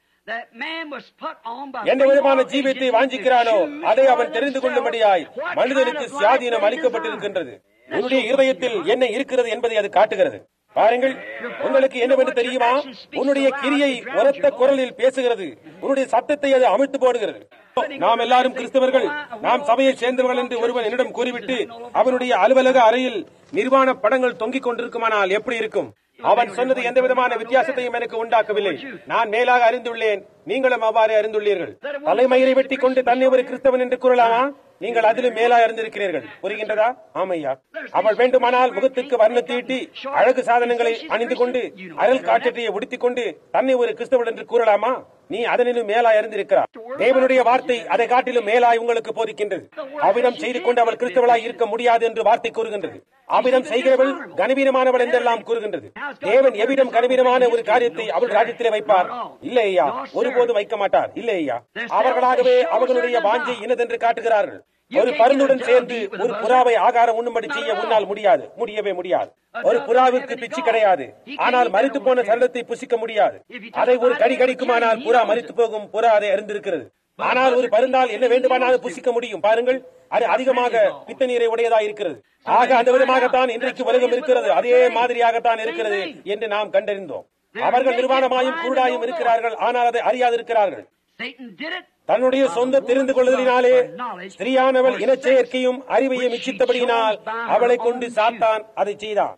எந்த விதமான ஜீவியத்தை வாஞ்சிக்கிறானோ அதை அவன் தெரிந்து கொள்ளும்படியாய் மனிதனுக்கு சுயாதீனம் அளிக்கப்பட்டிருக்கின்றது உன்னுடைய இருதயத்தில் என்ன இருக்கிறது என்பதை அது காட்டுகிறது பாருங்கள் உங்களுக்கு என்னவென்று தெரியுமா உன்னுடைய கிரியை உரத்த குரலில் பேசுகிறது உன்னுடைய சத்தத்தை அது அமிழ்த்து போடுகிறது நாம் எல்லாரும் கிறிஸ்தவர்கள் நாம் சபையை சேர்ந்தவர்கள் என்று ஒருவன் என்னிடம் கூறிவிட்டு அவனுடைய அலுவலக அறையில் நிர்வாண படங்கள் தொங்கிக் கொண்டிருக்குமானால் எப்படி இருக்கும் அவன் சொன்னது எந்த விதமான வித்தியாசத்தையும் எனக்கு உண்டாக்கவில்லை நான் மேலாக அறிந்துள்ளேன் நீங்களும் அவ்வாறு அறிந்துள்ளீர்கள் தலைமயிரை வெட்டி கொண்டு தன்னை ஒரு கிறிஸ்தவன் என்று கூறலாமா நீங்கள் அதிலும் மேலாக அறிந்திருக்கிறீர்கள் புரிகின்றதா ஆமையா அவள் வேண்டுமானால் முகத்துக்கு வர்ண தீட்டி அழகு சாதனங்களை அணிந்து கொண்டு அயல் காற்றத்தையை உடுத்திக் கொண்டு தன்னை ஒரு கிறிஸ்தவன் என்று கூறலாமா நீ அதனிலும் மேலாய் அறிந்திருக்கிறார் தேவனுடைய வார்த்தை அதை காட்டிலும் மேலாய் உங்களுக்கு போதிக்கின்றது அவ்விதம் செய்து கொண்டு அவள் கிறிஸ்தவளாய் இருக்க முடியாது என்று வார்த்தை கூறுகின்றது அவ்விதம் செய்கிறவள் கனவீனமானவள் என்றெல்லாம் கூறுகின்றது தேவன் எவ்விடம் கனவீனமான ஒரு காரியத்தை அவள் ராஜ்யத்திலே வைப்பார் இல்லை ஐயா ஒருபோதும் வைக்க மாட்டார் இல்லை ஐயா அவர்களாகவே அவர்களுடைய வாஞ்சை இனதென்று காட்டுகிறார்கள் ஒரு பருந்துடன் சேர்ந்து ஒரு புறாவை ஆகாரம் உண்ணும்படி செய்ய உன்னால் முடியாது முடியவே முடியாது ஒரு புறாவிற்கு பிச்சு கிடையாது ஆனால் மறித்து போன சரளத்தை புசிக்க முடியாது அதை ஒரு கடி கடிக்குமானால் புறா மறித்து போகும் புறா அதை அறிந்திருக்கிறது ஆனால் ஒரு பருந்தால் என்ன வேண்டுமானாலும் புசிக்க முடியும் பாருங்கள் அது அதிகமாக பித்த நீரை உடையதா இருக்கிறது ஆக அந்த விதமாகத்தான் இன்றைக்கு உலகம் இருக்கிறது அதே மாதிரியாகத்தான் இருக்கிறது என்று நாம் கண்டறிந்தோம் அவர்கள் நிர்வாணமாயும் குருடாயும் இருக்கிறார்கள் ஆனால் அதை அறியாதிருக்கிறார்கள் தன்னுடைய சொந்த தெரிந்து கொள்வதனாலே ஸ்திரீயானவள் இனச்செயற்கையும் அறிவையும் இச்சித்தபடியினால் அவளை கொண்டு சாத்தான் அதை செய்தான்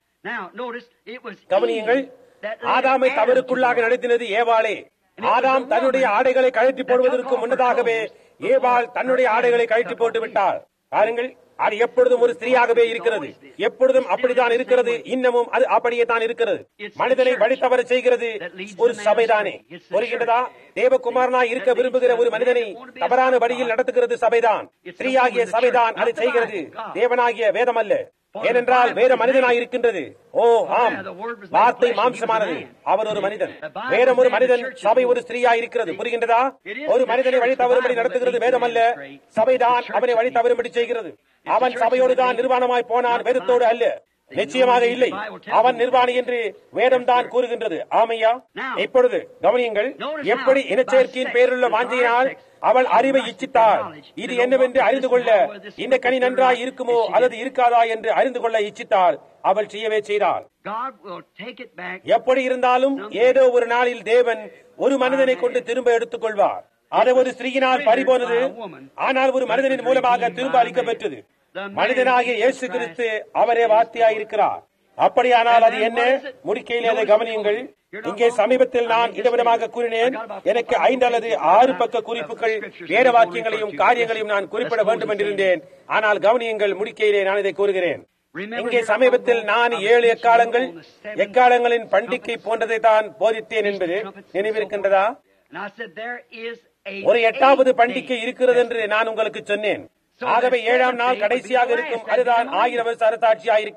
கவனியுங்கள் ஆதாமை தவறுக்குள்ளாக நடத்தினது ஏவாளே ஆதாம் தன்னுடைய ஆடைகளை கழற்றி போடுவதற்கு முன்னதாகவே ஏவாள் தன்னுடைய ஆடைகளை கழற்றி போட்டு விட்டாள் பாருங்கள் அது எப்பொழுதும் ஒரு ஸ்திரீயாகவே இருக்கிறது எப்பொழுதும் அப்படித்தான் இருக்கிறது இன்னமும் அது அப்படியே தான் இருக்கிறது மனிதனை வழி தவற செய்கிறது ஒரு சபைதானே புரிகின்றதா தேவகுமாரனா இருக்க விரும்புகிற ஒரு மனிதனை தவறான வழியில் நடத்துகிறது சபைதான் ஸ்திரீயாகிய சபைதான் அதை செய்கிறது தேவனாகிய வேதம் அல்ல ஏனென்றால் வேற மனிதனாய் இருக்கின்றது ஓ ஆம் வார்த்தை மாம்சமானது அவர் ஒரு மனிதன் வேதம் ஒரு மனிதன் சபை ஒரு ஸ்திரீயா இருக்கிறது புரிகின்றதா ஒரு மனிதனை வழி தவறும்படி நடத்துகிறது வேதம் அல்ல சபைதான் அவனை வழி தவறும்படி செய்கிறது அவன் சபையோடு தான் நிர்வாணமாய் போனான் வேதத்தோடு அல்ல நிச்சயமாக இல்லை அவன் நிர்வாணி என்று வேதம் தான் கூறுகின்றது ஆமையா இப்பொழுது கவனியுங்கள் எப்படி இனச்சேர்க்கையின் பேருள்ள வாஞ்சியினால் அவள் அறிவை இச்சித்தாள் இது என்னவென்று அறிந்து கொள்ள இந்த கனி நன்றாய் இருக்குமோ அல்லது இருக்காதா என்று அறிந்து கொள்ள இச்சித்தாள் அவள் செய்யவே செய்தாள் எப்படி இருந்தாலும் ஏதோ ஒரு நாளில் தேவன் ஒரு மனிதனை கொண்டு திரும்ப எடுத்துக் கொள்வார் அது ஒரு ஸ்திரீயினால் பறிபோனது ஆனால் ஒரு மனிதனின் மூலமாக திரும்ப அளிக்கப்பெற்றது மனிதனாகிய இயேசு கிறிஸ்து அவரே வார்த்தையாயிருக்கிறார் அப்படியானால் அது என்ன முடிக்கையில் அதை கவனியுங்கள் இங்கே சமீபத்தில் நான் இடவிடமாக கூறினேன் எனக்கு ஐந்து அல்லது ஆறு பக்க குறிப்புகள் வேத வாக்கியங்களையும் காரியங்களையும் நான் குறிப்பிட வேண்டும் என்றிருந்தேன் ஆனால் கவனியுங்கள் முடிக்கையிலே நான் இதை கூறுகிறேன் இங்கே சமீபத்தில் நான் ஏழு எக்காலங்கள் எக்காலங்களின் பண்டிகை போன்றதை தான் போதித்தேன் என்பது நினைவிருக்கின்றதா ஒரு எட்டாவது பண்டிகை இருக்கிறது என்று நான் உங்களுக்கு சொன்னேன் ஆகவே ஏழாம் நாள் கடைசியாக இருக்கும் அதுதான் ஆயிரம் வருஷ அரசாட்சியாக இருக்கும்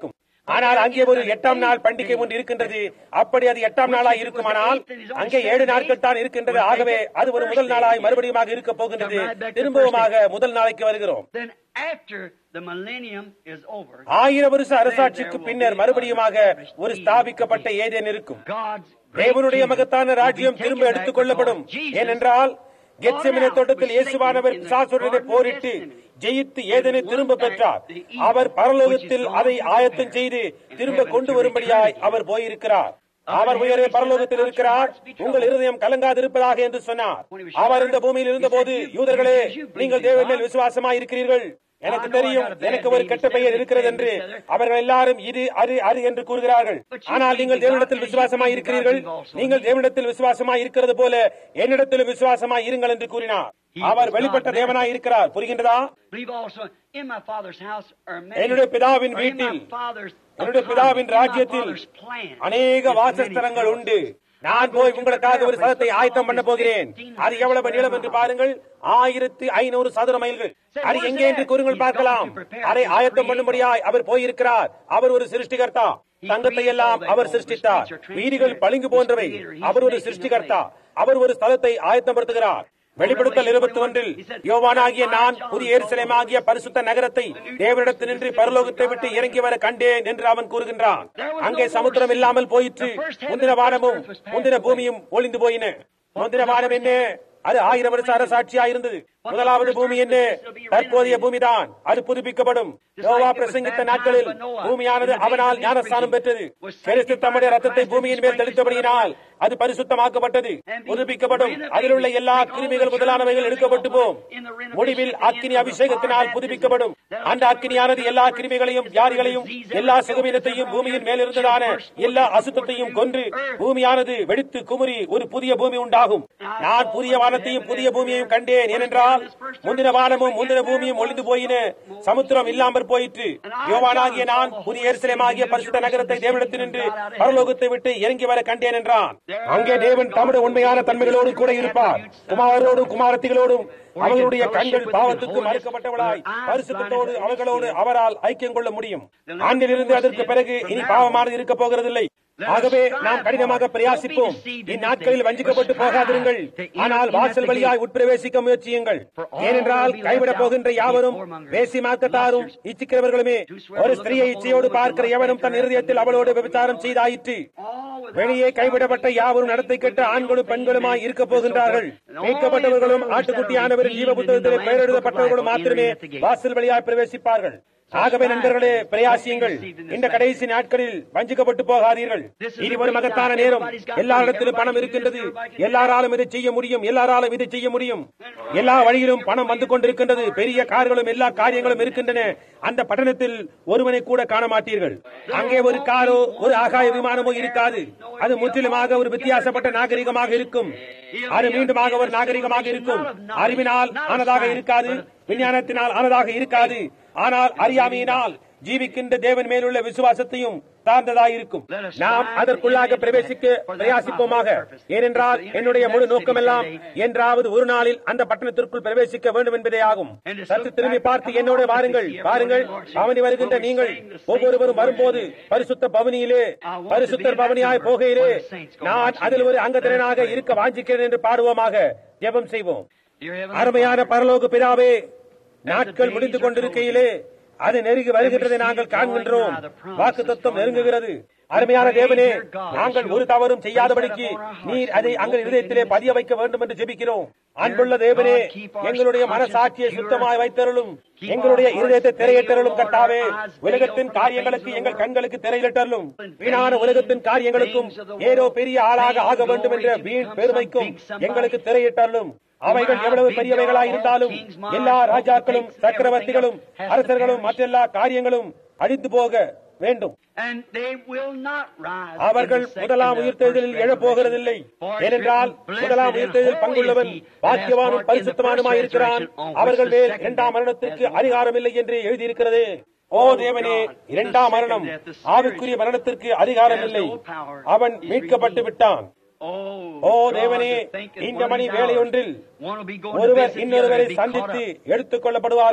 ஆனால் அங்கே ஒரு எட்டாம் நாள் பண்டிகை ஒன்று இருக்கின்றது அப்படி அது எட்டாம் நாளாய் இருக்குமானால் அங்கே ஏழு நாட்கள் தான் இருக்கின்றது ஆகவே அது ஒரு முதல் நாளாய் மறுபடியும் இருக்க போகின்றது திரும்பவுமாக முதல் நாளைக்கு வருகிறோம் Then after the millennium is over, ஆயிரம் வருஷ அரசாட்சிக்கு பின்னர் மறுபடியுமாக ஒரு ஸ்தாபிக்கப்பட்ட ஏதேன் இருக்கும் God's தேவனுடைய மகத்தான ராஜ்யம் திரும்ப எடுத்துக் கொள்ளப்படும் ஏனென்றால் கெத்செமனே தோட்டத்தில் இயேசுவானவர் பிசாசுடனே போரிட்டு ஜெயித்து ஏதனை திரும்ப பெற்றார் அவர் பரலோகத்தில் அதை ஆயத்தம் செய்து திரும்ப கொண்டு வரும்படியாய் அவர் போயிருக்கிறார் அவர் உயரே பரலோகத்தில் இருக்கிறார் உங்கள் இருதயம் கலங்காதிருப்பதாக என்று சொன்னார் அவர் இந்த பூமியில் இருந்தபோது யூதர்களே நீங்கள் தேவன் மேல் விசுவாசமாய் இருக்கிறீர்கள் எனக்கு தெரியும் எனக்கு ஒரு கெட்ட பெயர் இருக்கிறது என்று அவர்கள் எல்லாரும் இது அது அது என்று கூறுகிறார்கள் ஆனால் நீங்கள் தேவனிடத்தில் விசுவாசமாய் இருக்கிறீர்கள் நீங்கள் தேவனிடத்தில் விசுவாசமாய் இருக்கிறது போல என்னிடத்தில் விசுவாசமாய் இருங்கள் என்று கூறினார் அவர் வெளிப்பட்ட தேவனாய் இருக்கிறார் புரிகின்றதா Believe also in my father's house are என்னுடைய பிதாவின் or in my வீட்டில் father's என்னுடைய பிதாவின் in my ராஜ்யத்தில் father's plan அநேக is many வாசஸ்தலங்கள் dwellings. உண்டு நான் போய் உங்களுக்காக ஒரு சதத்தை ஆயத்தம் பண்ண போகிறேன் அது எவ்வளவு நீளம் என்று பாருங்கள் ஆயிரத்தி ஐநூறு சதுர மைல்கள் அது எங்கே என்று கூறுங்கள் பார்க்கலாம் அதை ஆயத்தம் பண்ணும்படியாய் அவர் போயிருக்கிறார் அவர் ஒரு சிருஷ்டிகர்த்தா தங்கத்தை எல்லாம் அவர் சிருஷ்டித்தார் வீதிகள் பளிங்கு போன்றவை அவர் ஒரு சிருஷ்டிகர்த்தா அவர் ஒரு ஸ்தலத்தை ஆயத்தப்படுத்துகிறார் வெளிப்படுத்தல் இருபத்தி ஒன்றில் யோவானாகிய நான் புதிய எருசலேமாகிய பரிசுத்த நகரத்தை தேவனிடத்தினின்று பரலோகத்தை விட்டு இறங்கி வர கண்டேன் என்று அவன் கூறுகின்றான் அங்கே சமுத்திரம் இல்லாமல் போயிற்று முந்தின வானமும் முந்தின பூமியும் ஒளிந்து போயின முந்தின வானம் என்ன அது ஆயிரம் வருஷ அரசாட்சியா இருந்தது முதலாவது பூமி என்ன தற்போதைய பூமிதான் அது புதுப்பிக்கப்படும் யோவா பிரசங்கித்த நாட்களில் பூமியானது அவனால் ஞானஸ்தானம் பெற்றது கிறிஸ்து தம்முடைய ரத்தத்தை பூமியின் மேல் தெளித்தபடியினால் அது பரிசுத்தமாக்கப்பட்டது புதுப்பிக்கப்படும் அதில் உள்ள எல்லா கிருமிகள் முதலானவைகள் எடுக்கப்பட்டு போம் முடிவில் அக்கினி அபிஷேகத்தினால் புதுப்பிக்கப்படும் அந்த அக்கினியானது எல்லா கிருமிகளையும் வியாதிகளையும் எல்லா சுகவீனத்தையும் பூமியின் மேல் இருந்ததான எல்லா அசுத்தத்தையும் கொன்று பூமியானது வெடித்து குமுறி ஒரு புதிய பூமி உண்டாகும் நான் புதிய வானத்தையும் புதிய பூமியையும் கண்டேன் ஏனென்றால் முந்தின வானமும் முந்தின பூமியும் ஒளிந்து போயின சமுத்திரம் இல்லாமற் போயிற்று யோவானாகிய நான் புதிய எருசலேமாகிய பரிசுத்த நகரத்தை தேவனிடத்தினின்று பரலோகத்தை விட்டு இறங்கி வர கண்டேன் என்றான் அங்கே தேவன் தம்முடைய உண்மையான தன்மைகளோடு கூட இருப்பார் குமாரோடும் குமாரத்திகளோடும் அவர்களுடைய கண்கள் பாவத்துக்கு மறுக்கப்பட்டவளாய் பரிசுத்தத்தோடு அவர்களோடு அவரால் ஐக்கியம் கொள்ள முடியும் ஆண்டிலிருந்து அதற்கு பிறகு இனி பாவமானது இருக்க போகிறதில்லை ஆகவே நாம் கடினமாக பிரயாசிப்போம் இந்நாட்களில் வஞ்சிக்கப்பட்டு போகாதிருங்கள் ஆனால் வாசல் வழியாய் உட்பிரவேசிக்க முயற்சியுங்கள் ஏனென்றால் கைவிடப் போகின்ற யாவரும் வேசிமாக்கத்தாரும் இச்சிக்கிறவர்களுமே ஒரு ஸ்திரீயை இச்சையோடு பார்க்கிற எவனும் தன் இருதயத்தில் அவளோடு விபச்சாரம் செய்தாயிற்று வெளியே கைவிடப்பட்ட யாவரும் நடத்தை கெட்ட ஆண்களும் பெண்களுமாய் இருக்க போகின்றார்கள் மீட்கப்பட்டவர்களும் ஆட்டுக்குட்டியானவரின் ஜீவ புத்தகத்தில் பெயர் எழுதப்பட்டவர்களும் மாத்திரமே வாசல் வழியாய் பிரவேசிப்பார்கள் ஆகவே நண்பர்களே பிரயாசியுங்கள் இந்த கடைசி நாட்களில் வஞ்சிக்கப்பட்டு போகாதீர்கள் இது ஒரு மகத்தான நேரம் எல்லா இடத்திலும் பணம் இருக்கின்றது எல்லாராலும் இதை செய்ய முடியும் எல்லாராலும் இதை செய்ய முடியும் எல்லா வழியிலும் பணம் வந்து கொண்டிருக்கின்றது பெரிய கார்களும் எல்லா காரியங்களும் இருக்கின்றன அந்த பட்டணத்தில் ஒருவனை கூட காண மாட்டீர்கள் அங்கே ஒரு காரோ ஒரு ஆகாய விமானமோ இருக்காது அது முற்றிலுமாக ஒரு வித்தியாசப்பட்ட நாகரிகமாக இருக்கும் அது மீண்டுமாக ஒரு நாகரிகமாக இருக்கும் அறிவினால் ஆனதாக இருக்காது விஞ்ஞானத்தினால் ஆனதாக இருக்காது ஆனால் அறியாமையினால் ஜீவிக்கின்ற தேவன் மேலுள்ள விசுவாசத்தையும் சார்ந்ததாயிருக்கும் நாம் அதற்குள்ளாக பிரவேசிக்க பிரயாசிப்போமாக ஏனென்றால் என்னுடைய முழு நோக்கமெல்லாம் என்றாவது ஒரு நாளில் அந்த பட்டணத்திற்குள் பிரவேசிக்க வேண்டும் என்பதே ஆகும் சற்று திரும்பி பார்த்து என்னோட வாருங்கள் பாருங்கள் பவனி வருகின்ற நீங்கள் ஒவ்வொருவரும் வரும்போது பரிசுத்த பவனியிலே பரிசுத்தர் பவனியாய் போகையிலே நான் அதில் ஒரு அங்கத்தினராக இருக்க வாஞ்சிக்கிறேன் என்று பாடுவோமாக ஜெபம் செய்வோம் அருமையான பரலோக பிதாவே நாட்கள் முடிந்து கொண்டிருக்கையிலே அது நெருங்கி வருகின்றதை நாங்கள் காண்கின்றோம் வாக்கு தத்துவம் நெருங்குகிறது அருமையான தேவனே நாங்கள் ஒரு தவறும் செய்யாதபடிக்கு நீர் அதை அங்கள் இதயத்திலே பதிய வைக்க வேண்டும் என்று ஜெபிக்கிறோம் அன்புள்ள தேவனே எங்களுடைய மனசாட்சியை சுத்தமாய் வைத்தருளும் எங்களுடைய இருதயத்தை திரையிட்டருளும் கட்டாவே உலகத்தின் காரியங்களுக்கு எங்கள் கண்களுக்கு திரையிட்டருளும் வீணான உலகத்தின் காரியங்களுக்கும் ஏதோ பெரிய ஆளாக ஆக வேண்டும் என்ற வீண் பெருமைக்கும் எங்களுக்கு திரையிட்டருளும் அவைகள் எவ்வளவு பெரியவைகளாய் இருந்தாலும் எல்லா ராஜாக்களும் சக்கரவர்த்திகளும் அரசர்களும் மற்றெல்லா காரியங்களும் அழிந்து போக வேண்டும் அவர்கள் முதலாம் உயிர்த்தெழுதலில் எழப்போகிறதில்லை ஏனென்றால் முதலாம் உயிர்த்தெழுதல் பங்குள்ளவன் பாக்கியவானும் பரிசுத்தமானுமாய் இருக்கிறான் அவர்கள் மேல் இரண்டாம் மரணத்திற்கு அதிகாரம் இல்லை என்று எழுதியிருக்கிறது ஓ தேவனே இரண்டாம் மரணம் ஆவிக்குரிய மரணத்திற்கு அதிகாரம் இல்லை அவன் மீட்கப்பட்டு விட்டான் ஓ தேவனே இந்த மணி வேலை ஒன்றில் ஒருவர் இன்னொருவரை சந்தித்து எடுத்துக் கொள்ளப்படுவார்கள்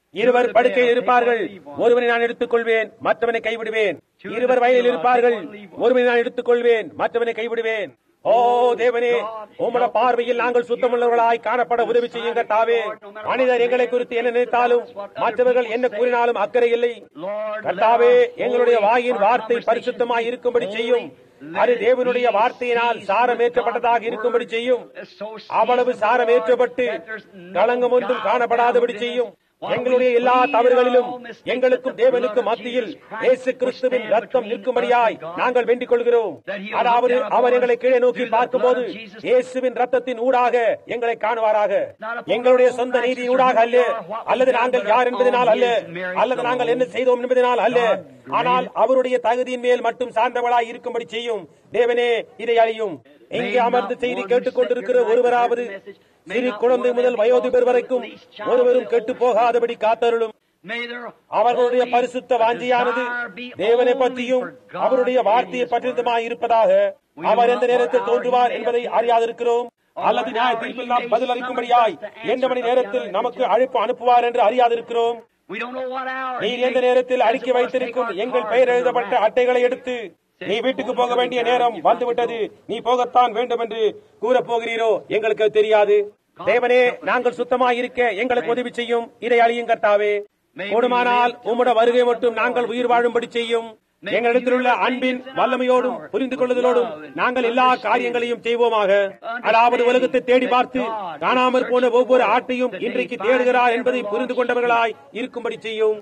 இருவர் படுக்கையில் இருப்பார்கள் ஒருவனை நான் எடுத்துக் கொள்வேன் மற்றவனை கைவிடுவேன் இருவர் வயலில் இருப்பார்கள் ஒருவனை நான் எடுத்துக் கொள்வேன் மற்றவனை கைவிடுவேன் ஓ தேவனே உம்மட பார்வையில் நாங்கள் சுத்தமுள்ளவர்களாய் காணப்பட உதவி செய்யுங்க தாவே மனிதர் எங்களை குறித்து என்ன நினைத்தாலும் மற்றவர்கள் என்ன கூறினாலும் அக்கறை இல்லை கர்த்தாவே எங்களுடைய வாயின் வார்த்தை பரிசுத்தமாய் இருக்கும்படி செய்யும் அது தேவனுடைய வார்த்தையினால் சாரமேற்றப்பட்டதாக இருக்கும்படி செய்யும் அவ்வளவு சாரமேற்றப்பட்டு களங்கம் ஒன்றும் காணப்படாதபடி செய்யும் எங்களுடைய எல்லா தவறுகளிலும் எங்களுக்கும் தேவனுக்கும் மத்தியில் இயேசு கிறிஸ்துவின் ரத்தம் நிற்கும்படியாய் நாங்கள் வேண்டிக் கொள்கிறோம் அதாவது அவர் எங்களை கீழே நோக்கி பார்க்கும்போது இயேசுவின் ரத்தத்தின் ஊடாக எங்களை காணுவாராக எங்களுடைய சொந்த நீதி ஊடாக அல்ல அல்லது நாங்கள் யார் என்பதனால் அல்ல அல்லது நாங்கள் என்ன செய்தோம் என்பதனால் அல்ல ஆனால் அவருடைய தகுதியின் மேல் மட்டும் சார்ந்தவளாய் இருக்கும்படி செய்யும் தேவனே இதை அழியும் இங்கே அமர்ந்து செய்தி கேட்டுக் கொண்டிருக்கிற ஒருவராவது சிறு குழந்தை முதல் வயோதிபர் வரைக்கும் ஒருவரும் கெட்டு போகாதபடி காத்தருளும் அவர்களுடைய பரிசுத்த வாஞ்சியானது தேவனை பற்றியும் அவருடைய வார்த்தையை பற்றியதுமாய் இருப்பதாக அவர் எந்த நேரத்தில் தோன்றுவார் என்பதை அறியாதிருக்கிறோம் அல்லது நியாய தீர்ப்பில் நாம் பதில் அளிக்கும்படியாய் எந்த மணி நேரத்தில் நமக்கு அழைப்பு அனுப்புவார் என்று அறியாதிருக்கிறோம் நீர் எந்த நேரத்தில் அறிக்கை வைத்திருக்கும் எங்கள் பெயர் எழுதப்பட்ட அட்டைகளை எடுத்து நீ வீட்டுக்கு போக வேண்டிய நேரம் வந்துவிட்டது நீ போகத்தான் வேண்டும் என்று கூறப் போகிறீரோ எங்களுக்கு தெரியாது தேவனே நாங்கள் சுத்தமாய் இருக்க எங்களுக்கு உதவி செய்யும் இதை அழியும் கர்த்தாவே கூடுமானால் உம்முடைய வருகை மட்டும் நாங்கள் உயிர் வாழும்படி செய்யும் எங்களிடத்தில் உள்ள அன்பின் வல்லமையோடும் புரிந்து கொள்ளுதலோடும் நாங்கள் எல்லா காரியங்களையும் செய்வோமாக அதாவது உலகத்தை தேடி பார்த்து காணாமற் போன ஒவ்வொரு ஆட்டையும் இன்றைக்கு தேடுகிறார் என்பதை புரிந்து கொண்டவர்களாய் இருக்கும்படி செய்யும்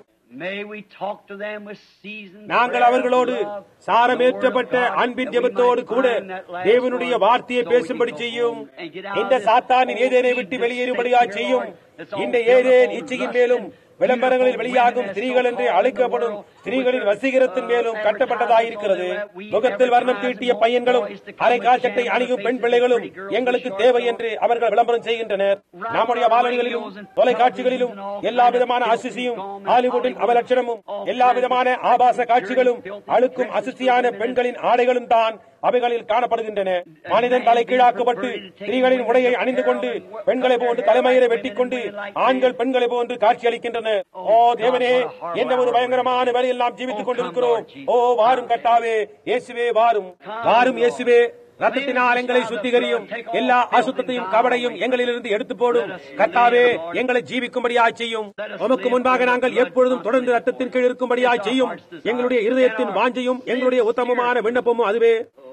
நாங்கள் அவர்களோடு சாரமேற்றப்பட்ட அன்பின் ஜெபத்தோடு கூட தேவனுடைய வார்த்தையை பேசும்படி செய்யும் இந்த சாத்தானின் ஏதேனை விட்டு வெளியேறும்படியா செய்யும் இந்த ஏதேன் இச்சையின் மேலும் விளம்பரங்களில் வெளியாகும் ஸ்திரீகள் என்று அழைக்கப்படும் ஸ்திரீகளின் வசீகரத்தின் மேலும் கட்டப்பட்டதாயிருக்கிறது முகத்தில் வர்ணம் தீட்டிய பையன்களும் அரை காசட்டை அணியும் பெண் பிள்ளைகளும் எங்களுக்கு தேவை என்று அவர்கள் விளம்பரம் செய்கின்றனர் நம்முடைய வானொலிகளிலும் தொலைக்காட்சிகளிலும் எல்லா விதமான அசிசியும் ஹாலிவுட்டின் அவலட்சணமும் எல்லா விதமான ஆபாச காட்சிகளும் அழுக்கும் அசிசியான பெண்களின் ஆடைகளும் தான் அவைகளில் காணப்படுகின்றன மனிதன் தலை கீழாக்கப்பட்டு ஸ்திரீகளின் உடையை அணிந்து கொண்டு பெண்களை போன்று தலைமயிரை வெட்டிக் கொண்டு ஆண்கள் பெண்களை போன்று காட்சியளிக்கின்றனர் ஓ தேவனே என்ன ஒரு பயங்கரமான வேலையில் நாம் ஜீவித்துக் கொண்டிருக்கிறோம் ஓ வாரும் கட்டாவே இயேசுவே வாரும் வாரும் இயேசுவே ரத்தத்தினால் எங்களை சுத்திகரியும் எல்லா அசுத்தத்தையும் கவடையும் எங்களிலிருந்து எடுத்து போடும் கர்த்தாவே எங்களை ஜீவிக்கும்படியாய் செய்யும் உமக்கு முன்பாக நாங்கள் எப்பொழுதும் தொடர்ந்து ரத்தத்தின் கீழ் இருக்கும்படியாய் செய்யும் எங்களுடைய இருதயத்தின் வாஞ்சையும் எங்களுடைய உத்தமமான விண்ணப்பமும் அதுவே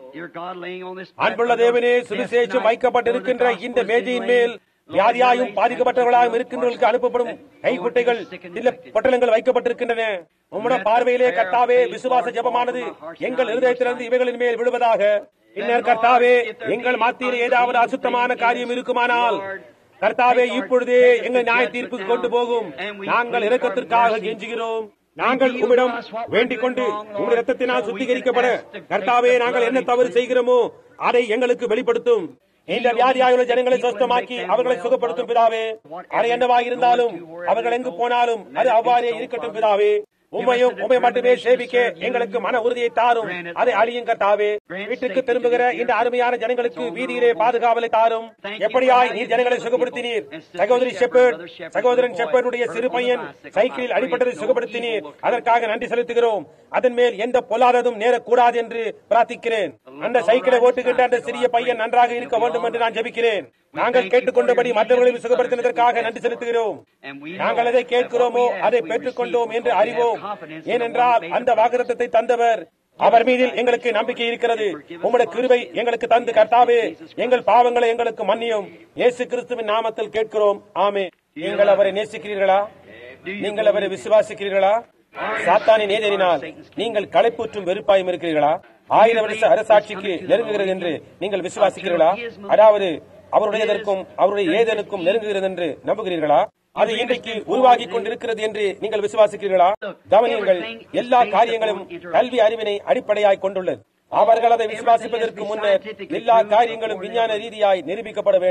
அன்புள்ள தேவனே சுவிசேஷம் வைக்கப்பட்டிருக்கின்ற இந்த மேஜையின் மேல் வியாதியாயும் பாதிக்கப்பட்டவர்களாகவும் இருக்கின்றவர்களுக்கு அனுப்பப்படும் கைக்குட்டைகள் சில பொட்டலங்கள் வைக்கப்பட்டிருக்கின்றன உம்முடைய பார்வையிலே கர்த்தாவே விசுவாச ஜபமானது எங்கள் இருதயத்திலிருந்து இவைகளின் மேல் விழுவதாக பின்னர் கர்த்தாவே எங்கள் மத்தியில் ஏதாவது அசுத்தமான காரியம் இருக்குமானால் கர்த்தாவே இப்பொழுதே எங்கள் நியாய தீர்ப்புக்கு கொண்டு போகும் நாங்கள் இரக்கத்திற்காக கெஞ்சுகிறோம் நாங்கள் உம்மிடம் வேண்டிக் கொண்டு உங்கள் ரத்தத்தினால் சுத்திகரிக்கப்பட கர்த்தாவே நாங்கள் என்ன தவறு செய்கிறோமோ அதை எங்களுக்கு வெளிப்படுத்தும் இந்த வியாதியாயுள்ள ஜனங்களை சொஸ்தமாக்கி அவர்களை சுகப்படுத்தும் பிதாவே அது என்னவாக இருந்தாலும் அவர்கள் எங்கு போனாலும் அது அவ்வாறே இருக்கட்டும் பிதாவே உண்மையும் உண்மை மட்டுமே சேவிக்க எங்களுக்கு மன உறுதியை தாரும் அதை அழியும் கர்த்தாவே வீட்டுக்கு திரும்புகிற இந்த அருமையான ஜனங்களுக்கு வீதியிலே பாதுகாவலை தாரும் எப்படியாய் நீர் ஜனங்களை சுகப்படுத்தினீர் சகோதரி ஷெப்பர்ட் சகோதரன் ஷெப்பர்டுடைய சிறு பையன் சைக்கிளில் அடிபட்டதை சுகப்படுத்தினீர் அதற்காக நன்றி செலுத்துகிறோம் அதன் மேல் எந்த பொல்லாததும் நேரக்கூடாது என்று பிரார்த்திக்கிறேன் அந்த சைக்கிளை ஓட்டுகின்ற அந்த சிறிய பையன் நன்றாக இருக்க வேண்டும் என்று நான் ஜெபிக்கிறேன் நாங்கள் கேட்டுக்கொண்டபடி மற்றவர்களையும் சுகப்படுத்தினதற்காக நன்றி செலுத்துகிறோம் நாங்கள் எதை கேட்கிறோமோ அதை பெற்றுக்கொண்டோம் என்று அறிவோம் ஏனென்றால் அந்த வாக்குத்தத்தை தந்தவர் அவர் மீதில் எங்களுக்கு நம்பிக்கை இருக்கிறது உம்முடைய கிருபை எங்களுக்கு தந்து கர்த்தாவே எங்கள் பாவங்களை எங்களுக்கு மன்னியும் இயேசு கிறிஸ்துவின் நாமத்தில் கேட்கிறோம் ஆமே நீங்கள் அவரை நேசிக்கிறீர்களா நீங்கள் அவரை விசுவாசிக்கிறீர்களா சாத்தானின் ஏதெனினால் நீங்கள் களைப்பூற்றும் வெறுப்பாயும் இருக்கிறீர்களா ஆயிரம் வருஷ அரசாட்சிக்கு நெருங்குகிறது என்று நீங்கள் விசுவாசிக்கிறீர்களா அதாவது அவருடையதற்கும் அவருடைய ஏதனுக்கும் நெருங்குகிறது என்று நம்புகிறீர்களா அது இன்றைக்கு உருவாகி கொண்டிருக்கிறது என்று நீங்கள் விசுவாசிக்கிறீர்களா கவனியங்கள் எல்லா காரியங்களும் கல்வி அறிவினை அடிப்படையாய் கொண்டுள்ளது அவர்கள் அதை விசுவாசிப்பதற்கு முன்னர் எல்லா காரியங்களும் விஞ்ஞான ரீதியாய் நிரூபிக்கப்பட வேண்டும்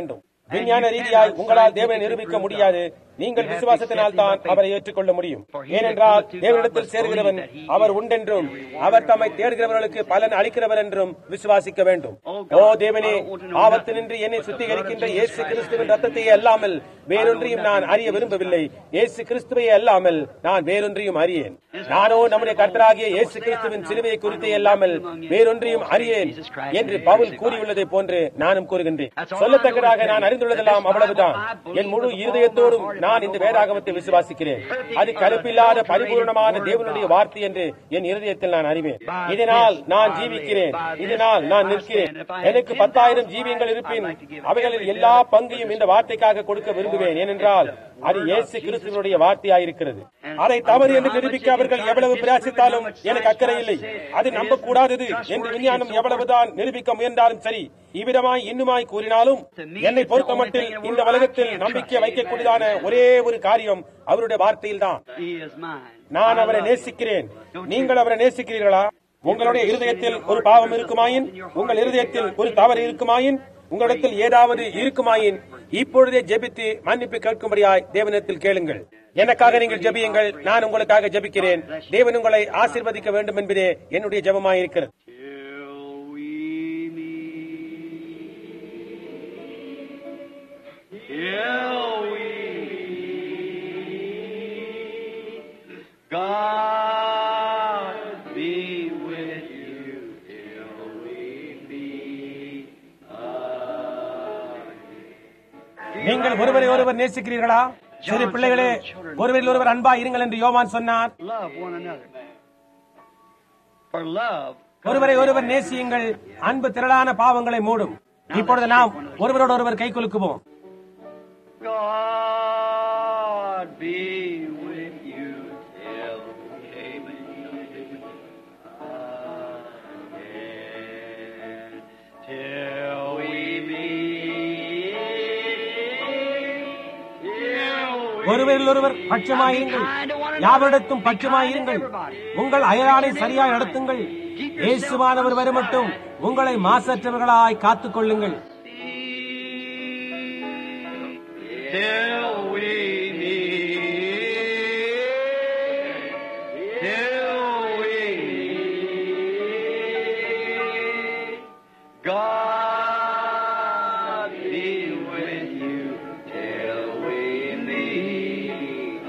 விஞ்ஞான ரீதியாய் உங்களால் தேவனை நிரூபிக்க முடியாது நீங்கள் விசுவாசத்தினால் தான் அவரை ஏற்றுக்கொள்ள முடியும் ஏனென்றால் தேவனிடத்தில் சேர்கிறவன் அவர் உண்டென்றும் அவர் தம்மை தேடுகிறவர்களுக்கு பலன் அளிக்கிறவர் என்றும் விசுவாசிக்க வேண்டும் ஓ தேவனே ஆபத்தினின்று என்னை சுத்திகரிக்கின்ற இயேசு கிறிஸ்துவின் ரத்தத்தையே அல்லாமல் வேறொன்றையும் நான் அறிய விரும்பவில்லை இயேசு கிறிஸ்துவையே அல்லாமல் நான் வேறொன்றையும் அறியேன் நானோ நம்முடைய கர்த்தராகிய இயேசு கிறிஸ்துவின் சிலுவையை குறித்தே அல்லாமல் வேறொன்றையும் அறியேன் என்று பவுல் கூறியுள்ளதை போன்று நானும் கூறுகின்றேன் சொல்லத்தக்கதாக நான் அறிந்துள்ளதெல்லாம் அவ்வளவுதான் என் முழு இருதயத்தோடும் நான் இந்த வேதாகமத்தை விசுவாசிக்கிறேன் அது கருப்பில்லாத பரிபூர்ணமான தேவனுடைய வார்த்தை என்று என் இருதயத்தில் நான் அறிவேன் இதனால் நான் ஜீவிக்கிறேன் இதனால் நான் நிற்கிறேன் எனக்கு பத்தாயிரம் ஜீவியங்கள் இருப்பின் அவைகளில் எல்லா பங்கையும் இந்த வார்த்தைக்காக கொடுக்க விரும்புவேன் ஏனென்றால் அது இயேசு கிறிஸ்துவனுடைய வார்த்தையாயிருக்கிறது அதை தவறு என்று நிரூபிக்க அவர்கள் எவ்வளவு பிரயாசித்தாலும் எனக்கு அக்கறை இல்லை அது நம்பக்கூடாதது என்று விஞ்ஞானம் எவ்வளவுதான் நிரூபிக்க முயன்றாலும் சரி இவ்விதமாய் இன்னுமாய் கூறினாலும் என்னை பொறுத்த மட்டில் இந்த உலகத்தில் நம்பிக்கை வைக்கக்கூடியதான ஒரே ஒரு காரியம் அவருடைய வார்த்தையில் தான் He is mine. நான் அவரை நேசிக்கிறேன் நீங்கள் அவரை நேசிக்கிறீர்களா உங்களுடைய இருதயத்தில் ஒரு பாவம் இருக்குமாயின் உங்கள் இருதயத்தில் ஒரு தவறு இருக்குமாயின் உங்களிடத்தில் ஏதாவது இருக்குமாயின் இப்பொழுதே ஜெபித்து மன்னிப்பு கேட்கும்படியாய் தேவனிடத்தில் கேளுங்கள் எனக்காக நீங்கள் ஜெபியுங்கள் நான் உங்களுக்காக ஜெபிக்கிறேன் தேவன் உங்களை ஆசீர்வதிக்க வேண்டும் என்பதே என்னுடைய ஜெபமாயிருக்கிறது Till we meet. Till we meet. God be with you till we meet. நீங்கள் ஒருவரை ஒருவர் நேசிக்கிறீர்களா சிறு பிள்ளைகளே ஒருவரில் ஒருவர் அன்பா இருங்கள் என்று யோவான் சொன்னார் Love one another. For love ஒருவரை ஒருவர் நேசியுங்கள் அன்பு திரளான பாவங்களை மூடும் இப்பொழுது நாம் ஒருவரோடு ஒருவர் கை குலுக்குவோம் God be with you till Amen. Till we meet. Till we ஒருவரில் ஒருவர் பட்சமாயிருங்கள் யாவரிடத்தும் பட்சமாயிருங்கள் உங்கள் அயலானை சரியாய் நடத்துங்கள் இயேசுவானவர் வருமட்டும் உங்களை மாசற்றவர்களாய் காத்துக் கொள்ளுங்கள் Till we meet. Till we meet. God be with you till we meet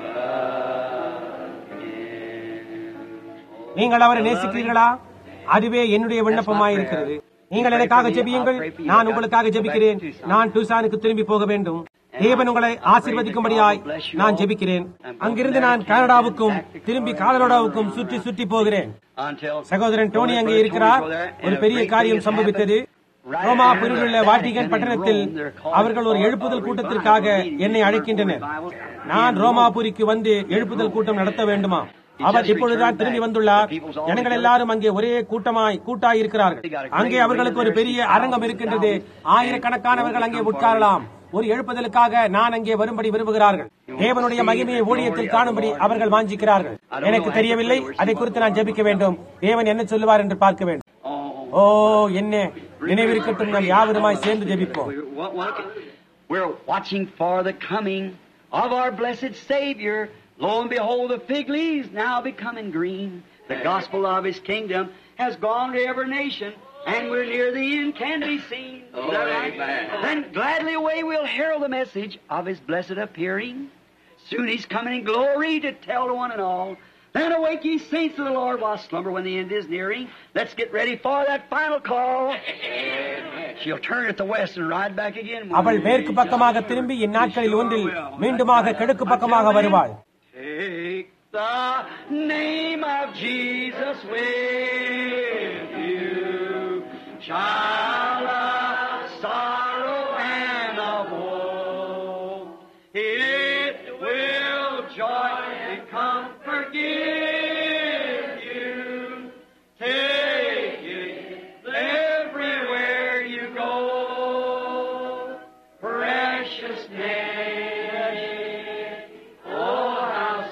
again. நீங்கள் அவரை நேசிக்கிறீர்களா அதுவே என்னுடைய விண்ணப்பமாயிருக்கிறது நீங்கள் எனக்காக ஜெபியுங்கள் நான் உங்களுக்காக ஜெபிக்கிறேன் நான் டூசானுக்கு திரும்பி போக வேண்டும் தேவன் உங்களை ஆசீர்வதிக்கும்படியாய் நான் ஜெபிக்கிறேன் அங்கிருந்து நான் கனடாவுக்கும் திரும்பி காலரோடாவுக்கும் சுற்றி சுற்றி போகிறேன் Until சகோதரன் டோனி அங்கே இருக்கிறார் ஒரு பெரிய காரியம் சம்பவித்தது ரோமா உள்ள வாட்டிகன் பட்டணத்தில் அவர்கள் ஒரு எழுப்புதல் கூட்டத்திற்காக என்னை அழைக்கின்றனர் நான் ரோமாபுரிக்கு வந்து எழுப்புதல் கூட்டம் நடத்த வேண்டுமா அவர் இப்பொழுதுதான் திரும்பி வந்துள்ளார் ஜனங்கள் எல்லாரும் அங்கே ஒரே கூட்டமாய் கூட்டாய் இருக்கிறார்கள் அங்கே அவர்களுக்கு ஒரு பெரிய அரங்கம் இருக்கின்றது ஆயிரக்கணக்கானவர்கள் அங்கே உட்காரலாம் ஒரு எழுப்புதலுக்காக நான் அங்கே வரும்படி விரும்புகிறார்கள் தேவனுடைய மகிமையை ஊழியத்தில் காணும்படி அவர்கள் வாஞ்சிக்கிறார்கள் எனக்கு தெரியவில்லை அதை குறித்து நான் ஜெபிக்க வேண்டும் தேவன் என்ன சொல்லுவார் என்று பார்க்க வேண்டும் ஓ என்ன நினைவிருக்கட்டும் நாம் யாவருமாய் சேர்ந்து ஜெபிப்போம் We're, what- what- we're watching for the coming of our blessed Savior. Lo and behold, the fig leaves now becoming green. The gospel of His kingdom has gone to every nation, and we're near the end, can be seen. Is that right? Then gladly away we'll herald the message of His blessed appearing. Soon He's coming in glory to tell to one and all. Then awake ye saints of the Lord while slumber when the end is nearing. Let's get ready for that final call. She'll turn at the west and ride back again. அவள் மேற்கு பக்கமாக திரும்பி இந்நாட்களில் ஒன்றில் மீண்டுமாக கிழக்கு பக்கமாக வருவாள் Take the name of Jesus with you, child of sorrow and of woe. It will joy and comfort give you. Take it everywhere you go. Precious name. Oh, how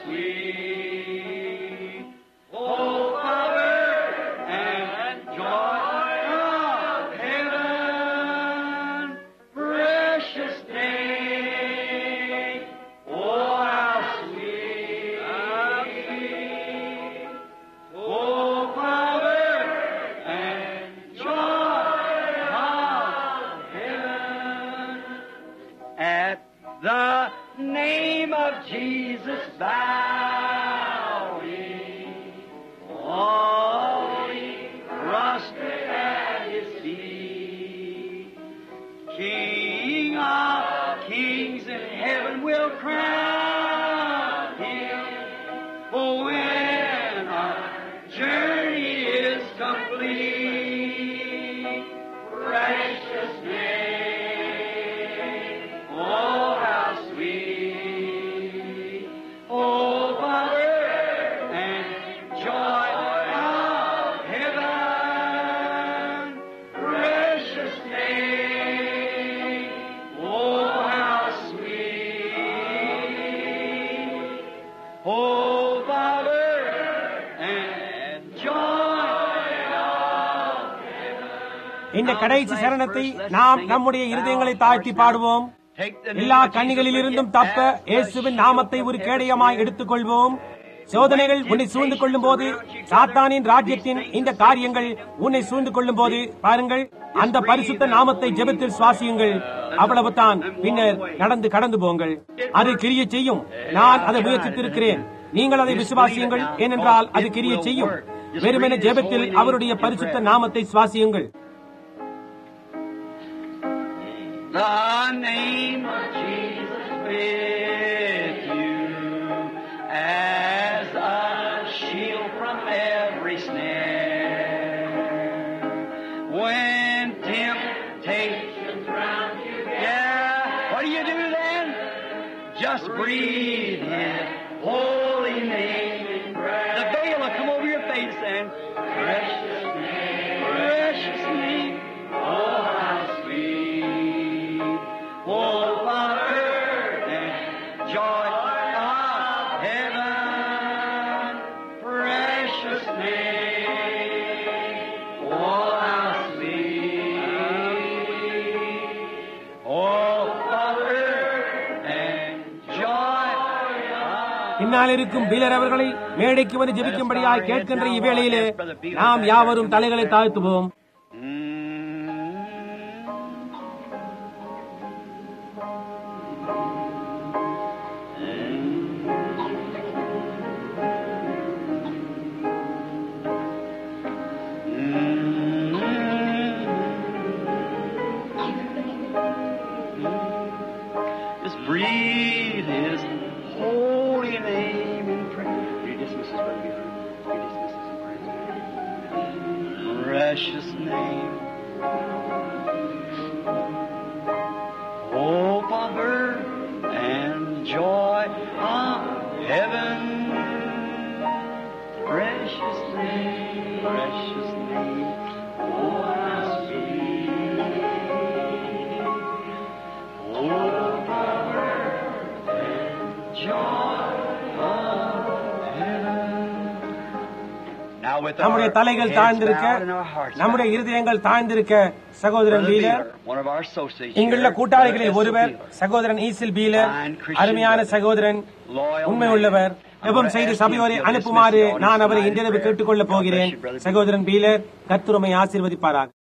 sweet. Oh, power and joy of heaven இந்த கடைசி சரணத்தை நாம் நம்முடைய இருதயங்களை தாழ்த்தி பாடுவோம் எல்லா கண்ணிகளில் இருந்தும் தப்ப இயேசுவின் நாமத்தை ஒரு கேடயமாய் எடுத்துக்கொள்வோம் சோதனைகள் உன்னை சூழ்ந்து கொள்ளும் போது சாத்தானின் ராஜ்யத்தின் இந்த காரியங்கள் உன்னை சூழ்ந்து கொள்ளும் போது பாருங்கள் அந்த பரிசுத்த நாமத்தை ஜெபத்தில் சுவாசியுங்கள் அவ்வளவுதான் பின்னர் நடந்து கடந்து போங்கள் அது கிரிய செய்யும் நான் அதை முயற்சித்திருக்கிறேன் நீங்கள் அதை விசுவாசியுங்கள் ஏனென்றால் அது கிரிய செய்யும் வெறுமென ஜெபத்தில் அவருடைய பரிசுத்த நாமத்தை சுவாசியுங்கள் The name of Jesus with you as a shield from every snare. When temptations round you, yeah, what do you do then? Just breathe His holy name. The veil will come over your face and precious name, precious name. Oh, how sweet. Oh, Father, and joy of heaven. Precious name. Oh, how sweet. Oh, Father, and joy of பின்னால் இருக்கும் peeler அவர்களை மேடைக்கு வந்து ஜெபிக்கும்படியாய் கேட்கின்ற இவ்வேளையிலே நாம் யாவரும் தலைகளை தாழ்த்துவோம் Just breathe His holy name in prayer. You dismiss us, Brother Buford. You dismiss us in prayer. Precious name. Hope of earth and joy of heaven. Precious name, precious name. Oh, how sweet. Hope of earth and joy of heaven. Now with நம்முடைய our தலைகள் heads தாழ்ந்திருக்க bowed and our hearts நம்முடைய bowed. இருதயங்கள் தாழ்ந்திருக்க சகோதரன் Brother Beeler Beeler, one of our associates இங்குள்ள here, கூட்டாளிகளில் Brother ஒருவர் S.O. Beeler. சகோதரன் ஈசில் பீலர் Fine Christian அருமையான brother. சகோதரன் Loyal உண்மை man. உள்ளவர் I'm ஜெபம் gonna செய்து ask him சபையோரை if he'll அனுப்புமாறு dismiss the audience நான் அவரை tonight in இன்றிரவு prayer. கேட்டுக்கொள்ளப் God bless போகிறேன் you, Brother Beeler. சகோதரன் பீலர் கத்துருமை ஆசீர்வதிப்பாராக